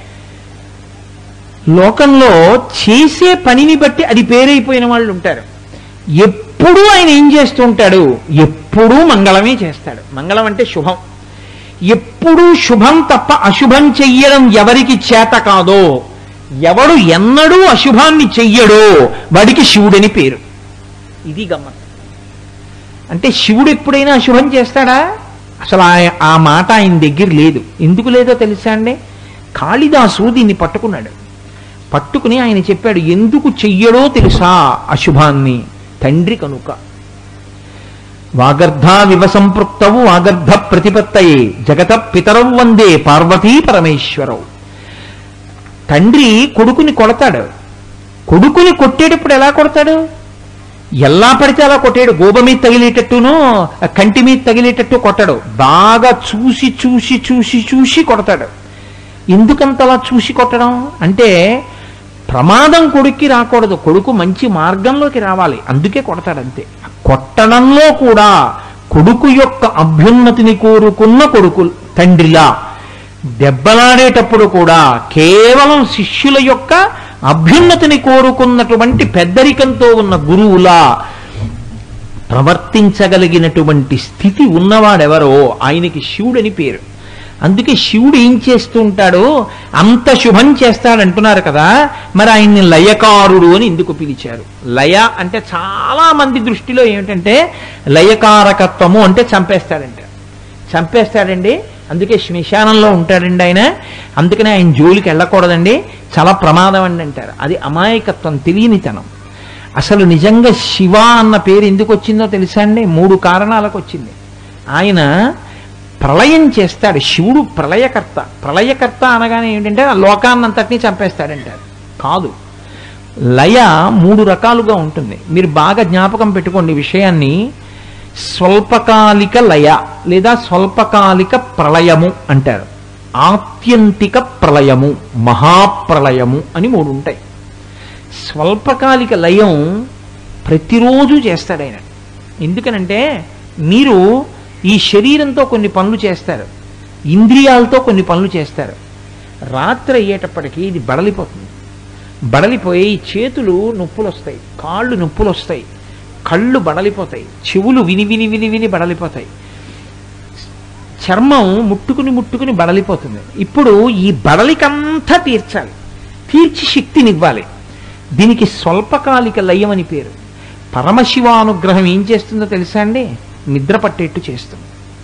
లోకంలో చేసే పనిని బట్టి అది పేరైపోయిన వాళ్ళు ఉంటారు ఎప్పుడూ ఆయన ఏం చేస్తూ ఉంటాడు ఎప్పుడూ మంగళమే చేస్తాడు మంగళం అంటే శుభం ఎప్పుడూ శుభం తప్ప అశుభం చెయ్యడం ఎవరికి చేత కాదో ఎవడు ఎన్నడూ అశుభాన్ని చెయ్యడో వాడికి శివుడని పేరు ఇది గమ్మత్ అంటే శివుడు ఎప్పుడైనా అశుభం చేస్తాడా అసలు ఆయ- ఆ మాట ఆయన దగ్గర లేదు ఎందుకు లేదో తెలుసా అండి కాళిదాసు దీన్ని పట్టుకున్నాడు పట్టుకుని ఆయన చెప్పాడు ఎందుకు చెయ్యడో తెలుసా అశుభాన్ని తండ్రి కనుక వాగర్ధ వివ సంపృక్తవు వాగర్ధ ప్రతిపత్తయే జగత పితరవు వందే పార్వతీ పరమేశ్వరవు తండ్రి కొడుకుని కొడతాడు కొడుకుని కొట్టేటప్పుడు ఎలా కొడతాడు ఎలా పడితే అలా కొట్టాడు గోబ మీద తగిలేటట్టును కంటి మీద తగిలేటట్టు కొట్టడు బాగా చూసి చూసి చూసి చూసి కొడతాడు ఎందుకంతలా చూసి కొట్టడం అంటే ప్రమాదం కొడుక్కి రాకూడదు కొడుకు మంచి మార్గంలోకి రావాలి అందుకే కొడతాడు అంతే కొట్టడంలో కూడా కొడుకు యొక్క అభ్యున్నతిని కోరుకున్న కొడుకు తండ్రిలా దెబ్బలాడేటప్పుడు కూడా కేవలం శిష్యుల యొక్క అభ్యున్నతిని కోరుకున్నటువంటి పెద్దరికంతో ఉన్న గురువులా ప్రవర్తించగలిగినటువంటి స్థితి ఉన్నవాడెవరో ఆయనకి శివుడని పేరు అందుకే శివుడు ఏం చేస్తూ ఉంటాడో అంత శుభం చేస్తాడంటున్నారు కదా మరి ఆయన్ని లయకారుడు అని ఎందుకు పిలిచారు లయ అంటే చాలా మంది దృష్టిలో ఏమిటంటే లయకారకత్వము అంటే చంపేస్తాడంట చంపేస్తాడండి అందుకే శ్మశానంలో ఉంటాడండి ఆయన అందుకనే ఆయన జోలికి వెళ్ళకూడదండి చాలా ప్రమాదం అండి అంటారు అది అమాయకత్వం తెలియనితనం అసలు నిజంగా శివ అన్న పేరు ఎందుకు వచ్చిందో తెలుసా అండి మూడు కారణాలకు వచ్చింది ఆయన ప్రళయం చేస్తాడు శివుడు ప్రళయకర్త ప్రళయకర్త అనగానే ఏంటంటే ఆ లోకాన్నంతటినీ చంపేస్తాడంటారు కాదు లయ మూడు రకాలుగా ఉంటుంది మీరు బాగా జ్ఞాపకం పెట్టుకోండి ఈ విషయాన్ని స్వల్పకాలిక లయ లేదా స్వల్పకాలిక ప్రళయము అంటారు ఆత్యంతిక ప్రళయము మహాప్రళయము అని మూడు ఉంటాయి స్వల్పకాలిక లయం ప్రతిరోజు చేస్తాడు ఆయన ఎందుకనంటే మీరు ఈ శరీరంతో కొన్ని పనులు చేస్తారు ఇంద్రియాలతో కొన్ని పనులు చేస్తారు రాత్రి అయ్యేటప్పటికీ ఇది బడలిపోతుంది బడలిపోయి చేతులు నొప్పులు వస్తాయి కాళ్ళు నొప్పులు వస్తాయి కళ్ళు బడలిపోతాయి చెవులు విని విని విని విని బడలిపోతాయి చర్మం ముట్టుకుని ముట్టుకుని బడలిపోతుంది ఇప్పుడు ఈ బడలికంతా తీర్చాలి తీర్చి శక్తినివ్వాలి దీనికి స్వల్పకాలిక లయం అని పేరు పరమశివానుగ్రహం ఏం చేస్తుందో తెలుసా అండి నిద్ర పట్టేట్టు చేస్తుంది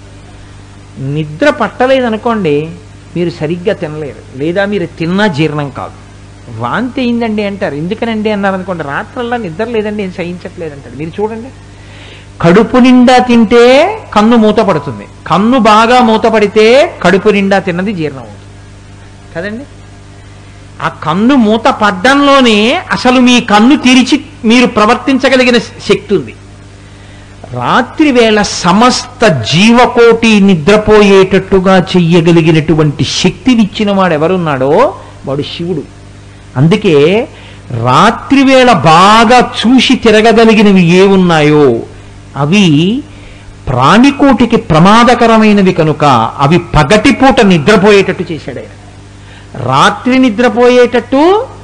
నిద్ర పట్టలేదనుకోండి మీరు సరిగ్గా తినలేరు లేదా మీరు తిన్నా జీర్ణం కాదు వాంతి అయిందండి అంటారు ఎందుకనండి అన్నారు అనుకోండి రాత్రల్లా నిద్ర లేదండి ఏం సహించట్లేదు అంటారు మీరు చూడండి కడుపు నిండా తింటే కన్ను మూత పడుతుంది కన్ను బాగా మూతపడితే కడుపు నిండా తిన్నది జీర్ణం అవుతుంది కదండి ఆ కన్ను మూత పడ్డంలోనే అసలు మీ కన్ను తెరిచి మీరు ప్రవర్తించగలిగిన శక్తి ఉంది రాత్రి వేళ సమస్త జీవకోటి నిద్రపోయేటట్టుగా చెయ్యగలిగినటువంటి శక్తినిచ్చిన వాడు ఎవరున్నాడో వాడు శివుడు అందుకే రాత్రి వేళ బాగా చూసి తిరగగలిగినవి ఏమున్నాయో అవి ప్రాణికోటికి ప్రమాదకరమైనవి కనుక అవి పగటిపూట నిద్రపోయేటట్టు చేశాడు ఆయన రాత్రి నిద్రపోయేటట్టు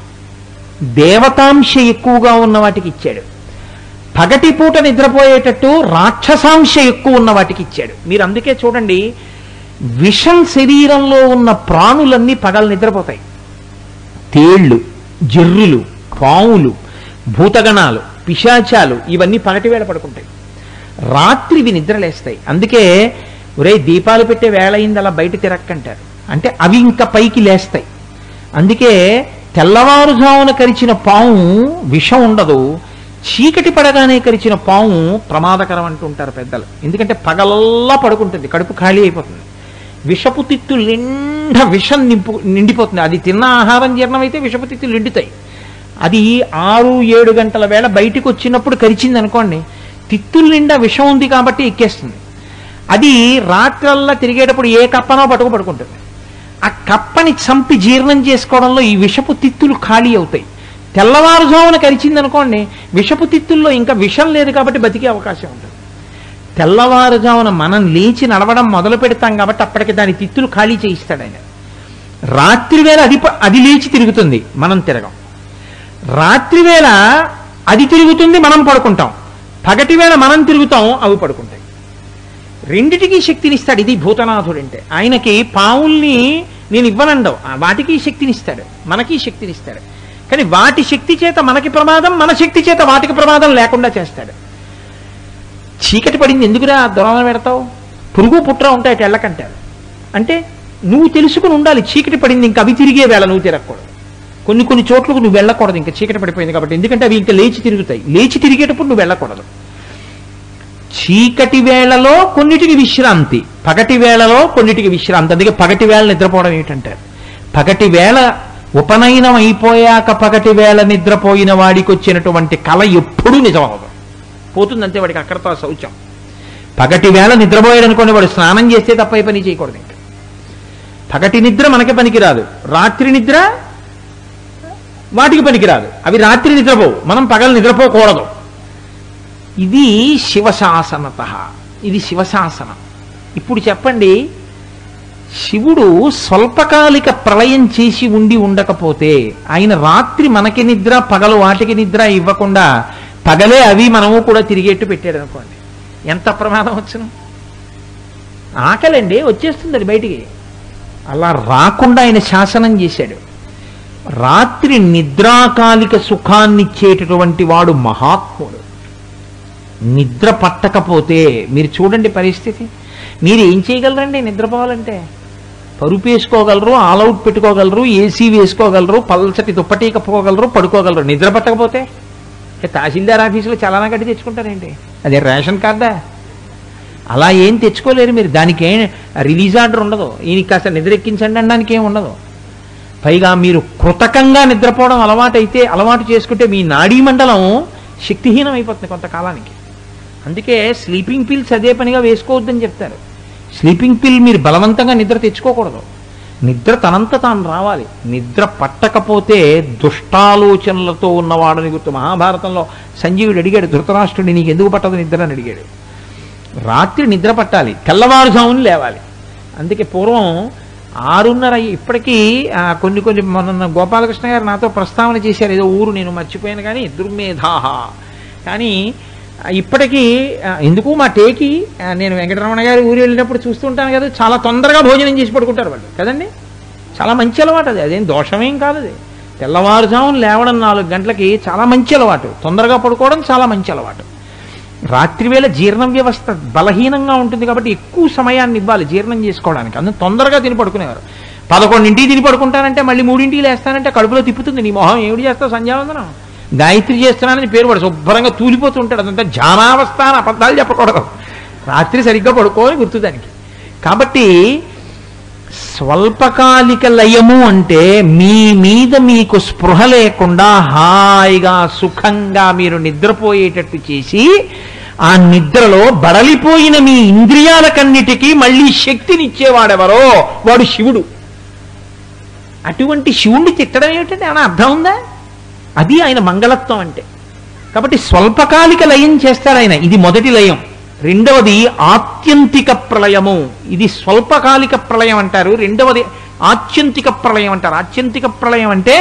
దేవతాంశ ఎక్కువగా ఉన్న వాటికి ఇచ్చాడు పగటిపూట నిద్రపోయేటట్టు రాక్షసాంశ ఎక్కువ ఉన్న వాటికి ఇచ్చాడు మీరు అందుకే చూడండి విషం శరీరంలో ఉన్న ప్రాణులన్నీ పగలు నిద్రపోతాయి తేళ్ళు జర్రులు పావులు భూతగణాలు పిశాచాలు ఇవన్నీ పగటివేళ పడుకుంటాయి రాత్రి ఇవి నిద్రలేస్తాయి అందుకే ఒరే దీపాలు పెట్టే వేళ అయింది అలా బయట తిరక్కంటారు అంటే అవి ఇంకా పైకి లేస్తాయి అందుకే తెల్లవారుజామున కరిచిన పాము విషం ఉండదు చీకటి పడగానే కరిచిన పాము ప్రమాదకరం అంటుంటారు పెద్దలు ఎందుకంటే పగలల్లా పడుకుంటుంది కడుపు ఖాళీ అయిపోతుంది విషపు తిత్తులు నిండా విషం నింపు నిండిపోతుంది అది తిన్న ఆహారం జీర్ణమైతే విషపు తిత్తులు నిండుతాయి అది ఆరు ఏడు గంటల వేళ బయటికి వచ్చినప్పుడు కరిచింది అనుకోండి తిత్తుల నిండా విషం ఉంది కాబట్టి ఎక్కేస్తుంది అది రాత్రల్లా తిరిగేటప్పుడు ఏ కప్పనో పట్టుకు పడుకుంటుంది ఆ కప్పని చంపి జీర్ణం చేసుకోవడంలో ఈ విషపు తిత్తులు ఖాళీ అవుతాయి తెల్లవారుజామున కరిచింది అనుకోండి విషపు తిత్తుల్లో ఇంకా విషం లేదు కాబట్టి బతికే అవకాశం ఉంటుంది తెల్లవారుజామున మనం లేచి నడవడం మొదలు పెడతాం కాబట్టి అప్పటికి దాని తిత్తులు ఖాళీ చేయిస్తాడు ఆయన రాత్రి వేళ అది ప- అది లేచి తిరుగుతుంది మనం తిరగం రాత్రి వేళ అది తిరుగుతుంది మనం పడుకుంటాం పగటి వేళ మనం తిరుగుతాం అవి పడుకుంటాయి రెండిటికి శక్తినిస్తాడు ఇది భూతనాథుడు అంటే ఆయనకి పావుల్ని నేను ఇవ్వనండవు ఆ వాటికి శక్తినిస్తాడు మనకి శక్తినిస్తాడు కానీ వాటి శక్తి చేత మనకి ప్రమాదం మన శక్తి చేత వాటికి ప్రమాదం లేకుండా చేస్తాడు చీకటి పడింది ఎందుకురా దొరన పెడతావు పురుగు పుట్ర ఉంటాయి అటు వెళ్ళకంటారు అంటే నువ్వు తెలుసుకుని ఉండాలి చీకటి పడింది ఇంకా అవి తిరిగే వేళ నువ్వు తిరగకూడదు కొన్ని కొన్ని చోట్లకు నువ్వు వెళ్ళకూడదు ఇంకా చీకటి పడిపోయింది కాబట్టి ఎందుకంటే అవి ఇంకా లేచి తిరుగుతాయి లేచి తిరిగేటప్పుడు నువ్వు వెళ్ళకూడదు చీకటి వేళలో కొన్నిటికి విశ్రాంతి పగటి వేళలో కొన్నిటికి విశ్రాంతి అందుకే పగటి వేళ నిద్రపోవడం ఏంటంటారు పగటి వేళ ఉపనయనం అయిపోయాక పగటి వేళ నిద్రపోయిన వాడికి వచ్చినటువంటి కళ ఎప్పుడూ నిజమవదు పోతుందంతే వాడికి అక్కడతో ఆ శౌచం పగటి వేళ నిద్రపోయాడు అనుకోండి వాడు స్నానం చేస్తే తప్ప ఏ పని చేయకూడదు ఇంకా పగటి నిద్ర మనకి పనికిరాదు రాత్రి నిద్ర వాటికి పనికిరాదు అవి రాత్రి నిద్రపోవు మనం పగలు నిద్రపోకూడదు ఇది శివశాసనత ఇది శివశాసనం ఇప్పుడు చెప్పండి శివుడు స్వల్పకాలిక ప్రళయం చేసి ఉండి ఉండకపోతే ఆయన రాత్రి మనకి నిద్ర పగలు వాటికి నిద్ర ఇవ్వకుండా పగలే అవి మనము కూడా తిరిగేట్టు పెట్టాడు అనుకోండి ఎంత ప్రమాదం వచ్చును ఆకలండి వచ్చేస్తుంది అది బయటికి అలా రాకుండా ఆయన శాసనం చేశాడు రాత్రి నిద్రాకాలిక సుఖాన్నిచ్చేటటువంటి వాడు మహాత్ముడు నిద్ర పట్టకపోతే మీరు చూడండి పరిస్థితి మీరు ఏం చేయగలరండి నిద్రపోవాలంటే పరుపు వేసుకోగలరు ఆల్అవుట్ పెట్టుకోగలరు ఏసీ వేసుకోగలరు పల్చటి దుప్పటి కప్పుకోగలరు పడుకోగలరు నిద్ర పట్టకపోతే ఏ తహసీల్దార్ ఆఫీసులో చలానా కట్టి తెచ్చుకుంటారేంటి అదే రేషన్ కార్డా అలా ఏం తెచ్చుకోలేరు మీరు దానికి ఏం రిలీజ్ ఆర్డర్ ఉండదు ఈయనకి కాస్త నిద్ర ఎక్కించండి అనడానికి ఏం ఉండదు పైగా మీరు కృతకంగా నిద్రపోవడం అలవాటైతే అలవాటు చేసుకుంటే మీ నాడీ మండలం శక్తిహీనం అయిపోతుంది కొంతకాలానికి అందుకే స్లీపింగ్ పిల్స్ అదే పనిగా వేసుకోవద్దని చెప్తారు స్లీపింగ్ పిల్ మీరు బలవంతంగా నిద్ర తెచ్చుకోకూడదు నిద్ర తనంత తాను రావాలి నిద్ర పట్టకపోతే దుష్టాలోచనలతో ఉన్నవాడని గుర్తు మహాభారతంలో సంజీవుడు అడిగాడు ధృతరాష్ట్రుడి నీకు ఎందుకు పట్టదు నిద్ర అని అడిగాడు రాత్రి నిద్ర పట్టాలి తెల్లవారుజామున లేవాలి అందుకే పూర్వం ఆరున్నర అయ్యి- ఇప్పటికీ ఆ, కొన్ని కొన్ని మొన్న గోపాలకృష్ణ గారు నాతో ప్రస్తావన చేశారు ఏదో ఊరు నేను మర్చిపోయాను కానీ దుర్మేధాహ కానీ ఆ, ఇప్పటికీ ఆ, ఎందుకు మా టేకి ఆ, నేను వెంకటరమణ గారి ఊరు వెళ్ళినప్పుడు చూస్తుంటాను కదా చాలా తొందరగా భోజనం చేసి పడుకుంటారు వాళ్ళు కదండి చాలా మంచి అలవాటు అది అదేం దోషమేం కాదు అది తెల్లవారుజామున లేవడం నాలుగు గంటలకి చాలా మంచి అలవాటు తొందరగా పడుకోవడం చాలా మంచి అలవాటు రాత్రివేళ జీర్ణ వ్యవస్థ బలహీనంగా ఉంటుంది కాబట్టి ఎక్కువ సమయాన్ని ఇవ్వాలి జీర్ణం చేసుకోవడానికి అందులో తొందరగా తిని పడుకునేవారు పదకొండింటికి తిని పడుకుంటానంటే మళ్ళీ మూడింటికి లేస్తానంటే కడుపులో తిప్పుతుంది నీ మొహం ఏమిటి చేస్తావు సంధ్యావందనం గాయత్రి చేస్తున్నానని పేరు పడు శుభ్రంగా తూలిపోతుంటాడు అదంతా జానావస్థ అని అబద్ధాలు చెప్పకూడదు రాత్రి సరిగ్గా పడుకోని గుర్తు దానికి కాబట్టి స్వల్పకాలిక లయము అంటే మీ మీద మీకు స్పృహ లేకుండా హాయిగా సుఖంగా మీరు నిద్రపోయేటట్టు చేసి ఆ నిద్రలో బడలిపోయిన మీ ఇంద్రియాలకన్నిటికీ మళ్ళీ శక్తినిచ్చేవాడెవరో వాడు శివుడు అటువంటి శివుణ్ణి తిట్టడం ఏమిటంటే ఏమైనా అర్థం ఉందా అది ఆయన మంగళత్వం అంటే కాబట్టి స్వల్పకాలిక లయం చేస్తాడు ఆయన ఇది మొదటి లయం రెండవది ఆత్యంతిక ప్రళయము ఇది స్వల్పకాలిక ప్రళయం అంటారు రెండవది ఆత్యంతిక ప్రళయం అంటారు ఆత్యంతిక ప్రళయం అంటే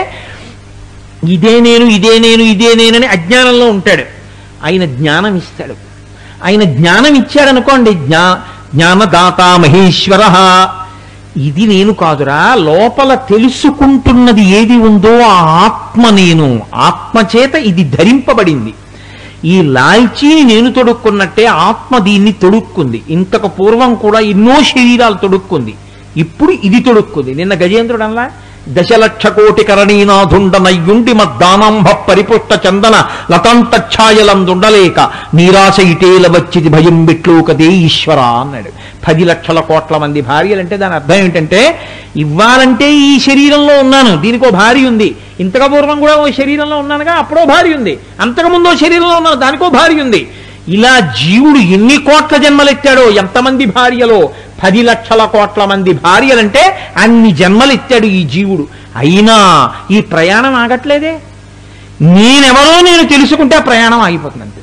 ఇదే నేను ఇదే నేను ఇదే నేనని అజ్ఞానంలో ఉంటాడు ఆయన జ్ఞానం ఇస్తాడు ఆయన జ్ఞానం ఇచ్చాడనుకోండి జ్ఞా జ్ఞానదాత మహేశ్వర ఇది నేను కాదురా లోపల తెలుసుకుంటున్నది ఏది ఉందో ఆ ఆత్మ నేను ఆత్మ చేత ఇది ధరింపబడింది ఈ లాల్చీని నేను తొడుక్కున్నట్టే ఆత్మ దీన్ని తొడుక్కుంది ఇంతకు పూర్వం కూడా ఎన్నో శరీరాలు తొడుక్కుంది ఇప్పుడు ఇది తొడుక్కుంది నిన్న గజేంద్రుడు అలా దశలక్ష కోటి కరణీనాథుండనయ్యుండి మద్దానంభ పరిపుష్ట చందన లతంతఛాయలందుండలేక నీరాశ ఇటేల వచ్చిది భయం బిట్లోకదే ఈశ్వర అన్నాడు పది లక్షల కోట్ల మంది భార్యలంటే దాని అర్థం ఏంటంటే ఇవ్వాలంటే ఈ శరీరంలో ఉన్నాను దీనికో భార్య ఉంది ఇంతకు పూర్వం కూడా ఓ శరీరంలో ఉన్నానుగా అప్పుడో భార్య ఉంది అంతకుముందో శరీరంలో ఉన్నాను దానికో భార్య ఉంది ఇలా జీవుడు ఎన్ని కోట్ల జన్మలెత్తాడో ఎంతమంది భార్యలో పది లక్షల కోట్ల మంది భార్యలంటే అన్ని జన్మలెత్తాడు ఈ జీవుడు అయినా ఈ ప్రయాణం ఆగట్లేదే నేనెవరో నేను తెలుసుకుంటే ఆ ప్రయాణం ఆగిపోతుంది అంతే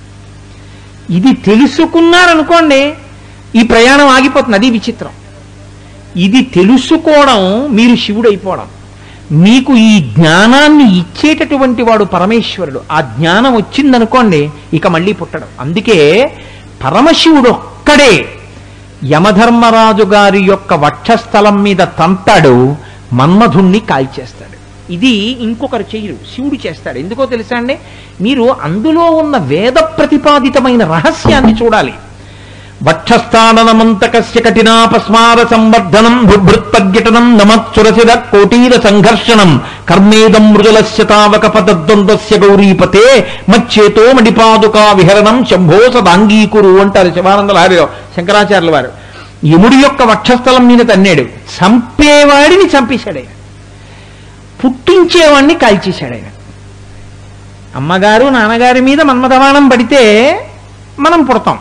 ఇది తెలుసుకున్నారనుకోండి ఈ ప్రయాణం ఆగిపోతుంది అది విచిత్రం ఇది తెలుసుకోవడం మీరు శివుడు అయిపోవడం మీకు ఈ జ్ఞానాన్ని ఇచ్చేటటువంటి వాడు పరమేశ్వరుడు ఆ జ్ఞానం వచ్చిందనుకోండి ఇక మళ్ళీ పుట్టడం అందుకే పరమశివుడు ఒక్కడే యమధర్మరాజు గారి యొక్క వక్షస్థలం మీద తంతాడు మన్మధుణ్ణి కాల్చేస్తాడు ఇది ఇంకొకరు చెయ్యరు శివుడు చేస్తాడు ఎందుకో తెలుసా అండి మీరు అందులో ఉన్న వేద ప్రతిపాదితమైన రహస్యాన్ని చూడాలి వక్షస్థాననమంతకస్య కఠినాపస్మార సంవర్ధనం భృభృత్పర్యటనం నమత్సురసిర కోటీర సంఘర్షణం కర్మేదం మృదులస్య తావక పదద్వంద్వస్య గౌరీపతే మచ్చేతో మణిపాదుకా విహరణం శంభో సదాంగీకురు అంటారు శివానంద హరిలో శంకరాచార్యుల వారు యముడి యొక్క వక్షస్థలం మీద తన్నాడు చంపేవాడిని చంపేశాడు ఆయన పుట్టించేవాడిని కాల్చేశాడు ఆయన అమ్మగారు నాన్నగారి మీద మన్మధవాణం పడితే మనం పుడతాం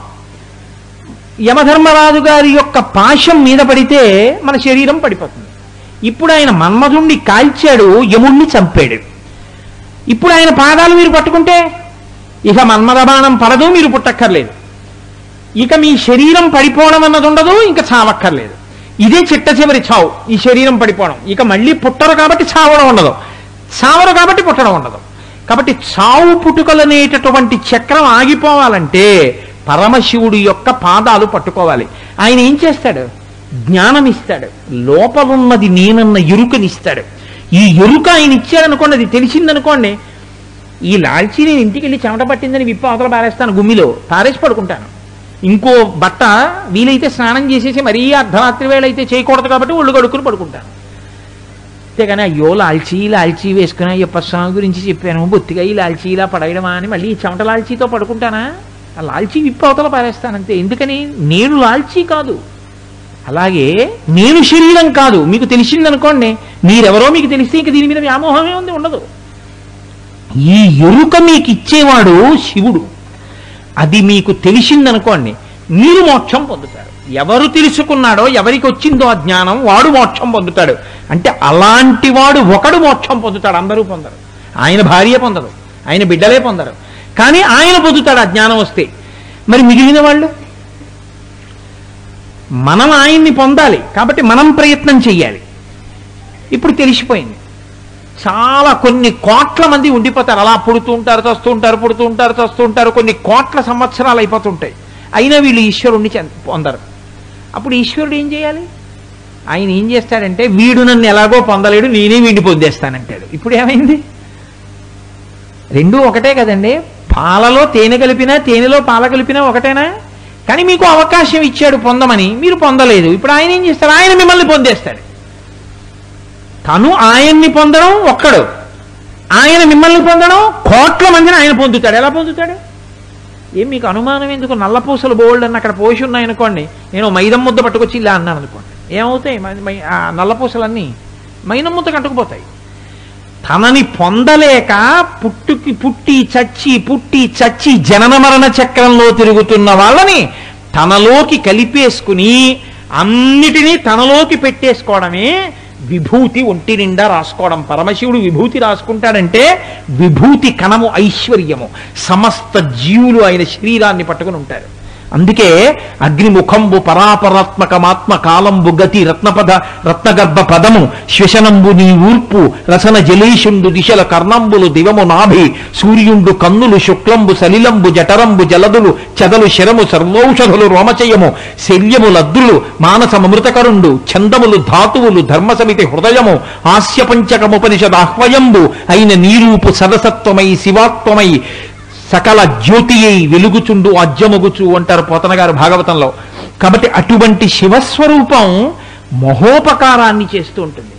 యమధర్మరాజు గారి యొక్క పాశం మీద పడితే మన శరీరం పడిపోతుంది ఇప్పుడు ఆయన మన్మధుణ్ణి కాల్చాడు యముణ్ణి చంపాడు ఇప్పుడు ఆయన పాదాలు మీరు పట్టుకుంటే ఇక మన్మధబాణం పడదు మీరు పుట్టక్కర్లేదు ఇక మీ శరీరం పడిపోవడం అన్నది ఉండదు ఇంకా చావక్కర్లేదు ఇదే చిట్ట చివరి చావు ఈ శరీరం పడిపోవడం ఇక మళ్ళీ పుట్టరు కాబట్టి చావడం ఉండదు చావరు కాబట్టి పుట్టడం ఉండదు కాబట్టి చావు పుట్టుకలనేటటువంటి చక్రం ఆగిపోవాలంటే పరమశివుడి యొక్క పాదాలు పట్టుకోవాలి ఆయన ఏం చేస్తాడు జ్ఞానం ఇస్తాడు లోపలున్నది నేనన్న ఎరుకనిస్తాడు ఈ ఎరుక ఆయన ఇచ్చాడనుకోండి అది తెలిసిందనుకోండి ఈ లాల్చీ నేను ఇంటికి వెళ్ళి చెమట పట్టిందని విప్ప అవతల పారేస్తాను గుమ్మిలో పారేసి పడుకుంటాను ఇంకో బట్ట వీలైతే స్నానం చేసేసి మరీ అర్ధరాత్రి వేళ అయితే చేయకూడదు కాబట్టి ఒళ్ళు కడుక్కుని పడుకుంటాను అంతేగాని అయ్యో లాల్చీ లాల్చీ వేసుకుని అయ్యప్ప స్వామి గురించి చెప్పాను బొత్తిగా ఈ లాల్చీ ఇలా పడేయడమా అని మళ్ళీ ఈ చెమట లాల్చీతో పడుకుంటానా ఆ లాల్చీ విప్పి అవతల పారేస్తానంతే ఎందుకని నేను లాల్చీ కాదు అలాగే నేను శరీరం కాదు మీకు తెలిసిందనుకోండి మీరెవరో మీకు తెలిస్తే ఇంక దీని మీద వ్యామోహమే ఉంది ఉండదు ఈ ఎరుక మీకు ఇచ్చేవాడు శివుడు అది మీకు తెలిసిందనుకోండి మీరు మోక్షం పొందుతారు ఎవరు తెలుసుకున్నాడో ఎవరికి వచ్చిందో ఆ జ్ఞానం వాడు మోక్షం పొందుతాడు అంటే అలాంటి వాడు ఒకడు మోక్షం పొందుతాడు అందరూ పొందరు ఆయన భార్య పొందరు ఆయన బిడ్డలే పొందరు కానీ ఆయన పొందుతాడు ఆ జ్ఞానం వస్తే మరి మిగిలిన వాళ్ళు మనం ఆయన్ని పొందాలి కాబట్టి మనం ప్రయత్నం చెయ్యాలి ఇప్పుడు తెలిసిపోయింది చాలా కొన్ని కోట్ల మంది ఉండిపోతారు అలా పుడుతూ ఉంటారు చస్తూ ఉంటారు పుడుతూ ఉంటారు చస్తూ ఉంటారు కొన్ని కోట్ల సంవత్సరాలు అయిపోతుంటాయి అయినా వీళ్ళు ఈశ్వరుణ్ణి చెంద- పొందరు అప్పుడు ఈశ్వరుడు ఏం చేయాలి ఆయన ఏం చేస్తాడంటే వీడు నన్ను ఎలాగో పొందలేడు నేనే వీడిని పొందేస్తానంటాడు ఇప్పుడు ఏమైంది రెండూ ఒకటే కదండి పాలలో తేనె కలిపినా తేనెలో పాల కలిపినా ఒకటేనా కానీ మీకు అవకాశం ఇచ్చాడు పొందమని మీరు పొందలేదు ఇప్పుడు ఆయన ఏం చేస్తారు ఆయన మిమ్మల్ని పొందేస్తాడు తను ఆయన్ని పొందడం ఒక్కడు ఆయన మిమ్మల్ని పొందడం కోట్ల మందిని ఆయన పొందుతాడు ఎలా పొందుతాడు ఏం మీకు అనుమానం ఎందుకు నల్లపూసలు బోల్డ్ అని అక్కడ పోసి ఉన్నాయనుకోండి నేను మైదం ముద్ద పట్టుకొచ్చి ఇలా అన్నాను అనుకోండి ఏమవుతాయి మై- మై- ఆ నల్లపూసలన్నీ మైనం ముద్ద కట్టుకుపోతాయి తనని పొందలేక పుట్టుకి పుట్టి చచ్చి పుట్టి చచ్చి జనన మరణ చక్రంలో తిరుగుతున్న వాళ్ళని తనలోకి కలిపేసుకుని అన్నిటినీ తనలోకి పెట్టేసుకోవడమే విభూతి ఒంటి నిండా రాసుకోవడం పరమశివుడు విభూతి రాసుకుంటాడంటే విభూతి కణము ఐశ్వర్యము సమస్త జీవులు ఆయన శరీరాన్ని పట్టుకుని ఉంటారు అందుకే అగ్నిముఖంబు పరాపరాత్మకమాత్మ కాలంబు గతి రత్నపద రత్నగర్భ పదము శ్వశనంబు నీ ఊర్పు రసన జలేషుండు దిశల కర్ణంబులు దివము నాభి సూర్యుండు కన్నులు శుక్లంబు సలిలంబు జఠరంబు జలదులు చెదలు శరము సర్వౌషధులు రోమచయము శల్యము లద్దులు మానసమృతకరుండు చందములు ధాతువులు ధర్మసమితి హృదయము హాస్య పంచకముపనిషదాహ్వయంబు అయిన నీరూపు సదసత్వమై శివాత్వమై సకల జ్యోతి అయి వెలుగుచుండు అజ్జమగుచు అంటారు పోతన గారు భాగవతంలో కాబట్టి అటువంటి శివస్వరూపం మహోపకారాన్ని చేస్తూ ఉంటుంది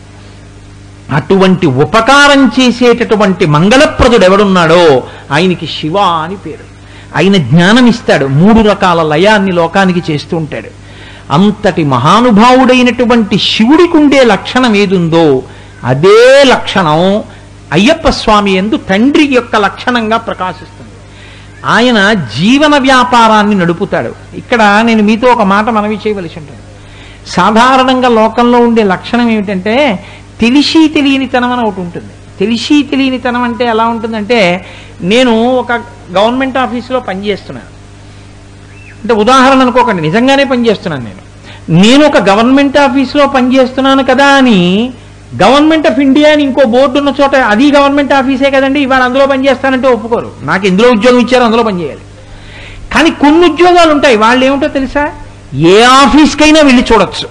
అటువంటి ఉపకారం చేసేటటువంటి మంగళప్రదుడు ఎవడున్నాడో ఆయనకి శివ అని పేరు ఆయన జ్ఞానం ఇస్తాడు మూడు రకాల లయాన్ని లోకానికి చేస్తూ ఉంటాడు అంతటి మహానుభావుడైనటువంటి శివుడికి ఉండే లక్షణం ఏదుందో అదే లక్షణం అయ్యప్ప స్వామి ఎందు తండ్రి యొక్క లక్షణంగా ప్రకాశిస్తుంది ఆయన జీవన వ్యాపారాన్ని నడుపుతాడు ఇక్కడ నేను మీతో ఒక మాట మనవి చేయవలసి ఉంటుంది సాధారణంగా లోకంలో ఉండే లక్షణం ఏమిటంటే తెలిసి తెలియనితనం అని ఒకటి ఉంటుంది తెలిసి తెలియనితనం అంటే ఎలా ఉంటుందంటే నేను ఒక గవర్నమెంట్ ఆఫీసులో పనిచేస్తున్నాను అంటే ఉదాహరణ అనుకోకండి నిజంగానే పనిచేస్తున్నాను నేను నేను ఒక గవర్నమెంట్ ఆఫీసులో పనిచేస్తున్నాను కదా అని గవర్నమెంట్ ఆఫ్ ఇండియా అని ఇంకో బోర్డు ఉన్న చోట అది గవర్నమెంట్ ఆఫీసే కదండి ఇవాళ అందులో పనిచేస్తానంటే ఒప్పుకోరు నాకు ఎందులో ఉద్యోగం ఇచ్చారో అందులో పనిచేయాలి కానీ కొన్ని ఉద్యోగాలు ఉంటాయి వాళ్ళు ఏమిటో తెలుసా ఏ ఆఫీస్కైనా వెళ్ళి చూడొచ్చు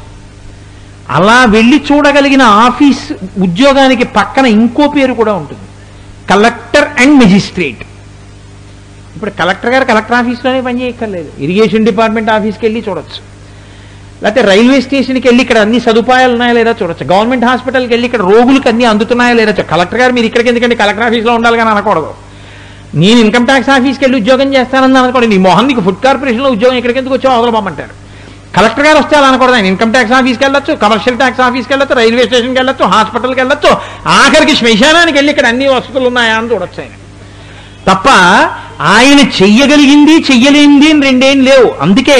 అలా వెళ్ళి చూడగలిగిన ఆఫీస్ ఉద్యోగానికి పక్కన ఇంకో పేరు కూడా ఉంటుంది కలెక్టర్ అండ్ మెజిస్ట్రేట్ ఇప్పుడు కలెక్టర్ గారు కలెక్టర్ ఆఫీస్లోనే పనిచేయక్కర్లేదు ఇరిగేషన్ డిపార్ట్మెంట్ ఆఫీస్కి వెళ్ళి చూడొచ్చు లేకపోతే రైల్వే స్టేషన్కి వెళ్ళి ఇక్కడ అన్ని సదుపాయాలు ఉన్నాయా లేదా చూడొచ్చు గవర్నమెంట్ హాస్పిటల్కి వెళ్ళి ఇక్కడ రోగులకు అన్ని అందుతున్నాయా లేదా చూడొచ్చు. కలెక్టర్ గారు మీరు ఇక్కడికి ఎందుకంటే కలెక్టర్ ఆఫీస్లో ఉండాలి కానీ అనకూడదు నేను ఇన్కమ్ ట్యాక్స్ ఆఫీస్కి వెళ్ళి ఉద్యోగం చేస్తానని అనుకోండి నీ మొహం నీకు ఫుడ్ కార్పొరేషన్లో ఉద్యోగం ఎక్కడికి ఎందుకు వచ్చావు అవతల పంపంటారు కలెక్టర్ గారు వస్తే అలా అనకూడదు ఆయన ఇన్కమ్ ట్యాక్స్ ఆఫీస్కి వెళ్ళొచ్చు కమర్షియల్ ట్యాక్స్ ఆఫీస్కి వెళ్ళొచ్చు రైల్వే స్టేషన్కి వెళ్ళొచ్చు హాస్పిటల్కి వెళ్ళొచ్చు ఆఖరికి శ్మశానానికి వెళ్ళి ఇక్కడ అన్ని వసతులు ఉన్నాయా అని చూడొచ్చు ఆయన తప్ప ఆయన చెయ్యగలిగింది చెయ్యలేనిది అని రెండేం లేవు అందుకే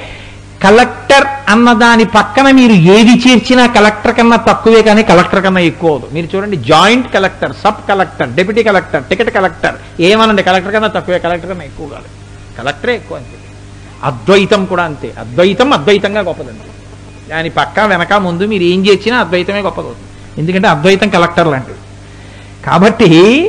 కలెక్టర్ అన్న దాని పక్కన మీరు ఏది చేర్చినా కలెక్టర్ కన్నా తక్కువే కానీ కలెక్టర్ కన్నా ఎక్కువ అవదు మీరు చూడండి joint collector sub collector deputy collector ticket collector ఏమనండి కలెక్టర్ కన్నా తక్కువే కలెక్టర్ కన్నా ఎక్కువ కాదు కలెక్టరే ఎక్కువ అంతే అద్వైతం కూడా అంతే అద్వైతం అద్వైతంగా గొప్పదండి దాని పక్క వెనక ముందు మీరు ఏం చేసినా అద్వైతమే గొప్పదవుతుంది ఎందుకంటే అద్వైతం కలెక్టర్ లాంటిది కాబట్టి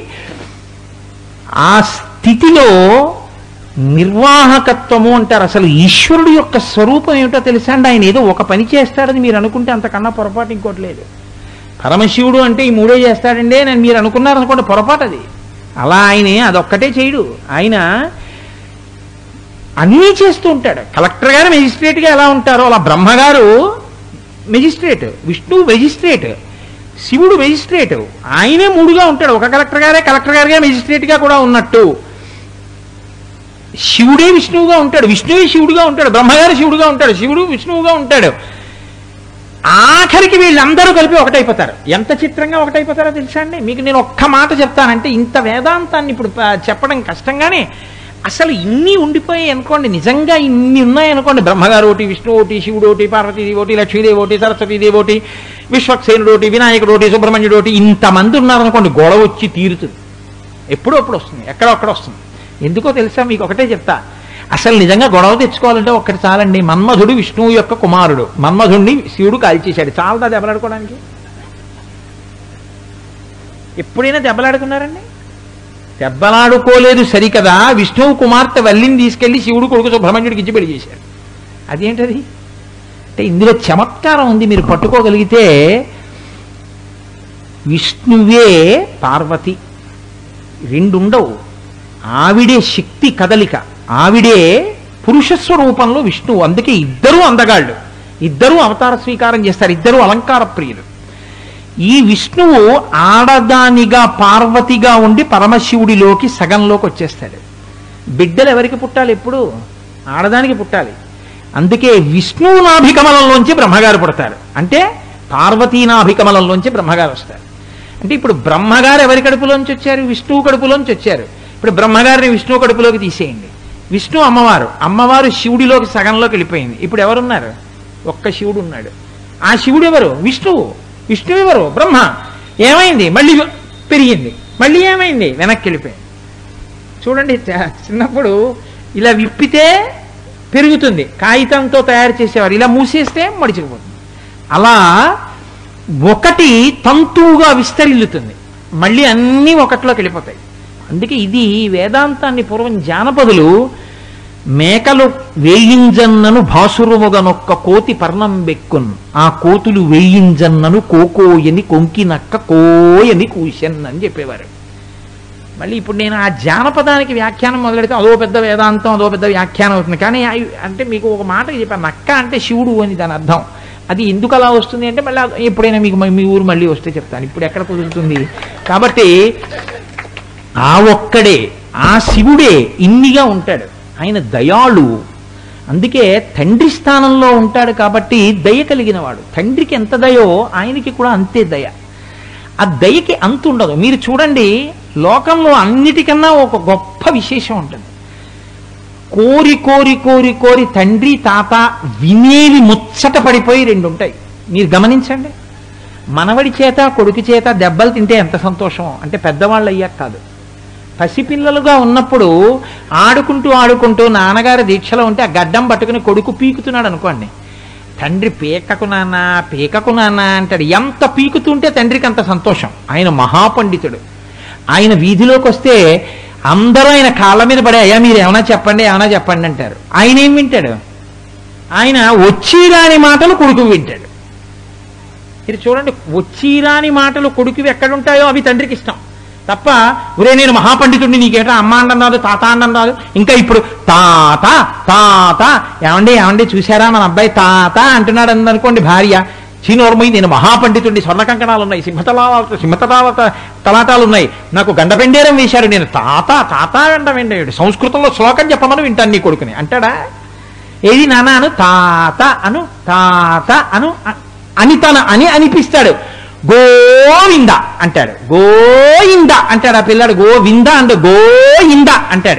ఆ స్థితిలో నిర్వాహకత్వము అంటారు అసలు ఈశ్వరుడు యొక్క స్వరూపం ఏమిటో తెలుసా అండి ఆయన ఏదో ఒక పని చేస్తాడని మీరు అనుకుంటే అంతకన్నా పొరపాటు ఇంకోటి లేదు పరమశివుడు అంటే ఈ మూడే చేస్తాడండి నేను మీరు అనుకున్నారనుకోండి పొరపాటు అది అలా ఆయనే అదొక్కటే చేయడు ఆయన అన్నీ చేస్తూ ఉంటాడు కలెక్టర్ గారు మెజిస్ట్రేట్గా ఎలా ఉంటారో అలా బ్రహ్మగారు మెజిస్ట్రేట్ విష్ణువు మెజిస్ట్రేట్ శివుడు మెజిస్ట్రేట్ ఆయనే మూడుగా ఉంటాడు ఒక కలెక్టర్ గారే కలెక్టర్ గారిగా మెజిస్ట్రేట్గా కూడా ఉన్నట్టు శివుడే విష్ణువుగా ఉంటాడు విష్ణువే శివుడుగా ఉంటాడు బ్రహ్మగారు శివుడుగా ఉంటాడు శివుడు విష్ణువుగా ఉంటాడు ఆఖరికి వీళ్ళందరూ కలిపి ఒకటైపోతారు ఎంత చిత్రంగా ఒకటైపోతారో తెలుసా అండి మీకు నేను ఒక్క మాట చెప్తానంటే ఇంత వేదాంతాన్ని ఇప్పుడు ప- చెప్పడం కష్టంగానే అసలు ఇన్ని ఉండిపోయాయి అనుకోండి నిజంగా ఇన్ని ఉన్నాయి అనుకోండి బ్రహ్మగారు ఒకటి విష్ణు ఒకటి శివుడు ఒకటి పార్వతీదేవి ఒకటి లక్ష్మీదేవి ఒకటి సరస్వతీదేవి ఒకటి విశ్వక్సేనుడు ఒకటి వినాయకుడు ఒకటి సుబ్రహ్మణ్యుడు ఒకటి ఇంతమంది ఉన్నారనుకోండి గొడవ వచ్చి తీరుతుంది ఎప్పుడో అప్పుడు వస్తుంది ఎక్కడో అక్కడ వస్తుంది ఎందుకో తెలుసా మీకు ఒకటే చెప్తా అసలు నిజంగా గొడవ తెచ్చుకోవాలంటే ఒక్కటి చాలండి మన్మధుడు విష్ణువు యొక్క కుమారుడు మన్మధుడిని శివుడు కాల్చేశాడు చాలదా దెబ్బలాడుకోవడానికి ఎప్పుడైనా దెబ్బలాడుకున్నారండి దెబ్బలాడుకోలేదు సరికదా విష్ణువు కుమార్తె వల్లిని తీసుకెళ్లి శివుడు కొడుకు సుబ్రహ్మణ్యుడికి ఇచ్చి పెళ్లి చేశాడు అదేంటది అంటే ఇందులో చమత్కారం ఉంది మీరు పట్టుకోగలిగితే విష్ణువే పార్వతి రెండు ఉండవు ఆవిడే శక్తి కదలిక ఆవిడే పురుష స్వరూపంలో విష్ణువు అందుకే ఇద్దరూ అందగాళ్ళు ఇద్దరూ అవతార స్వీకారం చేస్తారు ఇద్దరూ అలంకార ప్రియులు ఈ విష్ణువు ఆడదానిగా పార్వతిగా ఉండి పరమశివుడిలోకి సగంలోకి వచ్చేస్తాడు బిడ్డలు ఎవరికి పుట్టాలి ఎప్పుడు ఆడదానికి పుట్టాలి అందుకే విష్ణువు నాభికమలంలోంచి బ్రహ్మగారు పుడతారు అంటే పార్వతీ నాభికమలంలోంచి బ్రహ్మగారు వస్తారు అంటే ఇప్పుడు బ్రహ్మగారు ఎవరి కడుపులోంచి వచ్చారు విష్ణువు కడుపులోంచి వచ్చారు ఇప్పుడు బ్రహ్మగారిని విష్ణువు కడుపులోకి తీసేయండి విష్ణు అమ్మవారు అమ్మవారు శివుడిలోకి సగంలోకి వెళ్ళిపోయింది ఇప్పుడు ఎవరున్నారు ఒక్క శివుడు ఉన్నాడు ఆ శివుడు ఎవరు విష్ణువు విష్ణువు ఎవరు బ్రహ్మ ఏమైంది మళ్ళీ పెరిగింది మళ్ళీ ఏమైంది వెనక్కి వెళ్ళిపోయింది చూడండి చ- చిన్నప్పుడు ఇలా విప్పితే పెరుగుతుంది కాగితంతో తయారు చేసేవారు ఇలా మూసేస్తే మడిచిపోతుంది అలా ఒకటి తంతువుగా విస్తరిల్లుతుంది మళ్ళీ అన్నీ ఒకటిలోకి వెళ్ళిపోతాయి అందుకే ఇది వేదాంతాన్ని పూర్వం జానపదులు మేకలు వేయింజన్నను భాసురుముగనొక్క కోతి పర్ణం బెక్కున్ ఆ కోతులు వేయింజన్నను కోకోయని కొంకినక్క కోయని కూషన్ అని చెప్పేవారు మళ్ళీ ఇప్పుడు నేను ఆ జానపదానికి వ్యాఖ్యానం మొదలెడితే అదో పెద్ద వేదాంతం అదో పెద్ద వ్యాఖ్యానం అవుతుంది కానీ ఆ- అంటే మీకు ఒక మాట చెప్పాను నక్క అంటే శివుడు అని దాని అర్థం అది ఎందుకు అలా వస్తుంది అంటే మళ్ళీ అది ఎప్పుడైనా మీకు మ- మీ ఊరు మళ్ళీ వస్తే చెప్తాను ఇప్పుడు ఎక్కడ కుదురుతుంది కాబట్టి ఆ ఒక్కడే ఆ శివుడే ఇన్నిగా ఉంటాడు ఆయన దయాళు అందుకే తండ్రి స్థానంలో ఉంటాడు కాబట్టి దయ కలిగిన వాడు తండ్రికి ఎంత దయో ఆయనకి కూడా అంతే దయ ఆ దయకి అంతు ఉండదు మీరు చూడండి లోకంలో అన్నిటికన్నా ఒక గొప్ప విశేషం ఉంటుంది కోరి కోరి కోరి కోరి తండ్రి తాత వినేవి ముచ్చట పడిపోయి రెండు ఉంటాయి మీరు గమనించండి మనవడి చేత కొడుకు చేత దెబ్బలు తింటే ఎంత సంతోషం అంటే పెద్దవాళ్ళు అయ్యాక కాదు పసిపిల్లలుగా ఉన్నప్పుడు ఆడుకుంటూ ఆడుకుంటూ నాన్నగారి దీక్షలో ఉంటే ఆ గడ్డం పట్టుకుని కొడుకు పీకుతున్నాడు అనుకోండి తండ్రి పీకకు నాన్న పీకకు నాన్న అంటాడు ఎంత పీకుతుంటే తండ్రికి అంత సంతోషం ఆయన మహాపండితుడు ఆయన వీధిలోకి వస్తే అందరూ ఆయన కాళ్ళ మీద పడే అయ్యా మీరు ఏమైనా చెప్పండి ఏమైనా చెప్పండి అంటారు ఆయన ఏం వింటాడు ఆయన వచ్చి రాని మాటలు కొడుకు వింటాడు మీరు చూడండి వచ్చి రాని మాటలు కొడుకువి ఎక్కడుంటాయో అవి తండ్రికి ఇష్టం తప్ప ఒరే నేను మహాపండితుడిని నీకేటా అమ్మ అండం రాదు తాత అండం రాదు ఇంకా ఇప్పుడు తాత తాత ఏమండి ఏమండి చూసారా మన అబ్బాయి తాత అంటున్నాడు అనుకోండి భార్య చీనోర్మయ్య నేను మహాపండితుడిని స్వర్ణ కంకణాలు ఉన్నాయి సింహతలా సింహతలావ తలాటాలు ఉన్నాయి నాకు గండపెండేరం వేశారు నేను తాత తాత గండపెండేయుడు సంస్కృతంలో శ్లోకం చెప్పమని వింటాను నీ కొడుకుని అంటాడా ఏది నాన్న అను తాత అను తాత అను అ- అని తన అని అనిపిస్తాడు గోవింద అంటాడు గోయింద అంటాడు ఆ పిల్లాడు గోవింద అంటే గోయింద అంటాడు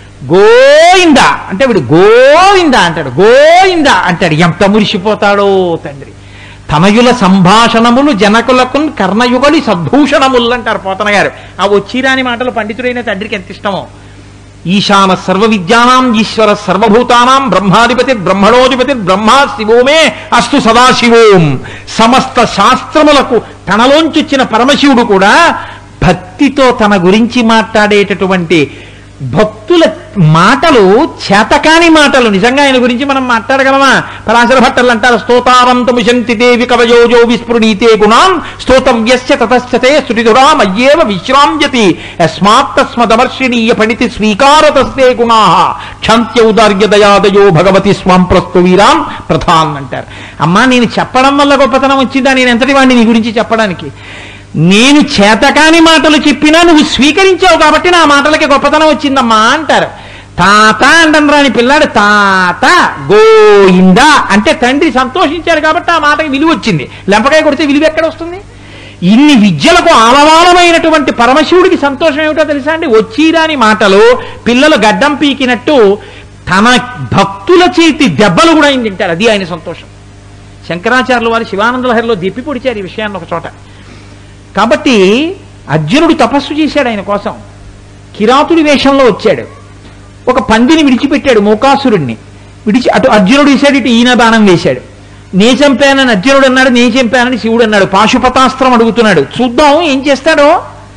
గోయింద అంటే వీడు గోవింద అంటాడు గోయింద అంటాడు ఎంత మురిసిపోతాడో తండ్రి తనయుల సంభాషణములు జనకులకు కర్ణయుగలి సద్భూషణములు అంటారు పోతన గారు ఆ వచ్చిరాని మాటలు పండితుడైన తండ్రికి ఎంత ఇష్టమో ఈశాన సర్వ విద్యానాం ఈశ్వర సర్వభూతానాం బ్రహ్మాధిపతి బ్రహ్మణోధిపతి బ్రహ్మా శివోమే అస్తు సదాశివోం సమస్త శాస్త్రములకు తనలోంచొచ్చిన పరమశివుడు కూడా భక్తితో తన గురించి మాట్లాడేటటువంటి భక్తుల మాటలు చేతకాని మాటలు నిజంగా ఆయన గురించి మనం మాట్లాడగలమా పరాశర భట్టలు అంటారు స్తోతారంతము శంతి దేవి కవయోజో విస్ఫురణీతే గుణాం స్తోతవ్యస్య తతశ్చతే శ్రుతిధురాం అయ్యేవ విశ్రామ్యతి యస్మాత్తస్మదమర్షిణీయ పణితి స్వీకారతస్తే గుణా క్షంత్యౌదార్య దయాదయో భగవతి స్వాం ప్రస్తు వీరాం ప్రధాన్ అంటారు అమ్మా నేను చెప్పడం వల్ల గొప్పతనం వచ్చిందా నేను ఎంతటి వాడిని నీ గురించి చెప్పడానికి నేను చేతకాని మాటలు చెప్పినా నువ్వు స్వీకరించావు కాబట్టి నా మాటలకి గొప్పతనం వచ్చిందమ్మా అంటారు తాత అండం రాని పిల్లాడు తాత గోయిందా అంటే తండ్రి సంతోషించాడు కాబట్టి ఆ మాటకి విలువ వచ్చింది లెంపకాయ కొడితే విలువ ఎక్కడ వస్తుంది ఇన్ని విద్యలకు ఆలవాలమైనటువంటి పరమశివుడికి సంతోషం ఏమిటో తెలుసా అండి వచ్చిరాని మాటలు పిల్లలు గడ్డం పీకినట్టు తన భక్తుల చేతి దెబ్బలు కూడా ఆయన తింటారు అది ఆయన సంతోషం శంకరాచార్యుల వారు శివానంద లహరిలో దిప్పి పొడిచారు ఈ విషయాన్ని ఒక చోట కాబట్టి అర్జునుడు తపస్సు చేశాడు ఆయన కోసం కిరాతుడి వేషంలో వచ్చాడు ఒక పందిని విడిచిపెట్టాడు మూకాసురుణ్ణి విడిచి అటు అర్జునుడు వేశాడు ఇటు ఈయన బాణం వేశాడు నే చంపానని అర్జునుడు అన్నాడు నే చంపానని శివుడు అన్నాడు పాశుపతాస్త్రం అడుగుతున్నాడు చూద్దాం ఏం చేస్తాడో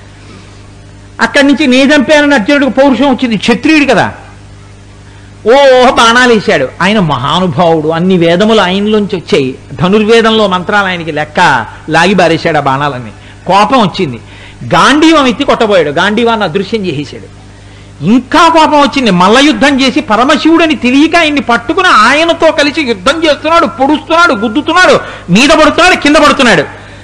అక్కడి నుంచి నే చంపానని అర్జునుడికి పౌరుషం వచ్చింది క్షత్రియుడు కదా ఓ బాణాలు వేశాడు ఆయన మహానుభావుడు అన్ని వేదములు ఆయనలోంచి వచ్చాయి ధనుర్వేదంలో మంత్రాలు ఆయనకి లెక్క లాగి బారేశాడు ఆ బాణాలన్నీ కోపం వచ్చింది గాంధీవం ఎత్తి కొట్టబోయాడు గాంధీవాన్ని అదృశ్యం చేసేశాడు ఇంకా కోపం వచ్చింది మల్ల యుద్ధం చేసి పరమశివుడని తెలియక ఆయన్ని పట్టుకుని ఆయనతో కలిసి యుద్ధం చేస్తున్నాడు పొడుస్తున్నాడు గుద్దుతున్నాడు మీద పడుతున్నాడు కింద పడుతున్నాడు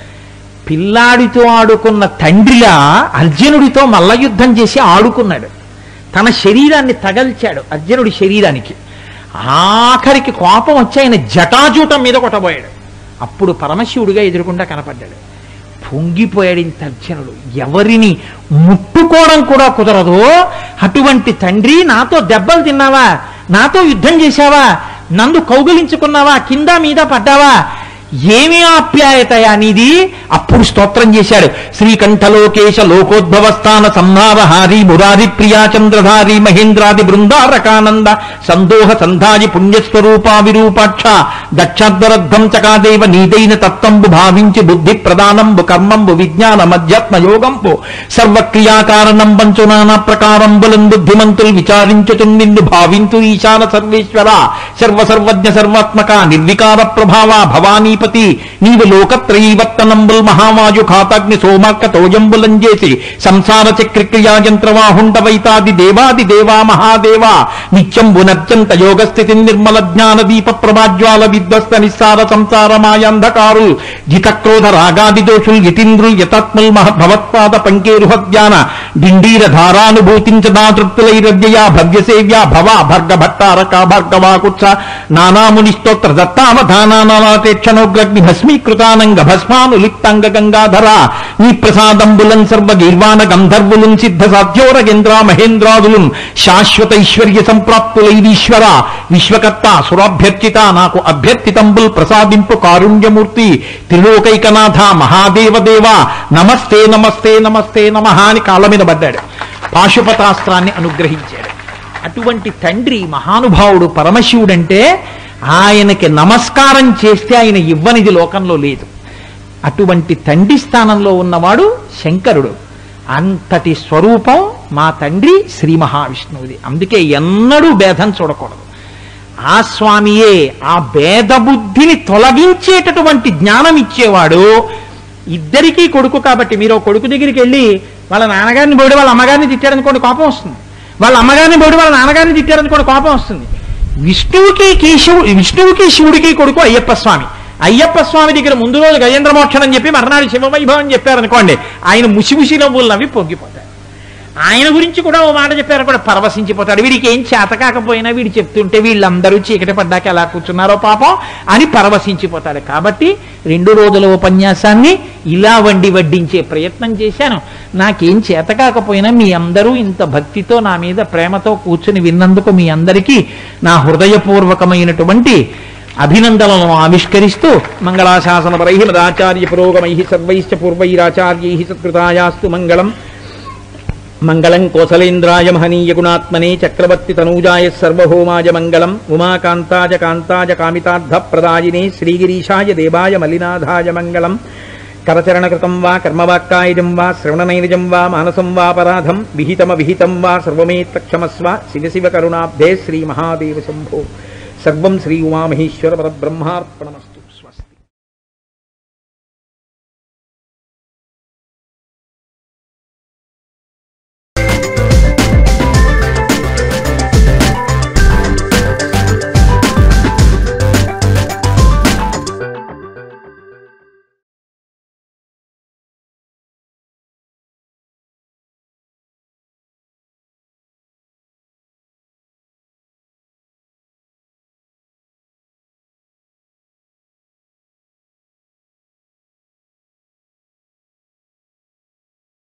పిల్లాడితో ఆడుకున్న తండ్రిలా అర్జునుడితో మల్ల యుద్ధం చేసి ఆడుకున్నాడు తన శరీరాన్ని తగల్చాడు అర్జునుడి శరీరానికి ఆఖరికి కోపం వచ్చి ఆయన జటాజూటం మీద కొట్టబోయాడు అప్పుడు పరమశివుడిగా ఎదురుకుండా కనపడ్డాడు పొంగిపోయాడు ఇంత అర్జునుడు ఎవరిని ముట్టుకోవడం కూడా కుదరదు అటువంటి తండ్రి నాతో దెబ్బలు తిన్నావా నాతో యుద్ధం చేశావా నన్ను కౌగలించుకున్నావా కింద మీద పడ్డావా ఏమి ఆప్యాయతయా నీది అప్పుడు స్తోత్రం చేశాడు శ్రీకంఠలోకేశ లోకోద్భవస్థాన సంహారహారి మురారి ప్రియా చంద్రధారి మహేంద్రాది బృందారకానంద సందోహ సంధాయి పుణ్యస్వరూపా విరూపాక్ష దక్షాద్వరద్ధం చకాదేవ నీదైన తత్వంబు భావించి బుద్ధి ప్రదానంబు కర్మంబు విజ్ఞాన మధ్యాత్మ యోగంబు సర్వక్రియాకారణం పంచు నానా ప్రకారంబులం బుద్ధిమంతులు విచారించుతు నిన్ను భావింతు ఈశాన సర్వేశ్వర సర్వ సర్వజ్ఞ సర్వాత్మక నిర్వికార ప్రభావ భవానీపతి నీవు లోకత్రయీవర్తనంబుల్ మహావాయు ఖాతాగ్ని సోమార్క తోజంబులం చేసి సంసార చక్రక్రియా యంత్రవాహుండ వైతాది దేవాది దేవా మహాదేవా నిత్యం పునర్జంత యోగస్థితి నిర్మల జ్ఞాన దీప ప్రభాజ్వాల విధ్వస్త నిస్సార సంసార మాయాంధకారుల్ జితక్రోధ రాగాది దోషుల్ యతీంద్రుల్ యతాత్ముల్ మహ భవత్పాద పంకేరుహ జ్ఞాన డిండీర ధారానుభూతించదా తృప్తులైరవ్యయా భవ్యసేవ్యా భవ భర్గ భట్టారక భర్గవాకుత్స నానాముని స్తోత్ర దత్తావధానానాతేక్షణోగ్రగ్ని భస్మీకృతానంగ భస్మాను లిప్తాంగ గంగాధర నీ ప్రసాదంబులం సర్వ గీర్వాణ గంధర్వులుం సిద్ధ సాధ్యోరగేంద్ర మహేంద్రాదులుం శాశ్వత ఐశ్వర్య సంప్రాప్తులైదీశ్వర విశ్వకర్త సురాభ్యర్చిత నాకు అభ్యర్థితంబుల్ ప్రసాదింపు కారుణ్యమూర్తి త్రిలోకైకనాథ మహాదేవదేవ నమస్తే నమస్తే నమస్తే నమ అని కాళ్ళ మీద పడ్డాడు పాశుపతాస్త్రాన్ని అనుగ్రహించాడు అటువంటి తండ్రి మహానుభావుడు పరమశివుడంటే ఆయనకి నమస్కారం చేస్తే ఆయన ఇవ్వనిది లోకంలో లేదు అటువంటి తండ్రి స్థానంలో ఉన్నవాడు శంకరుడు అంతటి స్వరూపం మా తండ్రి శ్రీ మహావిష్ణువుది అందుకే ఎన్నడూ భేదం చూడకూడదు ఆ స్వామియే ఆ భేద బుద్ధిని తొలగించేటటువంటి జ్ఞానం ఇచ్చేవాడు ఇద్దరికీ కొడుకు కాబట్టి మీరు ఓ కొడుకు దగ్గరికి వెళ్ళి వాళ్ళ నాన్నగారిని బోడి వాళ్ళ అమ్మగారిని తిట్టారనుకోండి కోపం వస్తుంది వాళ్ళ అమ్మగారిని బోడి వాళ్ళ నాన్నగారిని తిట్టారనుకోండి కోపం వస్తుంది విష్ణువుకి కేశవు విష్ణువుకి శివుడికి కొడుకు అయ్యప్ప స్వామి అయ్యప్ప స్వామి దగ్గర ముందు రోజు గజేంద్ర మోక్షణం చెప్పి మర్నాడు శివవైభవం చెప్పారనుకోండి ఆయన ముసిముసి నవ్వులు నవ్వి పొంగిపోతాడు ఆయన గురించి కూడా ఓ మాట చెప్పారు కూడా పరవశించిపోతాడు వీడికి ఏం చేత కాకపోయినా వీడు చెప్తుంటే వీళ్ళందరూ చీకటి పడ్డాక ఎలా కూర్చున్నారో పాపం అని పరవశించిపోతాడు కాబట్టి రెండు రోజుల ఉపన్యాసాన్ని ఇలా వండి వడ్డించే ప్రయత్నం చేశాను నాకేం చేత కాకపోయినా మీ అందరూ ఇంత భక్తితో నా మీద ప్రేమతో కూర్చుని విన్నందుకు మీ అందరికీ నా హృదయపూర్వకమైనటువంటి అభినందనలను ఆవిష్కరిస్తూ మంగళాశాసన పరై మదాచార్య పురోగమై సర్వైశ్చ పూర్వైరాచార్యై సత్కృతాయాస్తు మంగళం మంగళం కోసలేంద్రాయ మహనీయ గుణాత్మనే చక్రవర్తి తనూజాయ సర్వభౌమాయ మంగళం ఉమాకాంతాయ కాంతాయ కామితార్థ ప్రదాయినే శ్రీగిరీశాయ దేవాయ మలినాథాయ మంగళం కరచరణకృతం వా కర్మవాక్కాయజం వా శ్రవణనైనజం వా మానసం వాపరాధం విహితమ విహితం వా సర్వమేత్తక్షమస్వ శివ శివ కరుణాబ్ధే శ్రీ మహాదేవ శంభో సర్వం శ్రీ ఉమామహేశ్వర పరబ్రహ్మార్పణమస్తు